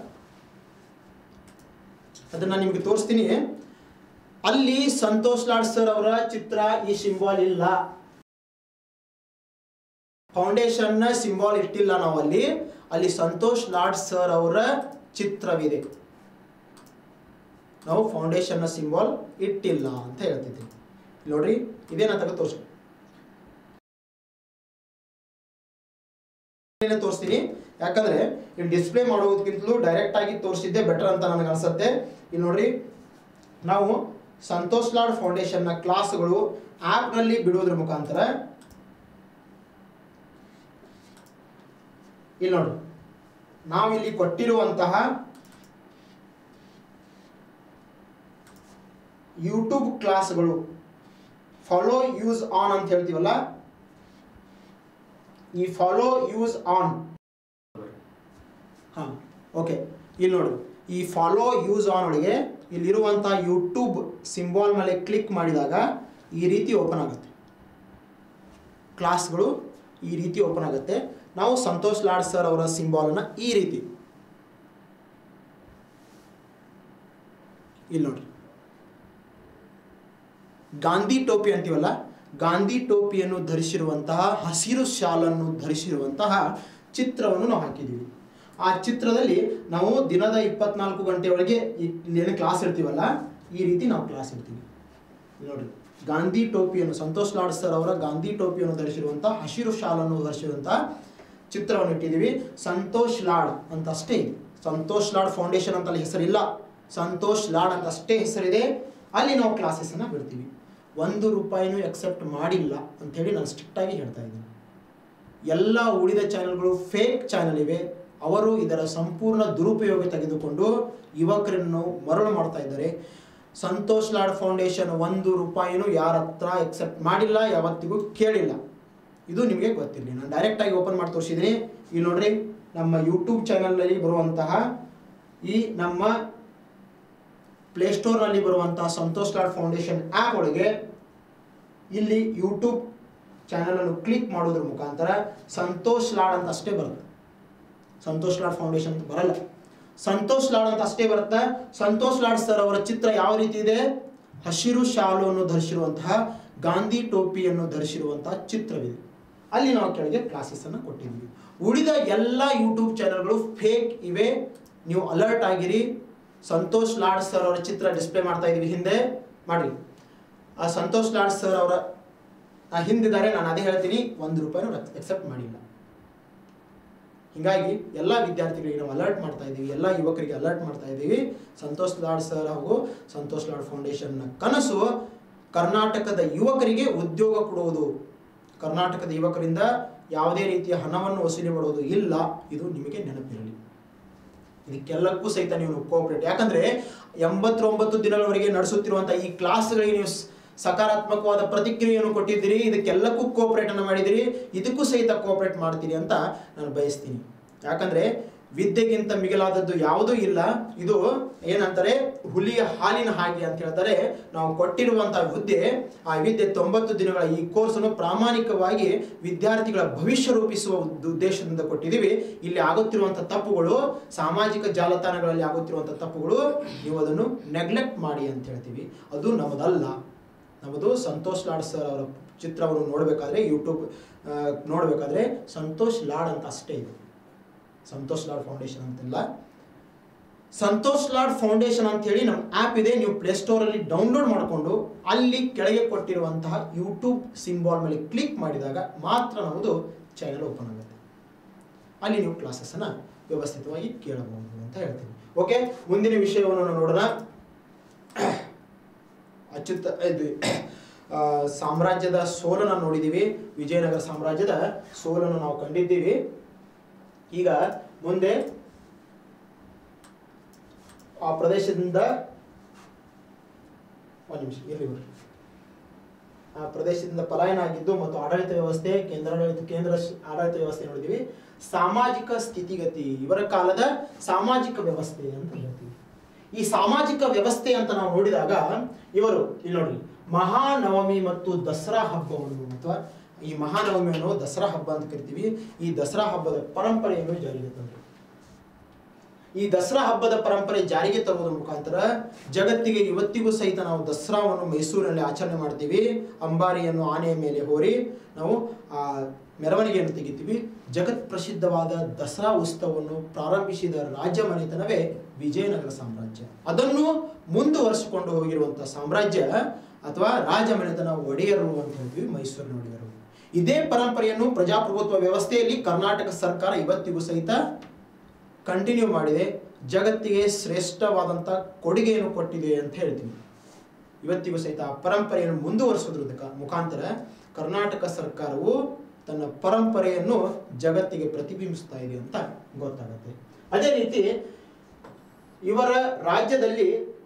ಅದನ್ನು ನಾನು ನಿಮಗೆ ತೋರಿಸ್ತೀನಿ ಅಲ್ಲಿ ಸಂತೋಷ್ ಲಾಡ್ ಸರ್ ಅವರ ಚಿತ್ರ ಈ ಸಿಂಬಾಲ್ ಇಲ್ಲ ಫೌಂಡೇಶನ್ನ ಸಿಂಬಾಲ್ ಇಟ್ಟಿಲ್ಲ ನಾವು ಅಲ್ಲಿ ಅಲ್ಲಿ ಸಂತೋಷ್ ಲಾಡ್ ಸರ್ ಅವರ ಚಿತ್ರವಿದೆ ನಾವು ಫೌಂಡೇಶನ್ನ ಸಿಂಬಾಲ್ ಇಟ್ಟಿಲ್ಲ ಅಂತ ಹೇಳ್ತಿದ್ದೀವಿ ನೋಡ್ರಿ ಇದೇನಂತ ತೋರಿಸ್ ತೋರಿಸ್ತೀನಿ ಯಾಕಂದ್ರೆ ಇಲ್ಲಿ ಡಿಸ್ಪ್ಲೇ ಮಾಡೋದಕ್ಕಿಂತಲೂ ಡೈರೆಕ್ಟ್ ಆಗಿ ತೋರಿಸಿದ್ದೆ ಬೆಟರ್ ಅಂತ ನನಗೆ ಅನ್ಸುತ್ತೆ ಇಲ್ಲಿ ನೋಡ್ರಿ ನಾವು ಸಂತೋಷ್ ಲಾಡ್ ಫೌಂಡೇಶನ್ನ ಕ್ಲಾಸ್ಗಳು ಆ್ಯಪ್ನಲ್ಲಿ ಬಿಡೋದ್ರ ಮುಖಾಂತರ ಇಲ್ಲಿ ನೋಡಿ ನಾವಿಲ್ಲಿ ಕೊಟ್ಟಿರುವಂತಹ ಯೂಟ್ಯೂಬ್ ಕ್ಲಾಸ್ಗಳು ಫಾಲೋ ಯೂಸ್ ಆನ್ ಅಂತ ಹೇಳ್ತೀವಲ್ಲ ಈ ಫಾಲೋ ಯೂಸ್ ಆನ್ ಹಾಂ ಓಕೆ ಇಲ್ಲಿ ನೋಡಿ ಈ ಫಾಲೋ ಯೂಸ್ ಆನ್ ಒಳಗೆ ಇಲ್ಲಿರುವಂಥ ಯೂಟ್ಯೂಬ್ ಸಿಂಬಾಲ್ ಮೇಲೆ ಕ್ಲಿಕ್ ಮಾಡಿದಾಗ ಈ ರೀತಿ ಓಪನ್ ಆಗುತ್ತೆ ಕ್ಲಾಸ್ಗಳು ಈ ರೀತಿ ಓಪನ್ ಆಗುತ್ತೆ ನಾವು ಸಂತೋಷ್ ಲಾಡ್ ಸರ್ ಅವರ ಸಿಂಬಾಲನ್ನು ಈ ರೀತಿ ಇಲ್ಲಿ ನೋಡ್ರಿ ಗಾಂಧಿ ಟೋಪಿ ಅಂತೀವಲ್ಲ ಗಾಂಧಿ ಟೋಪಿಯನ್ನು ಧರಿಸಿರುವಂತಹ ಹಸಿರು ಶಾಲನ್ನು ಧರಿಸಿರುವಂತಹ ಚಿತ್ರವನ್ನು ನಾವು ಹಾಕಿದ್ದೀವಿ ಆ ಚಿತ್ರದಲ್ಲಿ ನಾವು ದಿನದ ಇಪ್ಪತ್ನಾಲ್ಕು ಗಂಟೆ ಒಳಗೆ ಏನು ಕ್ಲಾಸ್ ಇರ್ತೀವಲ್ಲ ಈ ರೀತಿ ನಾವು ಕ್ಲಾಸ್ ಇರ್ತೀವಿ ಇಲ್ಲಿ ನೋಡ್ರಿ ಗಾಂಧಿ ಟೋಪಿಯನ್ನು ಸಂತೋಷ್ ಲಾಡ್ ಸರ್ ಅವರ ಗಾಂಧಿ ಟೋಪಿಯನ್ನು ಧರಿಸಿರುವಂಥ ಹಸಿರು ಶಾಲನ್ನು ಧರಿಸಿರುವಂಥ ಚಿತ್ರವನ್ನು ಇಟ್ಟಿದ್ದೀವಿ ಸಂತೋಷ್ ಲಾಡ್ ಅಂತ ಅಷ್ಟೇ ಇದೆ ಸಂತೋಷ್ ಲಾಡ್ ಫೌಂಡೇಶನ್ ಅಂತ ಅಲ್ಲಿ ಹೆಸರಿಲ್ಲ ಸಂತೋಷ್ ಲಾಡ್ ಅಂತ ಅಷ್ಟೇ ಹೆಸರಿದೆ ಅಲ್ಲಿ ನಾವು ಕ್ಲಾಸಸ್ಸನ್ನು ಬಿಡ್ತೀವಿ ಒಂದು ರೂಪಾಯಿನೂ ಎಕ್ಸೆಪ್ಟ್ ಮಾಡಿಲ್ಲ ಅಂಥೇಳಿ ನಾನು ಸ್ಟ್ರಿಕ್ಟಾಗಿ ಹೇಳ್ತಾ ಇದ್ದೀನಿ ಎಲ್ಲ ಉಳಿದ ಚಾನೆಲ್ಗಳು ಫೇಕ್ ಚಾನೆಲ್ ಇವೆ ಅವರು ಇದರ ಸಂಪೂರ್ಣ ದುರುಪಯೋಗ ತೆಗೆದುಕೊಂಡು ಯುವಕರನ್ನು ಮರಳು ಮಾಡ್ತಾ ಇದ್ದಾರೆ ಸಂತೋಷ್ ಲಾಡ್ ಫೌಂಡೇಶನ್ ಒಂದು ರೂಪಾಯಿನೂ ಯಾರ ಹತ್ರ ಎಕ್ಸೆಪ್ಟ್ ಮಾಡಿಲ್ಲ ಯಾವತ್ತಿಗೂ ಕೇಳಿಲ್ಲ ಇದು ನಿಮಗೆ ಗೊತ್ತಿರಲಿ ನಾನು ಡೈರೆಕ್ಟಾಗಿ ಓಪನ್ ಮಾಡಿ ತೋರಿಸಿದ್ದೀನಿ ಇಲ್ಲಿ ನೋಡ್ರಿ ನಮ್ಮ ಯೂಟ್ಯೂಬ್ ಚಾನಲ್ನಲ್ಲಿ ಬರುವಂತಹ ಈ ನಮ್ಮ ಪ್ಲೇಸ್ಟೋರ್ನಲ್ಲಿ ಬರುವಂತಹ ಸಂತೋಷ್ ಲಾಡ್ ಫೌಂಡೇಶನ್ ಆ್ಯಪ್ ಒಳಗೆ ಇಲ್ಲಿ ಯೂಟ್ಯೂಬ್ ಚಾನಲನ್ನು ಕ್ಲಿಕ್ ಮಾಡೋದ್ರ ಮುಖಾಂತರ ಸಂತೋಷ್ ಲಾಡ್ ಅಂತ ಅಷ್ಟೇ ಬರುತ್ತೆ ಸಂತೋಷ್ ಲಾಡ್ ಫೌಂಡೇಶನ್ ಅಂತ ಬರಲ್ಲ ಸಂತೋಷ್ ಲಾಡ್ ಅಂತ ಅಷ್ಟೇ ಬರುತ್ತೆ ಸಂತೋಷ್ ಲಾಡ್ ಸರ್ ಅವರ ಚಿತ್ರ ಯಾವ ರೀತಿ ಇದೆ ಹಸಿರು ಶಾಲುವನ್ನು ಧರಿಸಿರುವಂತಹ ಗಾಂಧಿ ಟೋಪಿಯನ್ನು ಧರಿಸಿರುವಂತಹ ಚಿತ್ರವಿದೆ ಅಲ್ಲಿ ನಾವು ಕೆಳಗೆ ಕ್ಲಾಸಸ್ಸನ್ನು ಕೊಟ್ಟಿದ್ವಿ ಉಳಿದ ಎಲ್ಲ ಯೂಟ್ಯೂಬ್ ಚಾನಲ್ಗಳು ಫೇಕ್ ಇವೆ ನೀವು ಅಲರ್ಟ್ ಆಗಿರಿ ಸಂತೋಷ್ ಲಾಡ್ ಸರ್ ಅವರ ಚಿತ್ರ ಡಿಸ್ಪ್ಲೇ ಮಾಡ್ತಾ ಇದೀವಿ ಹಿಂದೆ ಮಾಡಿ ಆ ಸಂತೋಷ್ ಲಾಡ್ ಸರ್ ಅವರ ಆ ಹಿಂದಿದ್ದಾರೆ ನಾನು ಅದೇ ಹೇಳ್ತೀನಿ ಒಂದು ರೂಪಾಯಿನೂ ಎಕ್ಸೆಪ್ಟ್ ಮಾಡಿಲ್ಲ ಹೀಗಾಗಿ ಎಲ್ಲ ವಿದ್ಯಾರ್ಥಿಗಳಿಗೆ ನಾವು ಅಲರ್ಟ್ ಮಾಡ್ತಾ ಇದ್ದೀವಿ ಎಲ್ಲ ಯುವಕರಿಗೆ ಅಲರ್ಟ್ ಮಾಡ್ತಾ ಇದ್ದೀವಿ ಸಂತೋಷ್ ಲಾಡ್ ಸರ್ ಹಾಗೂ ಸಂತೋಷ್ ಲಾಡ್ ಫೌಂಡೇಶನ್ನ ಕನಸು ಕರ್ನಾಟಕದ ಯುವಕರಿಗೆ ಉದ್ಯೋಗ ಕೊಡುವುದು ಕರ್ನಾಟಕದ ಯುವಕರಿಂದ ಯಾವುದೇ ರೀತಿಯ ಹಣವನ್ನು ವಸೂಲಿ ಮಾಡುವುದು ಇಲ್ಲ ಇದು ನಿಮಗೆ ನೆನಪಿರಲಿ ಇದಕ್ಕೆಲ್ಲಕ್ಕೂ ಸಹಿತ ನೀವು ಕೋಆಪರೇಟ್ ಯಾಕಂದ್ರೆ ಎಂಬತ್ತೊಂಬತ್ತು ದಿನಗಳವರೆಗೆ ನಡೆಸುತ್ತಿರುವಂತಹ ಈ ಕ್ಲಾಸ್ಗಳಿಗೆ ನೀವು ಸ್- ಸಕಾರಾತ್ಮಕವಾದ ಪ್ರತಿಕ್ರಿಯೆಯನ್ನು ಕೊಟ್ಟಿದ್ದೀರಿ ಇದಕ್ಕೆಲ್ಲಕ್ಕೂ ಕೋಆಪರೇಟ್ ಅನ್ನು ಮಾಡಿದಿರಿ ಇದಕ್ಕೂ ಸಹಿತ ಕೋಆಪರೇಟ್ ಮಾಡ್ತೀರಿ ಅಂತ ನಾನು ಬಯಸ್ತೀನಿ ಯಾಕಂದ್ರೆ ವಿದ್ಯೆಗಿಂತ ಮಿಗಿಲಾದದ್ದು ಯಾವುದೂ ಇಲ್ಲ ಇದು ಏನಂತಾರೆ ಹುಲಿಯ ಹಾಲಿನ ಹಾಗೆ ಅಂತ ಹೇಳ್ತಾರೆ ನಾವು ಕೊಟ್ಟಿರುವಂತಹ ವಿದ್ಯೆ ಆ ವಿದ್ಯೆ ತೊಂಬತ್ತು ದಿನಗಳ ಈ ಕೋರ್ಸನ್ನು ಪ್ರಾಮಾಣಿಕವಾಗಿ ವಿದ್ಯಾರ್ಥಿಗಳ ಭವಿಷ್ಯ ರೂಪಿಸುವ ಉದ್- ಉದ್ದೇಶದಿಂದ ಕೊಟ್ಟಿದ್ದೀವಿ ಇಲ್ಲಿ ಆಗುತ್ತಿರುವಂತಹ ತಪ್ಪುಗಳು ಸಾಮಾಜಿಕ ಜಾಲತಾಣಗಳಲ್ಲಿ ಆಗುತ್ತಿರುವಂತಹ ತಪ್ಪುಗಳು ನೀವು ಅದನ್ನು ನೆಗ್ಲೆಕ್ಟ್ ಮಾಡಿ ಅಂತ ಹೇಳ್ತೀವಿ ಅದು ನಮ್ಮದಲ್ಲ ನಮ್ಮದು ಸಂತೋಷ್ ಲಾಡ್ ಸರ್ ಅವರ ಚಿತ್ರವನ್ನು ನೋಡಬೇಕಾದ್ರೆ ಯೂಟ್ಯೂಬ್ ನೋಡಬೇಕಾದ್ರೆ ಸಂತೋಷ್ ಲಾಡ್ ಅಂತ ಅಷ್ಟೇ ಇದೆ ಸಂತೋಷ್ ಲಾಡ್ ಫೌಂಡೇಶನ್ ಅಂತಿಲ್ಲ ಸಂತೋಷ್ ಲಾಡ್ ಫೌಂಡೇಶನ್ ಅಂತ ಹೇಳಿ ನಮ್ಮ ಆ್ಯಪ್ ಇದೆ ನೀವು ಪ್ಲೇಸ್ಟೋರಲ್ಲಿ ಡೌನ್ಲೋಡ್ ಮಾಡಿಕೊಂಡು ಅಲ್ಲಿ ಕೆಳಗೆ ಕೊಟ್ಟಿರುವಂತಹ ಯೂಟ್ಯೂಬ್ ಸಿಂಬಾಲ್ ಮೇಲೆ ಕ್ಲಿಕ್ ಮಾಡಿದಾಗ ಮಾತ್ರ ನಮ್ಮದು ಚಾನೆಲ್ ಓಪನ್ ಆಗುತ್ತೆ ಅಲ್ಲಿ ನೀವು ಕ್ಲಾಸಸ್ಸನ್ನು ವ್ಯವಸ್ಥಿತವಾಗಿ ಕೇಳಬಹುದು ಅಂತ ಹೇಳ್ತೀನಿ ಓಕೆ ಮುಂದಿನ ವಿಷಯವನ್ನು ನಾವು ನೋಡೋಣ ಅಚ್ಯುತ ಇದು ಆ, ಸಾಮ್ರಾಜ್ಯದ ಸೋಲನ್ನು ನೋಡಿದ್ದೀವಿ ವಿಜಯನಗರ ಸಾಮ್ರಾಜ್ಯದ ಸೋಲನ್ನು ನಾವು ಕಂಡಿದ್ದೀವಿ ಈಗ ಮುಂದೆ ಆ ಪ್ರದೇಶದಿಂದ ಒಂದು ನಿಮಿಷ ಇರ್ಲಿ ಬಿಡ್ರಿ ಆ ಪ್ರದೇಶದಿಂದ ಪಲಾಯನ ಆಗಿದ್ದು ಮತ್ತು ಆಡಳಿತ ವ್ಯವಸ್ಥೆ ಕೇಂದ್ರಾಡಳಿತ ಕೇಂದ್ರ ಶ- ಆಡಳಿತ ವ್ಯವಸ್ಥೆ ನೋಡಿದ್ದೀವಿ ಸಾಮಾಜಿಕ ಸ್ಥಿತಿಗತಿ ಇವರ ಕಾಲದ ಸಾಮಾಜಿಕ ವ್ಯವಸ್ಥೆ ಅಂತ ಹೇಳ್ತೀವಿ ಈ ಸಾಮಾಜಿಕ ವ್ಯವಸ್ಥೆ ಅಂತ ನಾವು ನೋಡಿದಾಗ ಇವರು ಇಲ್ಲಿ ನೋಡ್ರಿ ಮಹಾನವಮಿ ಮತ್ತು ದಸರಾ ಹಬ್ಬವನ್ನು ಅಥವಾ ಈ ಮಹಾನವಮಿಯನ್ನು ದಸರಾ ಹಬ್ಬ ಅಂತ ಕರಿತೀವಿ ಈ ದಸರಾ ಹಬ್ಬದ ಪರಂಪರೆಯನ್ನು ಜಾರಿಗೆ ತಂದರು ಈ ದಸರಾ ಹಬ್ಬದ ಪರಂಪರೆ ಜಾರಿಗೆ ತರುವುದರ ಮುಖಾಂತರ ಜಗತ್ತಿಗೆ ಇವತ್ತಿಗೂ ಸಹಿತ ನಾವು ದಸರಾವನ್ನು ಮೈಸೂರಿನಲ್ಲಿ ಆಚರಣೆ ಮಾಡ್ತೀವಿ ಅಂಬಾರಿಯನ್ನು ಆನೆಯ ಮೇಲೆ ಹೋರಿ ನಾವು ಆ ಮೆರವಣಿಗೆಯನ್ನು ತೆಗಿತೀವಿ ಜಗತ್ ಪ್ರಸಿದ್ಧವಾದ ದಸರಾ ಉತ್ಸವವನ್ನು ಪ್ರಾರಂಭಿಸಿದ ರಾಜ್ಯ ಮನೆತನವೇ ವಿಜಯನಗರ ಸಾಮ್ರಾಜ್ಯ ಅದನ್ನು ಮುಂದುವರಿಸಿಕೊಂಡು ಹೋಗಿರುವಂತಹ ಸಾಮ್ರಾಜ್ಯ ಅಥವಾ ರಾಜ ಮನೆತನ ಒಡೆಯರು ಅಂತ ಹೇಳ್ತೀವಿ ಮೈಸೂರಿನ ಒಡೆಯರು ಇದೇ ಪರಂಪರೆಯನ್ನು ಪ್ರಜಾಪ್ರಭುತ್ವ ವ್ಯವಸ್ಥೆಯಲ್ಲಿ ಕರ್ನಾಟಕ ಸರ್ಕಾರ ಇವತ್ತಿಗೂ ಸಹಿತ ಕಂಟಿನ್ಯೂ ಮಾಡಿದೆ ಜಗತ್ತಿಗೆ ಶ್ರೇಷ್ಠವಾದಂಥ ಕೊಡುಗೆಯನ್ನು ಕೊಟ್ಟಿದೆ ಅಂತ ಹೇಳ್ತೀನಿ ಇವತ್ತಿಗೂ ಸಹಿತ ಆ ಪರಂಪರೆಯನ್ನು ಮುಂದುವರಿಸೋದ್ರ ಕ- ಮುಖಾಂತರ ಕರ್ನಾಟಕ ಸರ್ಕಾರವು ತನ್ನ ಪರಂಪರೆಯನ್ನು ಜಗತ್ತಿಗೆ ಪ್ರತಿಬಿಂಬಿಸ್ತಾ ಇದೆ ಅಂತ ಗೊತ್ತಾಗುತ್ತೆ ಅದೇ ರೀತಿ ಇವರ ರಾಜ್ಯದಲ್ಲಿ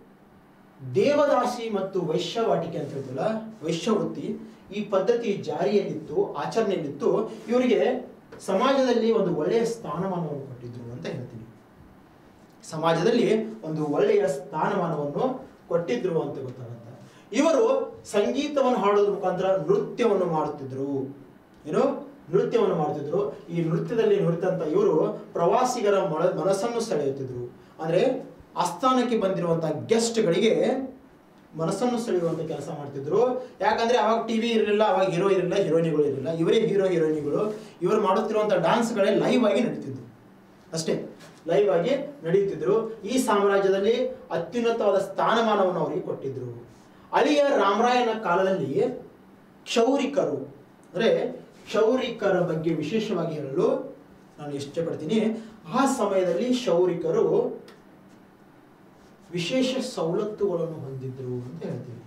ದೇವದಾಸಿ ಮತ್ತು ವೈಶ್ಯವಾಟಿಕೆ ಅಂತ ಹೇಳ್ತೀವಲ್ಲ ವೈಶ್ಯವೃತ್ತಿ ಈ ಪದ್ಧತಿ ಜಾರಿಯಲ್ಲಿತ್ತು ಆಚರಣೆಯಲ್ಲಿತ್ತು ಇವರಿಗೆ ಸಮಾಜದಲ್ಲಿ ಒಂದು ಒಳ್ಳೆಯ ಸ್ಥಾನಮಾನವನ್ನು ಕೊಟ್ಟಿದ್ರು ಅಂತ ಹೇಳ್ತೀನಿ ಸಮಾಜದಲ್ಲಿ ಒಂದು ಒಳ್ಳೆಯ ಸ್ಥಾನಮಾನವನ್ನು ಕೊಟ್ಟಿದ್ರು ಅಂತ ಗೊತ್ತಾಗುತ್ತೆ ಇವರು ಸಂಗೀತವನ್ನು ಹಾಡೋದ್ರ ಮುಖಾಂತರ ನೃತ್ಯವನ್ನು ಮಾಡುತ್ತಿದ್ರು ಏನು ನೃತ್ಯವನ್ನು ಮಾಡುತ್ತಿದ್ರು ಈ ನೃತ್ಯದಲ್ಲಿ ನುರಿತಂತ ಇವರು ಪ್ರವಾಸಿಗರ ಮನ ಮನಸ್ಸನ್ನು ಸೆಳೆಯುತ್ತಿದ್ರು ಅಂದ್ರೆ ಆಸ್ಥಾನಕ್ಕೆ ಬಂದಿರುವಂತಹ ಗೆಸ್ಟ್ಗಳಿಗೆ ಮನಸ್ಸನ್ನು ಸೆಳೆಯುವಂತ ಕೆಲಸ ಮಾಡ್ತಿದ್ರು ಯಾಕಂದ್ರೆ ಅವಾಗ ಟಿವಿ ಇರಲಿಲ್ಲ ಅವಾಗ ಹೀರೋ ಇರಲಿಲ್ಲ ಹೀರೋಯಿನಿಗಳು ಇರಲಿಲ್ಲ ಇವರೇ ಹೀರೋ ಹೀರೋಯಿನಿಗಳು ಇವರು ಮಾಡುತ್ತಿರುವಂತಹ ಡಾನ್ಸ್ಗಳೇ ಲೈವ್ ಆಗಿ ನಡೀತಿದ್ವು ಅಷ್ಟೇ ಲೈವ್ ಆಗಿ ನಡೆಯುತ್ತಿದ್ರು ಈ ಸಾಮ್ರಾಜ್ಯದಲ್ಲಿ ಅತ್ಯುನ್ನತವಾದ ಸ್ಥಾನಮಾನವನ್ನು ಅವರಿಗೆ ಕೊಟ್ಟಿದ್ರು ಅಳಿಯ ರಾಮರಾಯನ ಕಾಲದಲ್ಲಿ ಕ್ಷೌರಿಕರು ಅಂದ್ರೆ ಕ್ಷೌರಿಕರ ಬಗ್ಗೆ ವಿಶೇಷವಾಗಿ ಹೇಳಲು ನಾನು ಇಷ್ಟಪಡ್ತೀನಿ ಆ ಸಮಯದಲ್ಲಿ ಕ್ಷೌರಿಕರು ವಿಶೇಷ ಸವಲತ್ತುಗಳನ್ನು ಹೊಂದಿದ್ರು ಅಂತ ಹೇಳ್ತೀವಿ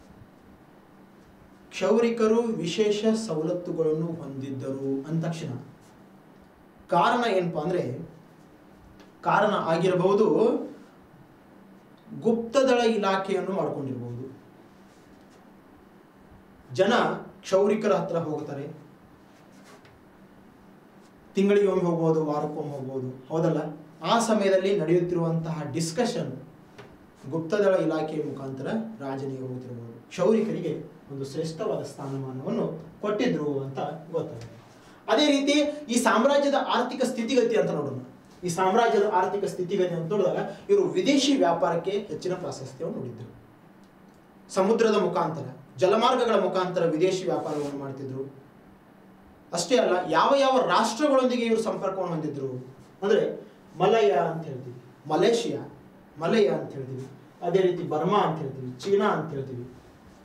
ಕ್ಷೌರಿಕರು ವಿಶೇಷ ಸವಲತ್ತುಗಳನ್ನು ಹೊಂದಿದ್ದರು ಅಂದ ತಕ್ಷಣ ಕಾರಣ ಏನಪ್ಪಾ ಅಂದ್ರೆ ಕಾರಣ ಆಗಿರಬಹುದು ಗುಪ್ತದಳ ಇಲಾಖೆಯನ್ನು ಮಾಡ್ಕೊಂಡಿರಬಹುದು ಜನ ಕ್ಷೌರಿಕರ ಹತ್ರ ಹೋಗ್ತಾರೆ ತಿಂಗಳಿಗೆ ಒಮ್ಮೆ ಹೋಗ್ಬೋದು ವಾರಕ್ಕೊಮ್ಮೆ ಹೋಗ್ಬೋದು ಹೌದಲ್ಲ ಆ ಸಮಯದಲ್ಲಿ ನಡೆಯುತ್ತಿರುವಂತಹ ಡಿಸ್ಕಷನ್ ಗುಪ್ತದಳ ಇಲಾಖೆಯ ಮುಖಾಂತರ ರಾಜನಿಗೆ ಹೋಗುತ್ತಿರಬಹುದು ಕ್ಷೌರಿಕರಿಗೆ ಒಂದು ಶ್ರೇಷ್ಠವಾದ ಸ್ಥಾನಮಾನವನ್ನು ಕೊಟ್ಟಿದ್ರು ಅಂತ ಗೊತ್ತಾಗುತ್ತೆ ಅದೇ ರೀತಿ ಈ ಸಾಮ್ರಾಜ್ಯದ ಆರ್ಥಿಕ ಸ್ಥಿತಿಗತಿ ಅಂತ ನೋಡೋಣ ಈ ಸಾಮ್ರಾಜ್ಯದ ಆರ್ಥಿಕ ಸ್ಥಿತಿಗತಿ ಅಂತ ನೋಡಿದಾಗ ಇವರು ವಿದೇಶಿ ವ್ಯಾಪಾರಕ್ಕೆ ಹೆಚ್ಚಿನ ಪ್ರಾಶಸ್ತ್ಯವನ್ನು ನೋಡಿದ್ರು ಸಮುದ್ರದ ಮುಖಾಂತರ ಜಲಮಾರ್ಗಗಳ ಮುಖಾಂತರ ವಿದೇಶಿ ವ್ಯಾಪಾರವನ್ನು ಮಾಡ್ತಿದ್ರು ಅಷ್ಟೇ ಅಲ್ಲ ಯಾವ ಯಾವ ರಾಷ್ಟ್ರಗಳೊಂದಿಗೆ ಇವರು ಸಂಪರ್ಕವನ್ನು ಹೊಂದಿದ್ರು ಅಂದ್ರೆ ಮಲಯ ಅಂತ ಹೇಳ್ತೀವಿ ಮಲೇಷಿಯಾ ಮಲಯ ಅಂತ ಹೇಳ್ತೀವಿ ಅದೇ ರೀತಿ ಬರ್ಮಾ ಅಂತ ಹೇಳ್ತೀವಿ ಚೀನಾ ಅಂತ ಹೇಳ್ತೀವಿ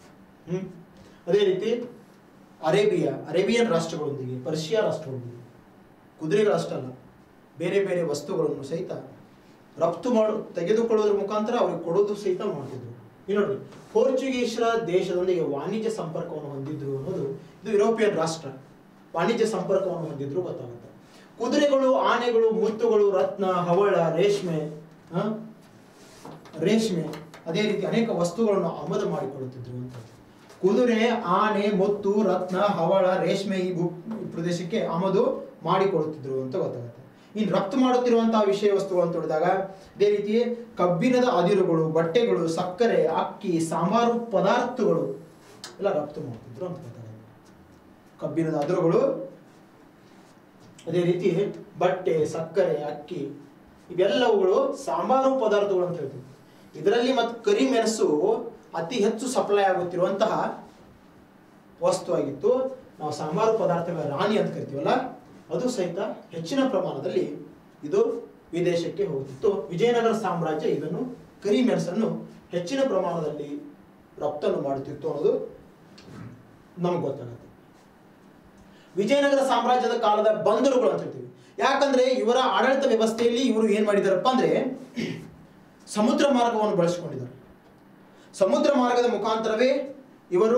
ಹ್ಮ್ ಅದೇ ರೀತಿ ಅರೇಬಿಯಾ ಅರೇಬಿಯನ್ ರಾಷ್ಟ್ರಗಳೊಂದಿಗೆ ಪರ್ಷಿಯಾ ರಾಷ್ಟ್ರಗಳೊಂದಿಗೆ ಕುದುರೆಗಳಷ್ಟಲ್ಲ ಬೇರೆ ಬೇರೆ ವಸ್ತುಗಳನ್ನು ಸಹಿತ ರಫ್ತು ಮಾಡು ತೆಗೆದುಕೊಳ್ಳೋದ್ರ ಮುಖಾಂತರ ಅವ್ರಿಗೆ ಕೊಡೋದು ಸಹಿತ ಮಾಡ್ತಿದ್ರು ಇಲ್ಲಿ ನೋಡ್ರಿ ಪೋರ್ಚುಗೀಸರ ದೇಶದೊಂದಿಗೆ ವಾಣಿಜ್ಯ ಸಂಪರ್ಕವನ್ನು ಹೊಂದಿದ್ರು ಅನ್ನೋದು ಇದು ಯುರೋಪಿಯನ್ ರಾಷ್ಟ್ರ ವಾಣಿಜ್ಯ ಸಂಪರ್ಕವನ್ನು ಹೊಂದಿದ್ರು ಗೊತ್ತಾಗುತ್ತೆ ಕುದುರೆಗಳು ಆನೆಗಳು ಮುತ್ತುಗಳು ರತ್ನ ಹವಳ ರೇಷ್ಮೆ ಹ? ರೇಷ್ಮೆ ಅದೇ ರೀತಿ ಅನೇಕ ವಸ್ತುಗಳನ್ನು ಆಮದು ಮಾಡಿಕೊಳ್ಳುತ್ತಿದ್ರು ಅಂತ ಕುದುರೆ ಆನೆ ಮುತ್ತು ರತ್ನ ಹವಳ ರೇಷ್ಮೆ ಈ ಭೂ ಈ ಪ್ರದೇಶಕ್ಕೆ ಆಮದು ಮಾಡಿಕೊಳ್ಳುತ್ತಿದ್ರು ಅಂತ ಗೊತ್ತಾಗುತ್ತೆ ಇನ್ನು ರಫ್ತು ಮಾಡುತ್ತಿರುವಂತಹ ವಿಷಯ ವಸ್ತುಗಳು ಅಂತ ಹೇಳಿದಾಗ ಅದೇ ರೀತಿ ಕಬ್ಬಿಣದ ಅದಿರುಗಳು ಬಟ್ಟೆಗಳು ಸಕ್ಕರೆ ಅಕ್ಕಿ ಸಾಂಬಾರು ಪದಾರ್ಥಗಳು ಎಲ್ಲ ರಫ್ತು ಮಾಡ್ತಿದ್ರು ಅಂತ ಗೊತ್ತಾಗುತ್ತೆ ಕಬ್ಬಿಣದ ಅದಿರುಗಳು ಅದೇ ರೀತಿ ಬಟ್ಟೆ ಸಕ್ಕರೆ ಅಕ್ಕಿ ಇವೆಲ್ಲವುಗಳು ಸಾಂಬಾರು ಪದಾರ್ಥಗಳು ಅಂತ ಹೇಳ್ತೀವಿ ಇದರಲ್ಲಿ ಮತ್ತು ಕರಿಮೆಣಸು ಅತಿ ಹೆಚ್ಚು ಸಪ್ಲೈ ಆಗುತ್ತಿರುವಂತಹ ವಸ್ತು ಆಗಿತ್ತು ನಾವು ಸಾಂಬಾರು ಪದಾರ್ಥಗಳ ರಾಣಿ ಅಂತ ಕರಿತೀವಲ್ಲ ಅದು ಸಹಿತ ಹೆಚ್ಚಿನ ಪ್ರಮಾಣದಲ್ಲಿ ಇದು ವಿದೇಶಕ್ಕೆ ಹೋಗುತ್ತಿತ್ತು ವಿಜಯನಗರ ಸಾಮ್ರಾಜ್ಯ ಇದನ್ನು ಕರಿಮೆಣಸನ್ನು ಹೆಚ್ಚಿನ ಪ್ರಮಾಣದಲ್ಲಿ ರಫ್ತನ್ನು ಮಾಡುತ್ತಿತ್ತು ಅನ್ನೋದು ನಮ್ಗೆ ಗೊತ್ತಾಗುತ್ತೆ ವಿಜಯನಗರ ಸಾಮ್ರಾಜ್ಯದ ಕಾಲದ ಬಂದರುಗಳು ಅಂತ ಹೇಳ್ತೀವಿ ಯಾಕಂದ್ರೆ ಇವರ ಆಡಳಿತ ವ್ಯವಸ್ಥೆಯಲ್ಲಿ ಇವರು ಏನ್ ಮಾಡಿದಾರಪ್ಪ ಅಂದ್ರೆ ಸಮುದ್ರ ಮಾರ್ಗವನ್ನು ಬಳಸಿಕೊಂಡಿದ್ದಾರೆ ಸಮುದ್ರ ಮಾರ್ಗದ ಮುಖಾಂತರವೇ ಇವರು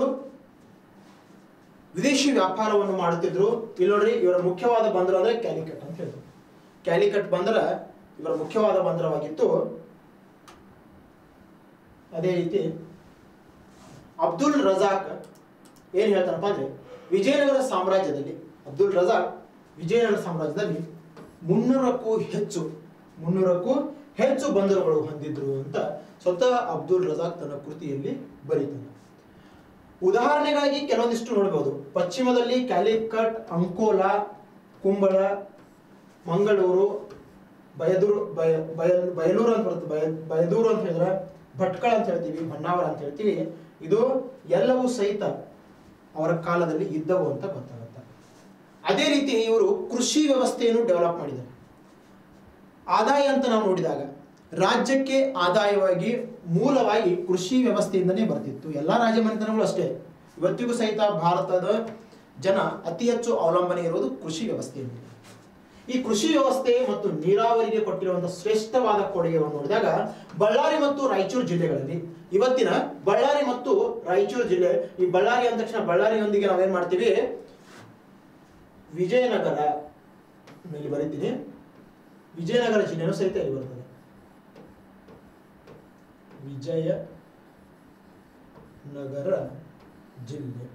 ವಿದೇಶಿ ವ್ಯಾಪಾರವನ್ನು ಮಾಡುತ್ತಿದ್ರು ಇಲ್ಲಿ ನೋಡ್ರಿ ಇವರ ಮುಖ್ಯವಾದ ಬಂದರು ಅಂದ್ರೆ ಕ್ಯಾಲಿಕಟ್ ಅಂತ ಹೇಳಿದ್ರು ಕ್ಯಾಲಿಕಟ್ ಬಂದರ ಇವರ ಮುಖ್ಯವಾದ ಬಂದರವಾಗಿತ್ತು ಅದೇ ರೀತಿ ಅಬ್ದುಲ್ ರಜಾಕ್ ಏನ್ ಹೇಳ್ತಾರಪ್ಪ ಅಂದ್ರೆ ವಿಜಯನಗರ ಸಾಮ್ರಾಜ್ಯದಲ್ಲಿ ಅಬ್ದುಲ್ ರಜಾಕ್ ವಿಜಯನಗರ ಸಾಮ್ರಾಜ್ಯದಲ್ಲಿ ಮುನ್ನೂರಕ್ಕೂ ಹೆಚ್ಚು ಮುನ್ನೂರಕ್ಕೂ ಹೆಚ್ಚು ಬಂದರುಗಳು ಹೊಂದಿದ್ರು ಅಂತ ಸ್ವತಃ ಅಬ್ದುಲ್ ರಜಾಕ್ ತನ್ನ ಕೃತಿಯಲ್ಲಿ ಬರೀತಾನೆ ಉದಾಹರಣೆಗಾಗಿ ಕೆಲವೊಂದಿಷ್ಟು ನೋಡಬಹುದು ಪಶ್ಚಿಮದಲ್ಲಿ ಕ್ಯಾಲಿಕಟ್ ಅಂಕೋಲಾ ಕುಂಬಳ ಮಂಗಳೂರು ಬಯದೂರು ಬಯ ಬಯಲ್ ಬಯಲೂರು ಅಂತ ಬರುತ್ತೆ ಬಯ ಬಯದೂರು ಅಂತ ಹೇಳಿದ್ರೆ ಭಟ್ಕಳ ಅಂತ ಹೇಳ್ತೀವಿ ಹೊನ್ನಾವರ ಅಂತ ಹೇಳ್ತೀವಿ ಇದು ಎಲ್ಲವೂ ಸಹಿತ ಅವರ ಕಾಲದಲ್ಲಿ ಇದ್ದವು ಅಂತ ಗೊತ್ತಾಗುತ್ತೆ ಅದೇ ರೀತಿ ಇವರು ಕೃಷಿ ವ್ಯವಸ್ಥೆಯನ್ನು ಡೆವಲಪ್ ಮಾಡಿದ್ದಾರೆ ಆದಾಯ ಅಂತ ನಾವು ನೋಡಿದಾಗ ರಾಜ್ಯಕ್ಕೆ ಆದಾಯವಾಗಿ ಮೂಲವಾಗಿ ಕೃಷಿ ವ್ಯವಸ್ಥೆಯಿಂದನೇ ಬರ್ತಿತ್ತು ಎಲ್ಲ ರಾಜಮನೆತನಗಳು ಅಷ್ಟೇ ಇವತ್ತಿಗೂ ಸಹಿತ ಭಾರತದ ಜನ ಅತಿ ಹೆಚ್ಚು ಅವಲಂಬನೆ ಇರುವುದು ಕೃಷಿ ವ್ಯವಸ್ಥೆಯಲ್ಲಿ ಈ ಕೃಷಿ ವ್ಯವಸ್ಥೆ ಮತ್ತು ನೀರಾವರಿಗೆ ಕೊಟ್ಟಿರುವಂತಹ ಶ್ರೇಷ್ಠವಾದ ಕೊಡುಗೆಗಳನ್ನು ನೋಡಿದಾಗ ಬಳ್ಳಾರಿ ಮತ್ತು ರಾಯಚೂರು ಜಿಲ್ಲೆಗಳಲ್ಲಿ ಇವತ್ತಿನ ಬಳ್ಳಾರಿ ಮತ್ತು ರಾಯಚೂರು ಜಿಲ್ಲೆ ಈ ಬಳ್ಳಾರಿ ಅಂದ ತಕ್ಷಣ ಬಳ್ಳಾರಿಯೊಂದಿಗೆ ನಾವೇನ್ ಮಾಡ್ತೀವಿ ವಿಜಯನಗರ ಇಲ್ಲಿ ಬರೀತೀನಿ ವಿಜಯನಗರ ಜಿಲ್ಲೆನೂ ಸಹಿತ ಇಲ್ಲಿ ಬರ್ತದೆ ವಿಜಯ ನಗರ ಜಿಲ್ಲೆ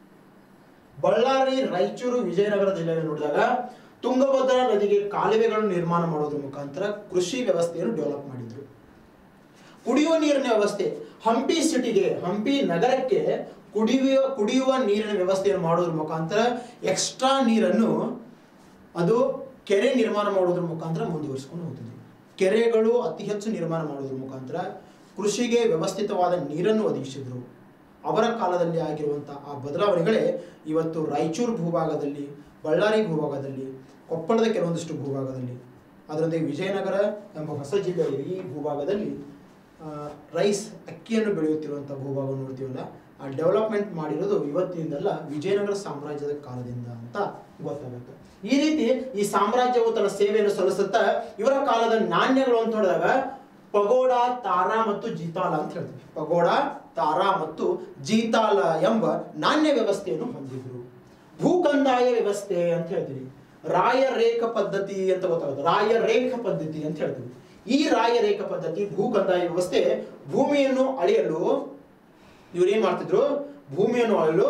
ಬಳ್ಳಾರಿ ರಾಯಚೂರು ವಿಜಯನಗರ ಜಿಲ್ಲೆಯನ್ನು ನೋಡಿದಾಗ ತುಂಗಭದ್ರಾ ನದಿಗೆ ಕಾಲುವೆಗಳನ್ನು ನಿರ್ಮಾಣ ಮಾಡೋದ್ರ ಮುಖಾಂತರ ಕೃಷಿ ವ್ಯವಸ್ಥೆಯನ್ನು ಡೆವಲಪ್ ಮಾಡಿದ್ರು ಕುಡಿಯುವ ನೀರಿನ ವ್ಯವಸ್ಥೆ ಹಂಪಿ ಸಿಟಿಗೆ ಹಂಪಿ ನಗರಕ್ಕೆ ಕುಡಿಯುವ ಕುಡಿಯುವ ನೀರಿನ ವ್ಯವಸ್ಥೆಯನ್ನು ಮಾಡೋದ್ರ ಮುಖಾಂತರ ಎಕ್ಸ್ಟ್ರಾ ನೀರನ್ನು ಅದು ಕೆರೆ ನಿರ್ಮಾಣ ಮಾಡೋದ್ರ ಮುಖಾಂತರ ಮುಂದುವರಿಸ್ಕೊಂಡು ಹೋಗ್ತದೆ ಕೆರೆಗಳು ಅತಿ ಹೆಚ್ಚು ನಿರ್ಮಾಣ ಮಾಡೋದ್ರ ಮುಖಾಂತರ ಕೃಷಿಗೆ ವ್ಯವಸ್ಥಿತವಾದ ನೀರನ್ನು ಒದಗಿಸಿದ್ರು ಅವರ ಕಾಲದಲ್ಲಿ ಆಗಿರುವಂತಹ ಆ ಬದಲಾವಣೆಗಳೇ ಇವತ್ತು ರಾಯಚೂರು ಭೂಭಾಗದಲ್ಲಿ ಬಳ್ಳಾರಿ ಭೂಭಾಗದಲ್ಲಿ ಕೊಪ್ಪಳದ ಕೆಲವೊಂದಿಷ್ಟು ಭೂಭಾಗದಲ್ಲಿ ಅದರೊಂದಿಗೆ ವಿಜಯನಗರ ಎಂಬ ಹೊಸ ಜಿಲ್ಲೆ ಇದೆ ಈ ಭೂಭಾಗದಲ್ಲಿ ಆ, ರೈಸ್ ಅಕ್ಕಿಯನ್ನು ಬೆಳೆಯುತ್ತಿರುವಂಥ ಭೂಭಾಗ ನೋಡ್ತೀವಲ್ಲ ಆ ಡೆವಲಪ್ಮೆಂಟ್ ಮಾಡಿರೋದು ಇವತ್ತಿನಿಂದಲ್ಲ ವಿಜಯನಗರ ಸಾಮ್ರಾಜ್ಯದ ಕಾಲದಿಂದ ಅಂತ ಗೊತ್ತಾಗುತ್ತೆ ಈ ರೀತಿ ಈ ಸಾಮ್ರಾಜ್ಯವು ತನ್ನ ಸೇವೆಯನ್ನು ಸಲ್ಲಿಸುತ್ತಾ ಇವರ ಕಾಲದ ನಾಣ್ಯಗಳು ಅಂತ ಹೇಳಿದಾಗ ಪಗೋಡ ತಾರಾ ಮತ್ತು ಜೀತಾಲ ಅಂತ ಹೇಳ್ತೀವಿ ಪಗೋಡ ತಾರಾ ಮತ್ತು ಜೀತಾಲ ಎಂಬ ನಾಣ್ಯ ವ್ಯವಸ್ಥೆಯನ್ನು ಹೊಂದಿದ್ರು ಭೂಕಂದಾಯ ವ್ಯವಸ್ಥೆ ಅಂತ ಹೇಳ್ತೀವಿ ರಾಯ ರೇಖ ಪದ್ಧತಿ ಅಂತ ಗೊತ್ತಾಗುತ್ತೆ ರಾಯ ರೇಖ ಪದ್ಧತಿ ಅಂತ ಹೇಳ್ತೀವಿ ಈ ರಾಯ ರೇಖ ಪದ್ಧತಿ ಭೂಕಂದಾಯ ವ್ಯವಸ್ಥೆ ಭೂಮಿಯನ್ನು ಅಳೆಯಲು ಇವ್ರು ಏನ್ ಮಾಡ್ತಿದ್ರು ಭೂಮಿಯನ್ನು ಅಳೆಯಲು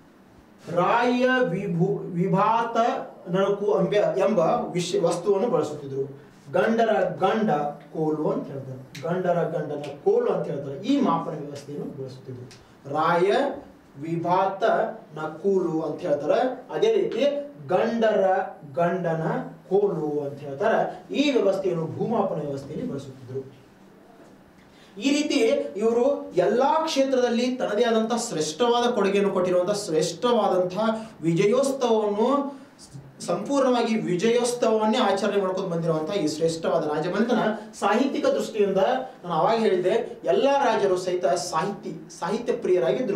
ರಾಯ ವಿಭೂ ವಿಭಾತ ನಳಕು ಅಂಬ ಎಂಬ ವಿಷಯ ವಸ್ತುವನ್ನು ಬಳಸುತ್ತಿದ್ರು ಗಂಡರ ಗಂಡ ಕೋಲು ಅಂತ ಹೇಳ್ತಾರೆ ಗಂಡರ ಗಂಡನ ಕೋಲು ಅಂತ ಹೇಳ್ತಾರೆ ಈ ಮಾಪನ ವ್ಯವಸ್ಥೆಯನ್ನು ಬಳಸುತ್ತಿದ್ರು ರಾಯ ವಿಭಾತ ನಕೂಲು ಅಂತ ಹೇಳ್ತಾರೆ ಅದೇ ರೀತಿ ಗಂಡರ ಗಂಡನ ಕೋಲು ಅಂತ ಹೇಳ್ತಾರೆ ಈ ವ್ಯವಸ್ಥೆಯನ್ನು ಭೂಮಾಪನ ವ್ಯವಸ್ಥೆಯಲ್ಲಿ ಬಳಸುತ್ತಿದ್ರು ಈ ರೀತಿ ಇವರು ಎಲ್ಲಾ ಕ್ಷೇತ್ರದಲ್ಲಿ ತನ್ನದೇ ಆದಂತಹ ಶ್ರೇಷ್ಠವಾದ ಕೊಡುಗೆಯನ್ನು ಕೊಟ್ಟಿರುವಂತಹ ಶ್ರೇಷ್ಠವಾದಂತಹ ವಿಜಯೋತ್ಸವವನ್ನು ಸಂಪೂರ್ಣವಾಗಿ ವಿಜಯೋತ್ಸವವನ್ನೇ ಆಚರಣೆ ಮಾಡ್ಕೊಂಡು ಬಂದಿರುವಂತಹ ಈ ಶ್ರೇಷ್ಠವಾದ ರಾಜಮನೆತನ ಸಾಹಿತ್ಯಿಕ ದೃಷ್ಟಿಯಿಂದ ನಾನು ಅವಾಗ ಹೇಳಿದ್ದೆ ಎಲ್ಲಾ ರಾಜರು ಸಹಿತ ಸಾಹಿತಿ ಸಾಹಿತ್ಯ ಪ್ರಿಯರಾಗಿದ್ರು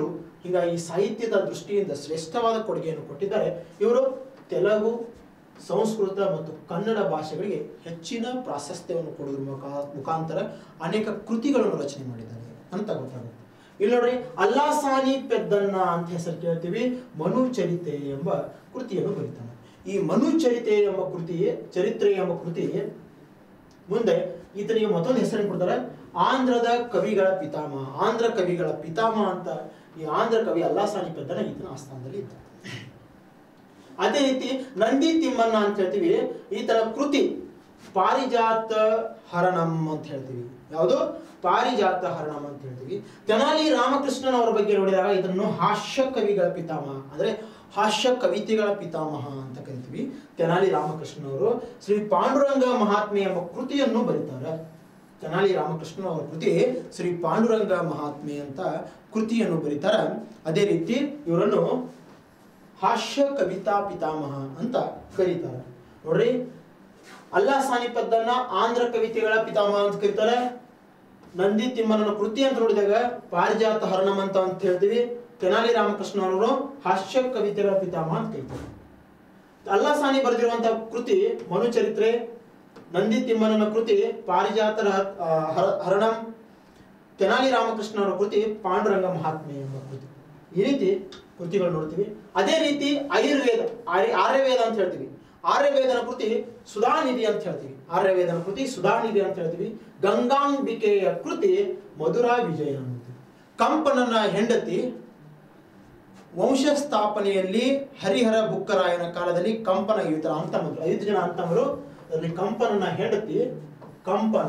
ಹೀಗಾಗಿ ಸಾಹಿತ್ಯದ ದೃಷ್ಟಿಯಿಂದ ಶ್ರೇಷ್ಠವಾದ ಕೊಡುಗೆಯನ್ನು ಕೊಟ್ಟಿದ್ದಾರೆ ಇವರು ತೆಲುಗು ಸಂಸ್ಕೃತ ಮತ್ತು ಕನ್ನಡ ಭಾಷೆಗಳಿಗೆ ಹೆಚ್ಚಿನ ಪ್ರಾಶಸ್ತ್ಯವನ್ನು ಕೊಡುವುದ್ರ ಮುಖಾ- ಮುಖಾಂತರ ಅನೇಕ ಕೃತಿಗಳನ್ನು ರಚನೆ ಮಾಡಿದ್ದಾರೆ ಅಂತ ಗೊತ್ತಾಗುತ್ತೆ ಇಲ್ಲಿ ನೋಡ್ರಿ ಅಲ್ಲಾಸಾನಿ ಪೆದ್ದನ್ನ ಅಂತ ಹೆಸರು ಕೇಳ್ತೀವಿ ಮನು ಚರಿತೆ ಎಂಬ ಕೃತಿಯನ್ನು ಬರೀತಾನೆ ಈ ಮನು ಚರಿತೆ ಎಂಬ ಕೃತಿ ಚರಿತ್ರೆ ಎಂಬ ಕೃತಿ ಮುಂದೆ ಈತನಿಗೆ ಮತ್ತೊಂದು ಹೆಸರನ್ನು ಕೊಡ್ತಾರೆ ಆಂಧ್ರದ ಕವಿಗಳ ಪಿತಾಮಹ ಆಂಧ್ರ ಕವಿಗಳ ಪಿತಾಮಹ ಅಂತ ಈ ಆಂಧ್ರ ಕವಿ ಅಲ್ಲಾಸಾನಿ ಪೆದ್ದನ ಈತನ ಆಸ್ಥಾನದಲ್ಲಿ ಇದ್ದ ಅದೇ ರೀತಿ ನಂದಿ ತಿಮ್ಮಣ್ಣ ಅಂತ ಹೇಳ್ತೀವಿ ಈತನ ಕೃತಿ ಪಾರಿಜಾತ ಹರಣಂ ಅಂತ ಹೇಳ್ತೀವಿ ಯಾವುದು ಪಾರಿಜಾತ ಹರಣಂ ಅಂತ ಹೇಳ್ತೀವಿ ತೆನಾಲಿ ರಾಮಕೃಷ್ಣನ್ ಅವರ ಬಗ್ಗೆ ನೋಡಿದಾಗ ಇದನ್ನು ಹಾಸ್ಯ ಕವಿಗಳ ಪಿತಾಮಹ ಅಂದ್ರೆ ಹಾಸ್ಯ ಕವಿತೆಗಳ ಪಿತಾಮಹ ಅಂತ ಕರಿತೀವಿ ತೆನಾಲಿ ರಾಮಕೃಷ್ಣ ಅವರು ಶ್ರೀ ಪಾಂಡುರಂಗ ಮಹಾತ್ಮೆ ಎಂಬ ಕೃತಿಯನ್ನು ಬರೀತಾರೆ ತೆನಾಲಿ ರಾಮಕೃಷ್ಣ ಅವರ ಕೃತಿ ಶ್ರೀ ಪಾಂಡುರಂಗ ಮಹಾತ್ಮೆ ಅಂತ ಕೃತಿಯನ್ನು ಬರೀತಾರೆ ಅದೇ ರೀತಿ ಇವರನ್ನು ಹಾಸ್ಯ ಕವಿತಾ ಪಿತಾಮಹ ಅಂತ ಕರೀತಾರೆ ನೋಡ್ರಿ ಅಲ್ಲಾ ಸಾನಿಪದ್ದನ್ನ ಆಂಧ್ರ ಕವಿತೆಗಳ ಪಿತಾಮಹ ಅಂತ ಕರೀತಾರೆ ನಂದಿ ತಿಮ್ಮನ ಕೃತಿ ಅಂತ ನೋಡಿದಾಗ ಪಾರಿಜಾತ ಹರಣಂ ಅಂತ ಅಂತ ಹೇಳ್ತೀವಿ ತೆನಾಲಿ ರಾಮಕೃಷ್ಣ ಅವರು ಹಾಸ್ಯ ಕವಿತೆಗಳ ಪಿತಾಮಹ ಅಂತ ಕರೀತಾರೆ ಅಲ್ಲಾ ಸಾನಿ ಬರೆದಿರುವಂತಹ ಕೃತಿ ಮನುಚರಿತ್ರೆ ನಂದಿ ತಿಮ್ಮನ ಕೃತಿ ಪಾರಿಜಾತರ ಆ, ಹರ- ಹರಣಂ ತೆನಾಲಿ ರಾಮಕೃಷ್ಣ ಅವರ ಕೃತಿ ಪಾಂಡುರಂಗ ಮಹಾತ್ಮೆ ಎಂಬ ಕೃತಿ ಈ ರೀತಿ ಕೃತಿಗಳು ನೋಡ್ತೀವಿ ಅದೇ ರೀತಿ ಆಯುರ್ವೇದ ಆರ್ಯ- ಆರ್ಯವೇದ ಅಂತ ಹೇಳ್ತೀವಿ ಆರ್ಯವೇದನ ಕೃತಿ ಸುಧಾನಿಧಿ ಅಂತ ಹೇಳ್ತೀವಿ ಆರ್ಯವೇದನ ಕೃತಿ ಸುಧಾನಿಧಿ ಅಂತ ಹೇಳ್ತೀವಿ ಗಂಗಾಂಬಿಕೆಯ ಕೃತಿ ಮಧುರಾ ವಿಜಯ ಅಂತ ಕಂಪನನ ಹೆಂಡತಿ ವಂಶ ಸ್ಥಾಪನೆಯಲ್ಲಿ ಹರಿಹರ ಬುಕ್ಕರಾಯನ ಕಾಲದಲ್ಲಿ ಕಂಪನ ಐದು ಅಂತಮರು ಐದು ಜನ ಅಂತಮರು ಅದರಲ್ಲಿ ಕಂಪನನ ಹೆಂಡತಿ ಕಂಪನ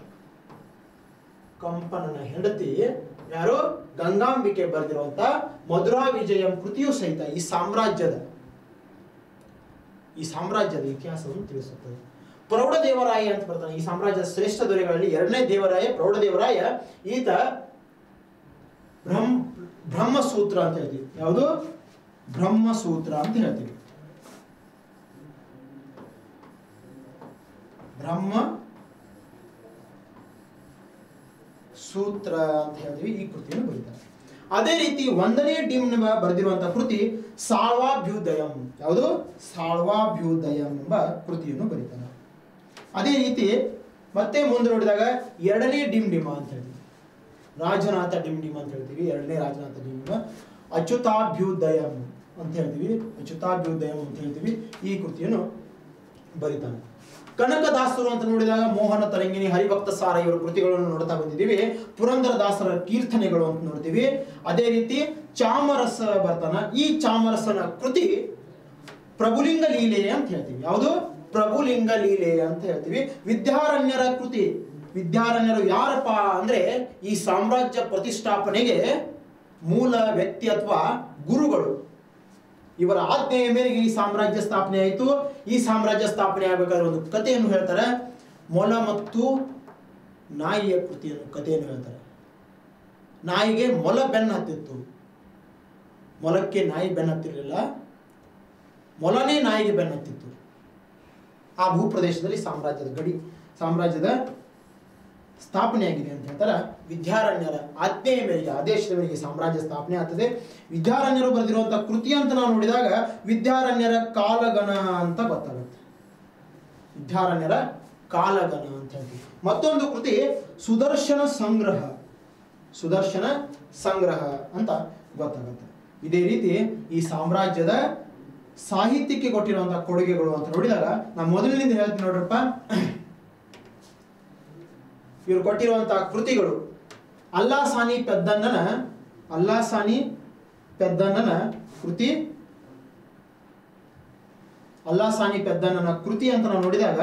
ಕಂಪನನ ಹೆಂಡತಿ ಯಾರು ಗಂಗಾಂಬಿಕೆ ಬರೆದಿರುವಂತ ಮಧುರಾ ವಿಜಯಂ ಕೃತಿಯು ಸಹಿತ ಈ ಸಾಮ್ರಾಜ್ಯದ ಈ ಸಾಮ್ರಾಜ್ಯದ ಇತಿಹಾಸವನ್ನು ತಿಳಿಸುತ್ತದೆ ಪ್ರೌಢದೇವರಾಯ ಅಂತ ಬರ್ತಾನೆ ಈ ಸಾಮ್ರಾಜ್ಯದ ಶ್ರೇಷ್ಠ ದೊರೆಗಳಲ್ಲಿ ಎರಡನೇ ದೇವರಾಯ ಪ್ರೌಢದೇವರಾಯ ಈತ ಬ್ರಹ್ಮ ಬ್ರಹ್ಮಸೂತ್ರ ಅಂತ ಹೇಳ್ತೀವಿ ಯಾವುದು ಬ್ರಹ್ಮಸೂತ್ರ ಅಂತ ಹೇಳ್ತೀವಿ ಬ್ರಹ್ಮ ಸೂತ್ರ ಅಂತ ಹೇಳ್ತೀವಿ ಈ ಕೃತಿಯನ್ನು ಬರೀತಾರೆ ಅದೇ ರೀತಿ ಒಂದನೇ ಡಿಮ್ ಬರೆದಿರುವಂತಹ ಕೃತಿ ಸಾಳ್ವಾಭ್ಯುದಯಂ ಯಾವುದು ಸಾಳ್ವಾಭ್ಯುದಯಂ ಎಂಬ ಕೃತಿಯನ್ನು ಬರೀತಾನೆ ಅದೇ ರೀತಿ ಮತ್ತೆ ಮುಂದೆ ನೋಡಿದಾಗ ಎರಡನೇ ಡಿಮ್ ಡಿಮ ಅಂತ ಹೇಳ್ತೀವಿ ರಾಜನಾಥ ಡಿಮ್ ಡಿಮ್ ಅಂತ ಹೇಳ್ತೀವಿ ಎರಡನೇ ರಾಜನಾಥ ಡಿಮ್ ಡಿಮ ಅಚ್ಯುತಾಭ್ಯುದಯಂ ಅಂತ ಹೇಳ್ತೀವಿ ಅಚ್ಯುತಾಭ್ಯುದಯಂ ಅಂತ ಹೇಳ್ತೀವಿ ಈ ಕೃತಿಯನ್ನು ಬರೀತಾನೆ ಕನಕದಾಸರು ಅಂತ ನೋಡಿದಾಗ ಮೋಹನ ತರಂಗಿಣಿ ಹರಿಭಕ್ತ ಸಾರ ಇವರ ಕೃತಿಗಳನ್ನು ನೋಡ್ತಾ ಬಂದಿದ್ದೀವಿ ಪುರಂದರದಾಸರ ಕೀರ್ತನೆಗಳು ಅಂತ ನೋಡ್ತೀವಿ ಅದೇ ರೀತಿ ಚಾಮರಸ ಬರ್ತಾನ ಈ ಚಾಮರಸನ ಕೃತಿ ಪ್ರಭುಲಿಂಗ ಲೀಲೆ ಅಂತ ಹೇಳ್ತೀವಿ ಯಾವುದು ಪ್ರಭುಲಿಂಗ ಲೀಲೆ ಅಂತ ಹೇಳ್ತೀವಿ ವಿದ್ಯಾರಣ್ಯರ ಕೃತಿ ವಿದ್ಯಾರಣ್ಯರು ಯಾರಪ್ಪ ಅಂದ್ರೆ ಈ ಸಾಮ್ರಾಜ್ಯ ಪ್ರತಿಷ್ಠಾಪನೆಗೆ ಮೂಲ ವ್ಯಕ್ತಿ ಅಥವಾ ಗುರುಗಳು ಇವರ ಆಜ್ಞೆಯ ಮೇರೆಗೆ ಈ ಸಾಮ್ರಾಜ್ಯ ಸ್ಥಾಪನೆ ಆಯಿತು ಈ ಸಾಮ್ರಾಜ್ಯ ಸ್ಥಾಪನೆ ಆಗಬೇಕಾದ್ರೆ ಒಂದು ಕಥೆಯನ್ನು ಹೇಳ್ತಾರೆ ಮೊಲ ಮತ್ತು ನಾಯಿಯ ಕೃತಿಯನ್ನು ಕಥೆಯನ್ನು ಹೇಳ್ತಾರೆ ನಾಯಿಗೆ ಮೊಲ ಬೆನ್ನು ಹತ್ತಿತ್ತು ಮೊಲಕ್ಕೆ ನಾಯಿ ಬೆನ್ನು ಹತ್ತಿರಲಿಲ್ಲ ಮೊಲನೇ ನಾಯಿಗೆ ಬೆನ್ನು ಹತ್ತಿತ್ತು ಆ ಭೂಪ್ರದೇಶದಲ್ಲಿ ಸಾಮ್ರಾಜ್ಯದ ಗಡಿ ಸಾಮ್ರಾಜ್ಯದ ಸ್ಥಾಪನೆಯಾಗಿದೆ ಅಂತ ಹೇಳ್ತಾರೆ ವಿದ್ಯಾರಣ್ಯರ ಆಜ್ಞೆಯ ಮೇರೆಗೆ ಆದೇಶದ ಮೇರೆಗೆ ಸಾಮ್ರಾಜ್ಯ ಸ್ಥಾಪನೆ ಆಗ್ತದೆ ವಿದ್ಯಾರಣ್ಯರು ಬರೆದಿರುವಂತಹ ಕೃತಿ ಅಂತ ನಾವು ನೋಡಿದಾಗ ವಿದ್ಯಾರಣ್ಯರ ಕಾಲಗಣ ಅಂತ ಗೊತ್ತಾಗುತ್ತೆ ವಿದ್ಯಾರಣ್ಯರ ಕಾಲಗಣ ಅಂತ ಹೇಳ್ತೀವಿ ಮತ್ತೊಂದು ಕೃತಿ ಸುದರ್ಶನ ಸಂಗ್ರಹ ಸುದರ್ಶನ ಸಂಗ್ರಹ ಅಂತ ಗೊತ್ತಾಗುತ್ತೆ ಇದೇ ರೀತಿ ಈ ಸಾಮ್ರಾಜ್ಯದ ಸಾಹಿತ್ಯಕ್ಕೆ ಕೊಟ್ಟಿರುವಂತಹ ಕೊಡುಗೆಗಳು ಅಂತ ನೋಡಿದಾಗ ನಾವು ಮೊದಲಿನಿಂದ ಹೇಳ್ತೀನಿ ನೋಡ್ರಪ್ಪ ಇವರು ಕೊಟ್ಟಿರುವಂತಹ ಕೃತಿಗಳು ಅಲ್ಲಾಸಾನಿ ಪೆದ್ದಣ್ಣನ ಅಲ್ಲಾಸಾನಿ ಪೆದ್ದಣ್ಣನ ಕೃತಿ ಅಲ್ಲಾಸಾನಿ ಪೆದ್ದಣ್ಣನ ಕೃತಿ ಅಂತ ನಾವು ನೋಡಿದಾಗ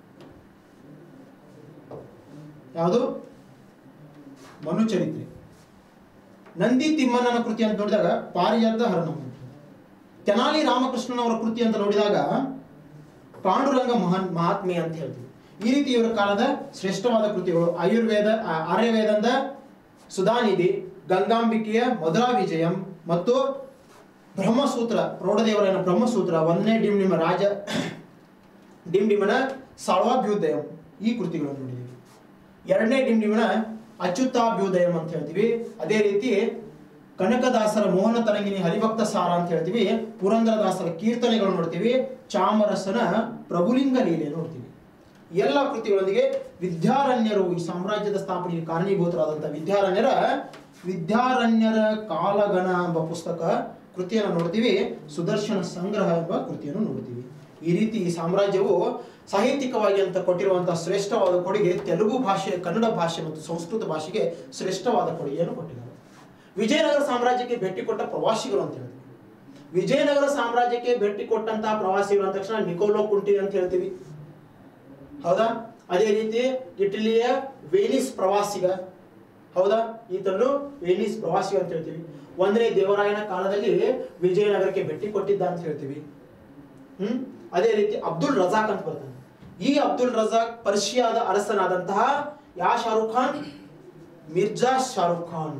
ಯಾವುದು ಮನುಚರಿತ್ರೆ ನಂದಿ ತಿಮ್ಮಣ್ಣನ ಕೃತಿ ಅಂತ ನೋಡಿದಾಗ ಪಾರಿಜಾತ ಹರಣಂ ಅಂತ. ತೆನಾಲಿ ರಾಮಕೃಷ್ಣನವರ ಕೃತಿ ಅಂತ ನೋಡಿದಾಗ ಪಾಂಡುರಂಗ ಮಹಾನ್ ಮಹಾತ್ಮೆ ಅಂತ ಹೇಳ್ತೀವಿ ಈ ರೀತಿ ಇವರ ಕಾಲದ ಶ್ರೇಷ್ಠವಾದ ಕೃತಿಗಳು ಆಯುರ್ವೇದ ಆ, ಆರ್ಯವೇದಂದ ಸುಧಾನಿಧಿ ಗಂಗಾಂಬಿಕೆಯ ಮಧುರಾ ವಿಜಯಂ ಮತ್ತು ಬ್ರಹ್ಮಸೂತ್ರ ಪ್ರೌಢದೇವರನ ಬ್ರಹ್ಮಸೂತ್ರ ಒಂದನೇ ಡಿಂಡಿಮ ರಾಜ ಡಿಂಡಿಮನ ಸಾಳ್ವಾಭ್ಯುದಯಂ ಈ ಕೃತಿಗಳನ್ನು ನೋಡಿದ್ದೀವಿ ಎರಡನೇ ಡಿಂಡಿಮನ ಅಚ್ಯುತಾಭ್ಯುದಯಂ ಅಂತ ಹೇಳ್ತೀವಿ ಅದೇ ರೀತಿ ಕನಕದಾಸರ ಮೋಹನ ತರಂಗಿನಿ ಹರಿಭಕ್ತ ಸಾರ ಅಂತ ಹೇಳ್ತೀವಿ ಪುರಂದರದಾಸರ ಕೀರ್ತನೆಗಳು ನೋಡ್ತೀವಿ ಚಾಮರಸನ ಪ್ರಭುಲಿಂಗ ಲೀಲೆ ನೋಡ್ತೀವಿ ಎಲ್ಲ ಕೃತಿಗಳೊಂದಿಗೆ ವಿದ್ಯಾರಣ್ಯರು ಈ ಸಾಮ್ರಾಜ್ಯದ ಸ್ಥಾಪನೆಗೆ ಕಾರಣೀಭೂತರಾದಂಥ ವಿದ್ಯಾರಣ್ಯರ ವಿದ್ಯಾರಣ್ಯರ ಕಾಲಗಣ ಎಂಬ ಪುಸ್ತಕ ಕೃತಿಯನ್ನು ನೋಡ್ತೀವಿ ಸುದರ್ಶನ ಸಂಗ್ರಹ ಎಂಬ ಕೃತಿಯನ್ನು ನೋಡ್ತೀವಿ ಈ ರೀತಿ ಈ ಸಾಮ್ರಾಜ್ಯವು ಸಾಹಿತ್ಯಿಕವಾಗಿ ಅಂತ ಕೊಟ್ಟಿರುವಂತಹ ಶ್ರೇಷ್ಠವಾದ ಕೊಡುಗೆ ತೆಲುಗು ಭಾಷೆ ಕನ್ನಡ ಭಾಷೆ ಮತ್ತು ಸಂಸ್ಕೃತ ಭಾಷೆಗೆ ಶ್ರೇಷ್ಠವಾದ ಕೊಡುಗೆಯನ್ನು ಕೊಟ್ಟಿದ್ದಾರೆ ವಿಜಯನಗರ ಸಾಮ್ರಾಜ್ಯಕ್ಕೆ ಭೇಟಿ ಕೊಟ್ಟ ಪ್ರವಾಸಿಗರು ಅಂತ ಹೇಳ್ತೀವಿ ವಿಜಯನಗರ ಸಾಮ್ರಾಜ್ಯಕ್ಕೆ ಭೇಟಿ ಕೊಟ್ಟಂತಹ ಪ್ರವಾಸಿಗರು ಅಂದ ತಕ್ಷಣ ನಿಕೋಲೋ ಕುಂಟಿ ಅಂತ ಹೇಳ್ತೀವಿ ಹೌದಾ ಅದೇ ರೀತಿ ಇಟಲಿಯ ವೆನಿಸ್ ಪ್ರವಾಸಿಗ ಹೌದಾ ಈತನು ವೆನಿಸ್ ಪ್ರವಾಸಿಗ ಅಂತ ಹೇಳ್ತೀವಿ ಒಂದನೇ ದೇವರಾಯನ ಕಾಲದಲ್ಲಿ ವಿಜಯನಗರಕ್ಕೆ ಭೇಟಿ ಕೊಟ್ಟಿದ್ದ ಅಂತ ಹೇಳ್ತೀವಿ ಹ್ಮ್ ಅದೇ ರೀತಿ ಅಬ್ದುಲ್ ರಜಾಕ್ ಅಂತ ಬರ್ತಾನೆ ಈ ಅಬ್ದುಲ್ ರಜಾಕ್ ಪರ್ಷಿಯಾದ ಅರಸನಾದಂತಹ ಯಾ ಶಾರುಖ್ ಖಾನ್ ಮಿರ್ಜಾ ಶಾರುಖ್ ಖಾನ್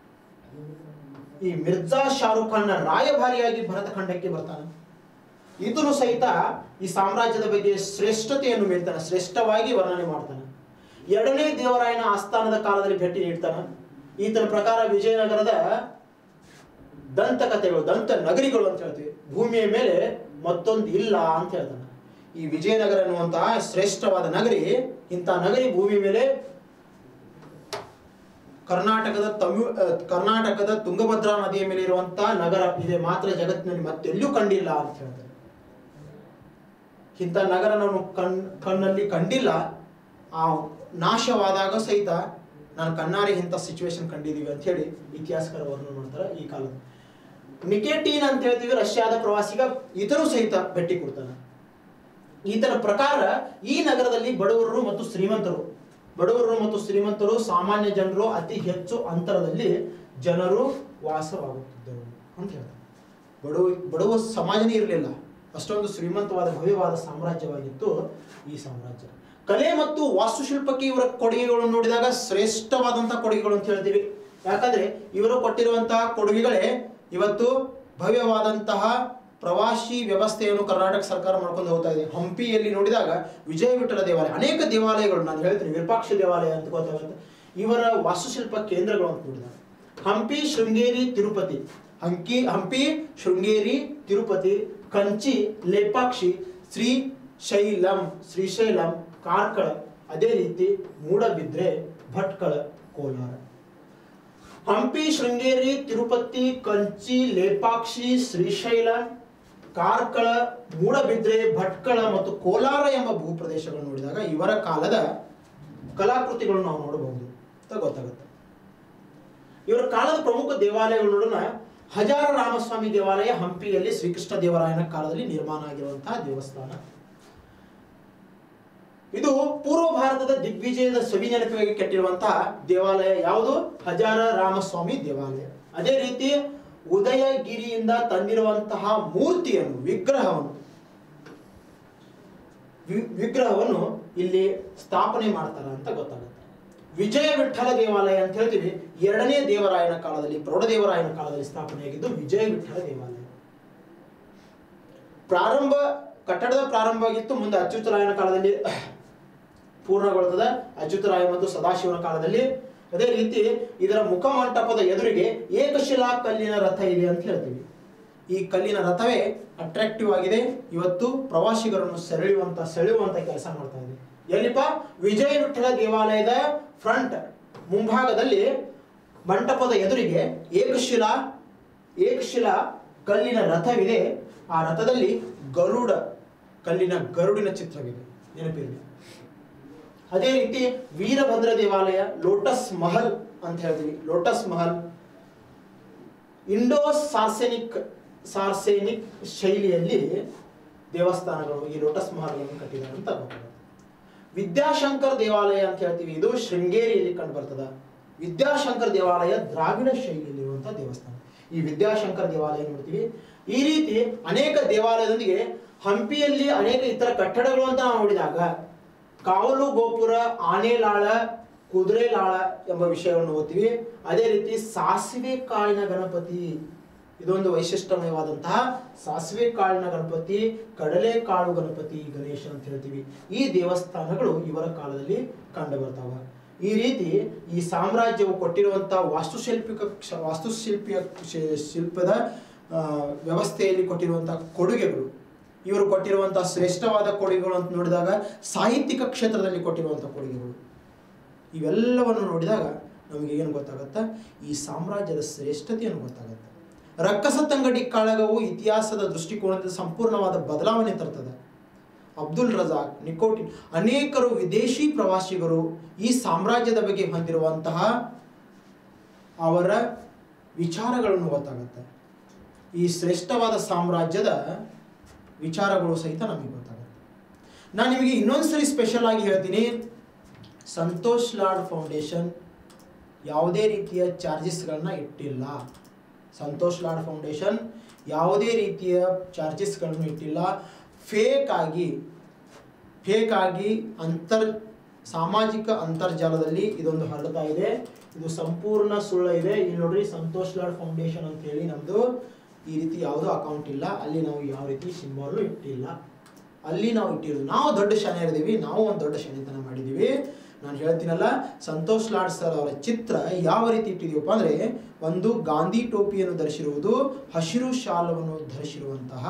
ಈ ಮಿರ್ಜಾ ಶಾರುಖ್ ಖಾನ್ ರಾಯಭಾರಿಯಾಗಿ ಭರತ ಖಂಡಕ್ಕೆ ಬರ್ತಾನೆ ಇದನ್ನು ಸಹಿತ ಈ ಸಾಮ್ರಾಜ್ಯದ ಬಗ್ಗೆ ಶ್ರೇಷ್ಠತೆಯನ್ನು ಮೀರ್ತಾನೆ ಶ್ರೇಷ್ಠವಾಗಿ ವರ್ಣನೆ ಮಾಡ್ತಾನೆ ಎರಡನೇ ದೇವರಾಯನ ಆಸ್ಥಾನದ ಕಾಲದಲ್ಲಿ ಭೇಟಿ ನೀಡ್ತಾನೆ ಈತನ ಪ್ರಕಾರ ವಿಜಯನಗರದ ದಂತಕಥೆಗಳು ದಂತ ನಗರಿಗಳು ಅಂತ ಹೇಳ್ತೀವಿ ಭೂಮಿಯ ಮೇಲೆ ಮತ್ತೊಂದು ಇಲ್ಲ ಅಂತ ಹೇಳ್ತಾನೆ ಈ ವಿಜಯನಗರ ಎನ್ನುವಂತಹ ಶ್ರೇಷ್ಠವಾದ ನಗರಿ ಇಂಥ ನಗರಿ ಭೂಮಿ ಮೇಲೆ ಕರ್ನಾಟಕದ ತಮಿಳ್ ಅಹ್, ಕರ್ನಾಟಕದ ತುಂಗಭದ್ರಾ ನದಿಯ ಮೇಲೆ ಇರುವಂತಹ ನಗರ ಇದೆ ಮಾತ್ರ ಜಗತ್ತಿನಲ್ಲಿ ಮತ್ತೆಲ್ಲೂ ಕಂಡಿಲ್ಲ ಅಂತ ಹೇಳ್ತಾರೆ ಇಂಥ ನಗರ ನಾನು ಕಣ್ ಕಣ್ಣಲ್ಲಿ ಕಂಡಿಲ್ಲ ಆ ನಾಶವಾದಾಗ ಸಹಿತ ನಾನು ಕಣ್ಣಾರೆ ಇಂಥ ಸಿಚುವೇಶನ್ ಕಂಡಿದ್ದೀವಿ ಅಂತ ಹೇಳಿ ಇತಿಹಾಸಕಾರ ವರ್ಣನೆ ಮಾಡ್ತಾರೆ ಈ ಕಾಲದ ನಿಕೆಟೀನ್ ಅಂತ ಹೇಳ್ತೀವಿ ರಷ್ಯಾದ ಪ್ರವಾಸಿಗ ಈತನು ಸಹಿತ ಭೇಟಿ ಕೊಡ್ತಾನೆ ಈತನ ಪ್ರಕಾರ ಈ ನಗರದಲ್ಲಿ ಬಡವರು ಮತ್ತು ಶ್ರೀಮಂತರು ಬಡವರು ಮತ್ತು ಶ್ರೀಮಂತರು ಸಾಮಾನ್ಯ ಜನರು ಅತಿ ಹೆಚ್ಚು ಅಂತರದಲ್ಲಿ ಜನರು ವಾಸವಾಗುತ್ತಿದ್ದರು ಅಂತ ಹೇಳ್ತಾರೆ ಬಡವ ಬಡವ ಸಮಾಜನೇ ಇರಲಿಲ್ಲ ಅಷ್ಟೊಂದು ಶ್ರೀಮಂತವಾದ ಭವ್ಯವಾದ ಸಾಮ್ರಾಜ್ಯವಾಗಿತ್ತು ಈ ಸಾಮ್ರಾಜ್ಯ ಕಲೆ ಮತ್ತು ವಾಸ್ತುಶಿಲ್ಪಕ್ಕೆ ಇವರ ಕೊಡುಗೆಗಳನ್ನು ನೋಡಿದಾಗ ಶ್ರೇಷ್ಠವಾದಂತಹ ಕೊಡುಗೆಗಳು ಅಂತ ಹೇಳ್ತೀವಿ ಯಾಕಂದ್ರೆ ಇವರು ಕೊಟ್ಟಿರುವಂತಹ ಕೊಡುಗೆಗಳೇ ಇವತ್ತು ಭವ್ಯವಾದಂತಹ ಪ್ರವಾಸಿ ವ್ಯವಸ್ಥೆಯನ್ನು ಕರ್ನಾಟಕ ಸರ್ಕಾರ ಮಾಡ್ಕೊಂಡು ಹೋಗ್ತಾ ಇದೆ ಹಂಪಿಯಲ್ಲಿ ನೋಡಿದಾಗ ವಿಜಯ ವಿಠಲ ದೇವಾಲಯ ಅನೇಕ ದೇವಾಲಯಗಳು ನಾನು ಹೇಳ್ತೀನಿ ವಿರೂಪಾಕ್ಷ ದೇವಾಲಯ ಅಂತ ಗೊತ್ತಾಗುತ್ತೆ ಇವರ ವಾಸ್ತುಶಿಲ್ಪ ಕೇಂದ್ರಗಳು ಅಂತ ನೋಡಿದಾಗ ಹಂಪಿ ಶೃಂಗೇರಿ ತಿರುಪತಿ ಹಂಕಿ ಹಂಪಿ ಶೃಂಗೇರಿ ತಿರುಪತಿ ಕಂಚಿ ಲೇಪಾಕ್ಷಿ ಶ್ರೀ ಶೈಲಂ ಶ್ರೀಶೈಲಂ ಕಾರ್ಕಳ ಅದೇ ರೀತಿ ಮೂಡಬಿದ್ರೆ ಭಟ್ಕಳ ಕೋಲಾರ ಹಂಪಿ ಶೃಂಗೇರಿ ತಿರುಪತಿ ಕಂಚಿ ಲೇಪಾಕ್ಷಿ ಶ್ರೀಶೈಲ ಕಾರ್ಕಳ ಮೂಡಬಿದ್ರೆ ಭಟ್ಕಳ ಮತ್ತು ಕೋಲಾರ ಎಂಬ ಭೂಪ್ರದೇಶಗಳನ್ನು ನೋಡಿದಾಗ ಇವರ ಕಾಲದ ಕಲಾಕೃತಿಗಳನ್ನು ನಾವು ನೋಡಬಹುದು ಅಂತ ಗೊತ್ತಾಗುತ್ತೆ ಇವರ ಕಾಲದ ಪ್ರಮುಖ ದೇವಾಲಯಗಳು ನೋಡೋಣ ಹಜಾರ ರಾಮಸ್ವಾಮಿ ದೇವಾಲಯ ಹಂಪಿಯಲ್ಲಿ ಶ್ರೀಕೃಷ್ಣ ದೇವರಾಯನ ಕಾಲದಲ್ಲಿ ನಿರ್ಮಾಣ ಆಗಿರುವಂತಹ ದೇವಸ್ಥಾನ ಇದು ಪೂರ್ವ ಭಾರತದ ದಿಗ್ವಿಜಯದ ಸವಿ ನೆನಪಿಗಾಗಿ ಕೆಟ್ಟಿರುವಂತಹ ದೇವಾಲಯ ಯಾವುದು ಹಜಾರ ರಾಮಸ್ವಾಮಿ ದೇವಾಲಯ ಅದೇ ರೀತಿ ಉದಯಗಿರಿಯಿಂದ ತಂದಿರುವಂತಹ ಮೂರ್ತಿಯನ್ನು ವಿಗ್ರಹವನ್ನು ವಿ- ವಿಗ್ರಹವನ್ನು ಇಲ್ಲಿ ಸ್ಥಾಪನೆ ಮಾಡ್ತಾರ ಅಂತ ಗೊತ್ತಾಗುತ್ತೆ ವಿಜಯ ವಿಠಲ ದೇವಾಲಯ ಅಂತ ಹೇಳ್ತೀವಿ ಎರಡನೇ ದೇವರಾಯನ ಕಾಲದಲ್ಲಿ ಪ್ರೌಢದೇವರಾಯನ ಕಾಲದಲ್ಲಿ ಸ್ಥಾಪನೆಯಾಗಿದ್ದು ವಿಜಯ ವಿಠಲ ದೇವಾಲಯ ಪ್ರಾರಂಭ ಕಟ್ಟಡದ ಪ್ರಾರಂಭವಾಗಿತ್ತು ಮುಂದೆ ಅಚ್ಯುತರಾಯನ ಕಾಲದಲ್ಲಿ ಪೂರ್ಣಗೊಳ್ತದೆ ಅಚ್ಯುತರಾಯ ಮತ್ತು ಸದಾಶಿವನ ಕಾಲದಲ್ಲಿ ಅದೇ ರೀತಿ ಇದರ ಮುಖಮಂಟಪದ ಎದುರಿಗೆ ಏಕಶಿಲಾ ಕಲ್ಲಿನ ರಥ ಇದೆ ಅಂತ ಹೇಳ್ತೀವಿ ಈ ಕಲ್ಲಿನ ರಥವೇ ಅಟ್ರಾಕ್ಟಿವ್ ಆಗಿದೆ ಇವತ್ತು ಪ್ರವಾಸಿಗರನ್ನು ಸೆಳೆಯುವಂತ ಸೆಳೆಯುವಂತ ಕೆಲಸ ಮಾಡ್ತಾ ಇದೆ ಎಲ್ಲಿಪ್ಪ ವಿಜಯ ವಿಠಲ ದೇವಾಲಯದ ಫ್ರಂಟ್ ಮುಂಭಾಗದಲ್ಲಿ ಮಂಟಪದ ಎದುರಿಗೆ ಏಕಶಿಲಾ ಏಕಶಿಲಾ ಕಲ್ಲಿನ ರಥವಿದೆ ಆ ರಥದಲ್ಲಿ ಗರುಡ ಕಲ್ಲಿನ ಗರುಡಿನ ಚಿತ್ರವಿದೆ ನೆನಪಿರಲಿ ಅದೇ ರೀತಿ ವೀರಭದ್ರ ದೇವಾಲಯ ಲೋಟಸ್ ಮಹಲ್ ಅಂತ ಹೇಳ್ತೀವಿ Lotus Mahal Indo Saracenic Saracenic ಶೈಲಿಯಲ್ಲಿ ದೇವಸ್ಥಾನಗಳು ಈ ಲೋಟಸ್ ಮಹಲ್ಗಳನ್ನು ಕಟ್ಟಿದ್ದಾರೆ ಅಂತ ಗೊತ್ತಾಗುತ್ತೆ ವಿದ್ಯಾಶಂಕರ್ ದೇವಾಲಯ ಅಂತ ಹೇಳ್ತೀವಿ ಇದು ಶೃಂಗೇರಿಯಲ್ಲಿ ಕಂಡು ಬರ್ತದ ವಿದ್ಯಾಶಂಕರ್ ದೇವಾಲಯ ದ್ರಾವಿಡ ಶೈಲಿಯಲ್ಲಿರುವಂತಹ ದೇವಸ್ಥಾನ ಈ ವಿದ್ಯಾಶಂಕರ್ ದೇವಾಲಯ ನೋಡ್ತೀವಿ ಈ ರೀತಿ ಅನೇಕ ದೇವಾಲಯದೊಂದಿಗೆ ಹಂಪಿಯಲ್ಲಿ ಅನೇಕ ಇತರ ಕಟ್ಟಡಗಳು ಅಂತ ನಾವು ನೋಡಿದಾಗ ಕಾವಲು ಗೋಪುರ ಆನೆಲಾಳ ಕುದುರೆಲಾಳ ಎಂಬ ವಿಷಯವನ್ನು ಓದ್ತೀವಿ ಅದೇ ರೀತಿ ಸಾಸಿವೆ ಕಾಳಿನ ಗಣಪತಿ ಇದೊಂದು ವೈಶಿಷ್ಟ್ಯಮಯವಾದಂತಹ ಸಾಸಿವೆ ಕಾಳಿನ ಗಣಪತಿ ಕಡಲೆಕಾಳು ಗಣಪತಿ ಗಣೇಶ ಅಂತ ಹೇಳ್ತೀವಿ ಈ ದೇವಸ್ಥಾನಗಳು ಇವರ ಕಾಲದಲ್ಲಿ ಕಂಡು ಬರ್ತಾವ ಈ ರೀತಿ ಈ ಸಾಮ್ರಾಜ್ಯವು ಕೊಟ್ಟಿರುವಂತಹ ವಾಸ್ತುಶಿಲ್ಪಿಕ ಕ್ಷ- ವಾಸ್ತುಶಿಲ್ಪಿಯ ಶಿ- ಶಿಲ್ಪದ ಆ, ವ್ಯವಸ್ಥೆಯಲ್ಲಿ ಕೊಟ್ಟಿರುವಂತಹ ಕೊಡುಗೆಗಳು ಇವರು ಕೊಟ್ಟಿರುವಂತಹ ಶ್ರೇಷ್ಠವಾದ ಕೊಡುಗೆಗಳು ಅಂತ ನೋಡಿದಾಗ ಸಾಹಿತ್ಯಿಕ ಕ್ಷೇತ್ರದಲ್ಲಿ ಕೊಟ್ಟಿರುವಂತಹ ಕೊಡುಗೆಗಳು ಇವೆಲ್ಲವನ್ನು ನೋಡಿದಾಗ ನಮಗೆ ಏನು ಗೊತ್ತಾಗತ್ತಾ ಈ ಸಾಮ್ರಾಜ್ಯದ ಶ್ರೇಷ್ಠತೆಯನ್ನು ಗೊತ್ತಾಗುತ್ತೆ ರಕ್ಕಸತಂಗಡಿ ಕಾಳಗವು ಇತಿಹಾಸದ ದೃಷ್ಟಿಕೋನದಿಂದ ಸಂಪೂರ್ಣವಾದ ಬದಲಾವಣೆ ತರ್ತದೆ ಅಬ್ದುಲ್ ರಜಾಕ್ ನಿಕೋಟಿನ್ ಅನೇಕರು ವಿದೇಶಿ ಪ್ರವಾಸಿಗರು ಈ ಸಾಮ್ರಾಜ್ಯದ ಬಗ್ಗೆ ಹೊಂದಿರುವಂತಹ ಅವರ ವಿಚಾರಗಳನ್ನು ಗೊತ್ತಾಗುತ್ತೆ ಈ ಶ್ರೇಷ್ಠವಾದ ಸಾಮ್ರಾಜ್ಯದ ವಿಚಾರಗಳು ಸಹಿತ ನಮಗೆ ಗೊತ್ತಾಗುತ್ತೆ ನಾನು ನಿಮಗೆ ಇನ್ನೊಂದ್ಸರಿ ಸ್ಪೆಷಲ್ ಆಗಿ ಹೇಳ್ತೀನಿ ಸಂತೋಷ್ ಲಾಡ್ ಫೌಂಡೇಶನ್ ಯಾವುದೇ ರೀತಿಯ ಚಾರ್ಜಸ್ಗಳನ್ನ ಇಟ್ಟಿಲ್ಲ ಸಂತೋಷ್ ಲಾಡ್ ಫೌಂಡೇಶನ್ ಯಾವುದೇ ರೀತಿಯ ಚಾರ್ಜಸ್ಗಳನ್ನು ಇಟ್ಟಿಲ್ಲ ಫೇಕ್ ಆಗಿ ಫೇಕ್ ಆಗಿ ಅಂತರ್ ಸಾಮಾಜಿಕ ಅಂತರ್ಜಾಲದಲ್ಲಿ ಇದೊಂದು ಹರಡ್ತಾ ಇದೆ ಇದು ಸಂಪೂರ್ಣ ಸುಳ್ಳು ಇದೆ ಇಲ್ಲಿ ನೋಡ್ರಿ ಸಂತೋಷ್ ಲಾಡ್ ಫೌಂಡೇಶನ್ ಅಂತ ಹೇಳಿ ನಮ್ದು ಈ ರೀತಿ ಯಾವುದೋ ಅಕೌಂಟ್ ಇಲ್ಲ ಅಲ್ಲಿ ನಾವು ಯಾವ ರೀತಿ ಸಿಂಬಾಲ್ ಇಟ್ಟಿಲ್ಲ ಅಲ್ಲಿ ನಾವು ಇಟ್ಟಿರೋದು ನಾವು ದೊಡ್ಡ ಶಾಣೆಯರಿದ್ದೀವಿ ನಾವು ಒಂದು ದೊಡ್ಡ ಶಾಣೆತನ ಮಾಡಿದ್ದೀವಿ ನಾನು ಹೇಳ್ತೀನಲ್ಲ ಸಂತೋಷ್ ಲಾಡ್ ಸರ್ ಅವರ ಚಿತ್ರ ಯಾವ ರೀತಿ ಇಟ್ಟಿದೀವಪ್ಪ ಅಂದ್ರೆ ಒಂದು ಗಾಂಧಿ ಟೋಪಿಯನ್ನು ಧರಿಸಿರುವುದು ಹಸಿರು ಶಾಲವನ್ನು ಧರಿಸಿರುವಂತಹ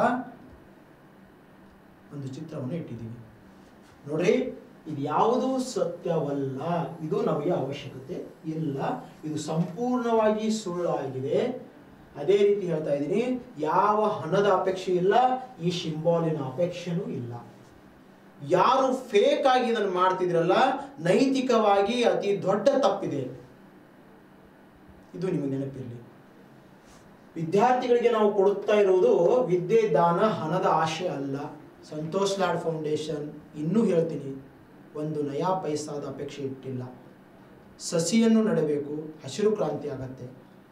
ಒಂದು ಚಿತ್ರವನ್ನು ಇಟ್ಟಿದ್ದೀವಿ ನೋಡ್ರಿ ಇದು ಯಾವುದು ಸತ್ಯವಲ್ಲ ಇದು ನಮಗೆ ಅವಶ್ಯಕತೆ ಇಲ್ಲ ಇದು ಸಂಪೂರ್ಣವಾಗಿ ಸುಳ್ಳಾಗಿದೆ ಅದೇ ರೀತಿ ಹೇಳ್ತಾ ಇದ್ದೀನಿ ಯಾವ ಹಣದ ಅಪೇಕ್ಷೆ ಇಲ್ಲ ಈ ಶಿಂಬಾಲಿನ ಅಪೇಕ್ಷೆನೂ ಇಲ್ಲ ಯಾರು ಫೇಕ್ ಆಗಿ ಇದನ್ನು ಮಾಡ್ತಿದ್ರಲ್ಲ ನೈತಿಕವಾಗಿ ಅತಿ ದೊಡ್ಡ ತಪ್ಪಿದೆ ಇದು ನಿಮಗೆ ನೆನಪಿರಲಿ ವಿದ್ಯಾರ್ಥಿಗಳಿಗೆ ನಾವು ಕೊಡುತ್ತಾ ಇರುವುದು ವಿದ್ಯೆ ದಾನ ಹಣದ ಆಶೆ ಅಲ್ಲ ಸಂತೋಷ್ ಲಾಡ್ ಫೌಂಡೇಶನ್ ಇನ್ನೂ ಹೇಳ್ತೀನಿ ಒಂದು ನಯಾ ಪೈಸಾದ ಅಪೇಕ್ಷೆ ಇಟ್ಟಿಲ್ಲ ಸಸಿಯನ್ನು ನೆಡಬೇಕು ಹಸಿರು ಕ್ರಾಂತಿ ಆಗತ್ತೆ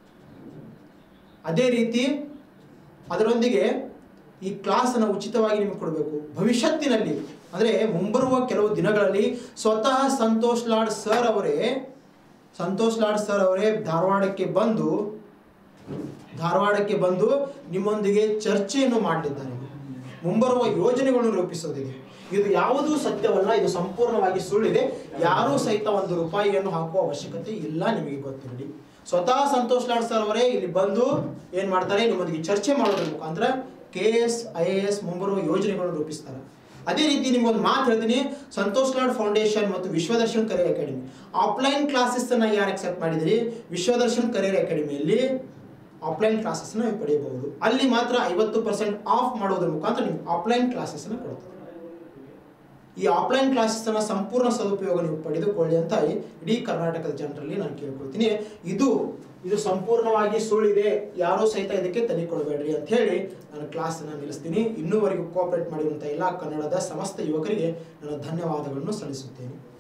ಅದೇ ರೀತಿ ಅದರೊಂದಿಗೆ ಈ ಕ್ಲಾಸನ್ನು ಉಚಿತವಾಗಿ ನಿಮಗೆ ಕೊಡಬೇಕು ಭವಿಷ್ಯತ್ತಿನಲ್ಲಿ ಅಂದರೆ ಮುಂಬರುವ ಕೆಲವು ದಿನಗಳಲ್ಲಿ ಸ್ವತಃ ಸಂತೋಷ್ ಲಾಡ್ ಸರ್ ಅವರೇ ಸಂತೋಷ್ ಲಾಡ್ ಸರ್ ಅವರೇ ಧಾರವಾಡಕ್ಕೆ ಬಂದು ಧಾರವಾಡಕ್ಕೆ ಬಂದು ನಿಮ್ಮೊಂದಿಗೆ ಚರ್ಚೆಯನ್ನು ಮಾಡಲಿದ್ದಾರೆ ಮುಂಬರುವ ಯೋಜನೆಗಳನ್ನು ರೂಪಿಸೋದಿದೆ ಇದು ಯಾವುದೂ ಸತ್ಯವಲ್ಲ ಇದು ಸಂಪೂರ್ಣವಾಗಿ ಸುಳ್ಳಿದೆ ಯಾರೂ ಸಹಿತ ಒಂದು ರೂಪಾಯಿಯನ್ನು ಹಾಕುವ ಅವಶ್ಯಕತೆ ಇಲ್ಲ ನಿಮಗೆ ಗೊತ್ತಿರಲಿ ಸ್ವತಃ ಸಂತೋಷ್ ಲಾಡ್ ಸರ್ ಅವರೇ ಇಲ್ಲಿ ಬಂದು ಏನ್ ಮಾಡ್ತಾರೆ ನಿಮ್ಮೊಂದಿಗೆ ಚರ್ಚೆ ಮಾಡೋದ್ರ ಮುಖಾಂತರ K S I A S ಮುಂಬರುವ ಯೋಜನೆಗಳನ್ನು ರೂಪಿಸ್ತಾರೆ ಅದೇ ರೀತಿ ನಿಮ್ಗೊಂದು ಮಾತು ಹೇಳ್ತೀನಿ ಸಂತೋಷ್ ಲಾಡ್ ಫೌಂಡೇಶನ್ ಮತ್ತು Vishwadarshan career academy offline classes ಅನ್ನ ಯಾರು ಅಕ್ಸೆಪ್ಟ್ ಮಾಡಿದ್ರಿ ವಿಶ್ವದರ್ಶನ್ ಕರಿಯರ್ ಅಕಾಡೆಮಿಯಲ್ಲಿ ಆಫ್ಲೈನ್ ಕ್ಲಾಸಸ್ನ ನೀವು ಪಡೆಯಬಹುದು ಅಲ್ಲಿ ಮಾತ್ರ ಐವತ್ತು ಪರ್ಸೆಂಟ್ ಆಫ್ ಮಾಡೋದ್ರ ಮುಖಾಂತರ ನೀವು ಆಫ್ಲೈನ್ ಕ್ಲಾಸಸ್ನ ಕೊಡ್ತಾರೆ ಈ ಆಫ್ಲೈನ್ ಕ್ಲಾಸಸ್ನ ಸಂಪೂರ್ಣ ಸದುಪಯೋಗ ನೀವು ಪಡೆದುಕೊಳ್ಳಿ ಅಂತ ಇಡೀ ಕರ್ನಾಟಕದ ಜನರಲ್ಲಿ ನಾನು ಕೇಳ್ಕೊಳ್ತೀನಿ ಇದು ಇದು ಸಂಪೂರ್ಣವಾಗಿ ಸುಳ್ಳಿದೆ ಯಾರೂ ಸಹಿತ ಇದಕ್ಕೆ ತಲೆ ಕೊಡಬೇಡ್ರಿ ಅಂತ ಹೇಳಿ ನಾನು ಕ್ಲಾಸನ್ನು ನಿಲ್ಲಿಸ್ತೀನಿ ಇನ್ನೂವರೆಗೂ ಕೋಆಪರೇಟ್ ಮಾಡಿರುವಂಥ ಎಲ್ಲ ಕನ್ನಡದ ಸಮಸ್ತ ಯುವಕರಿಗೆ ನಾನು ಧನ್ಯವಾದಗಳನ್ನು ಸಲ್ಲಿಸುತ್ತೇನೆ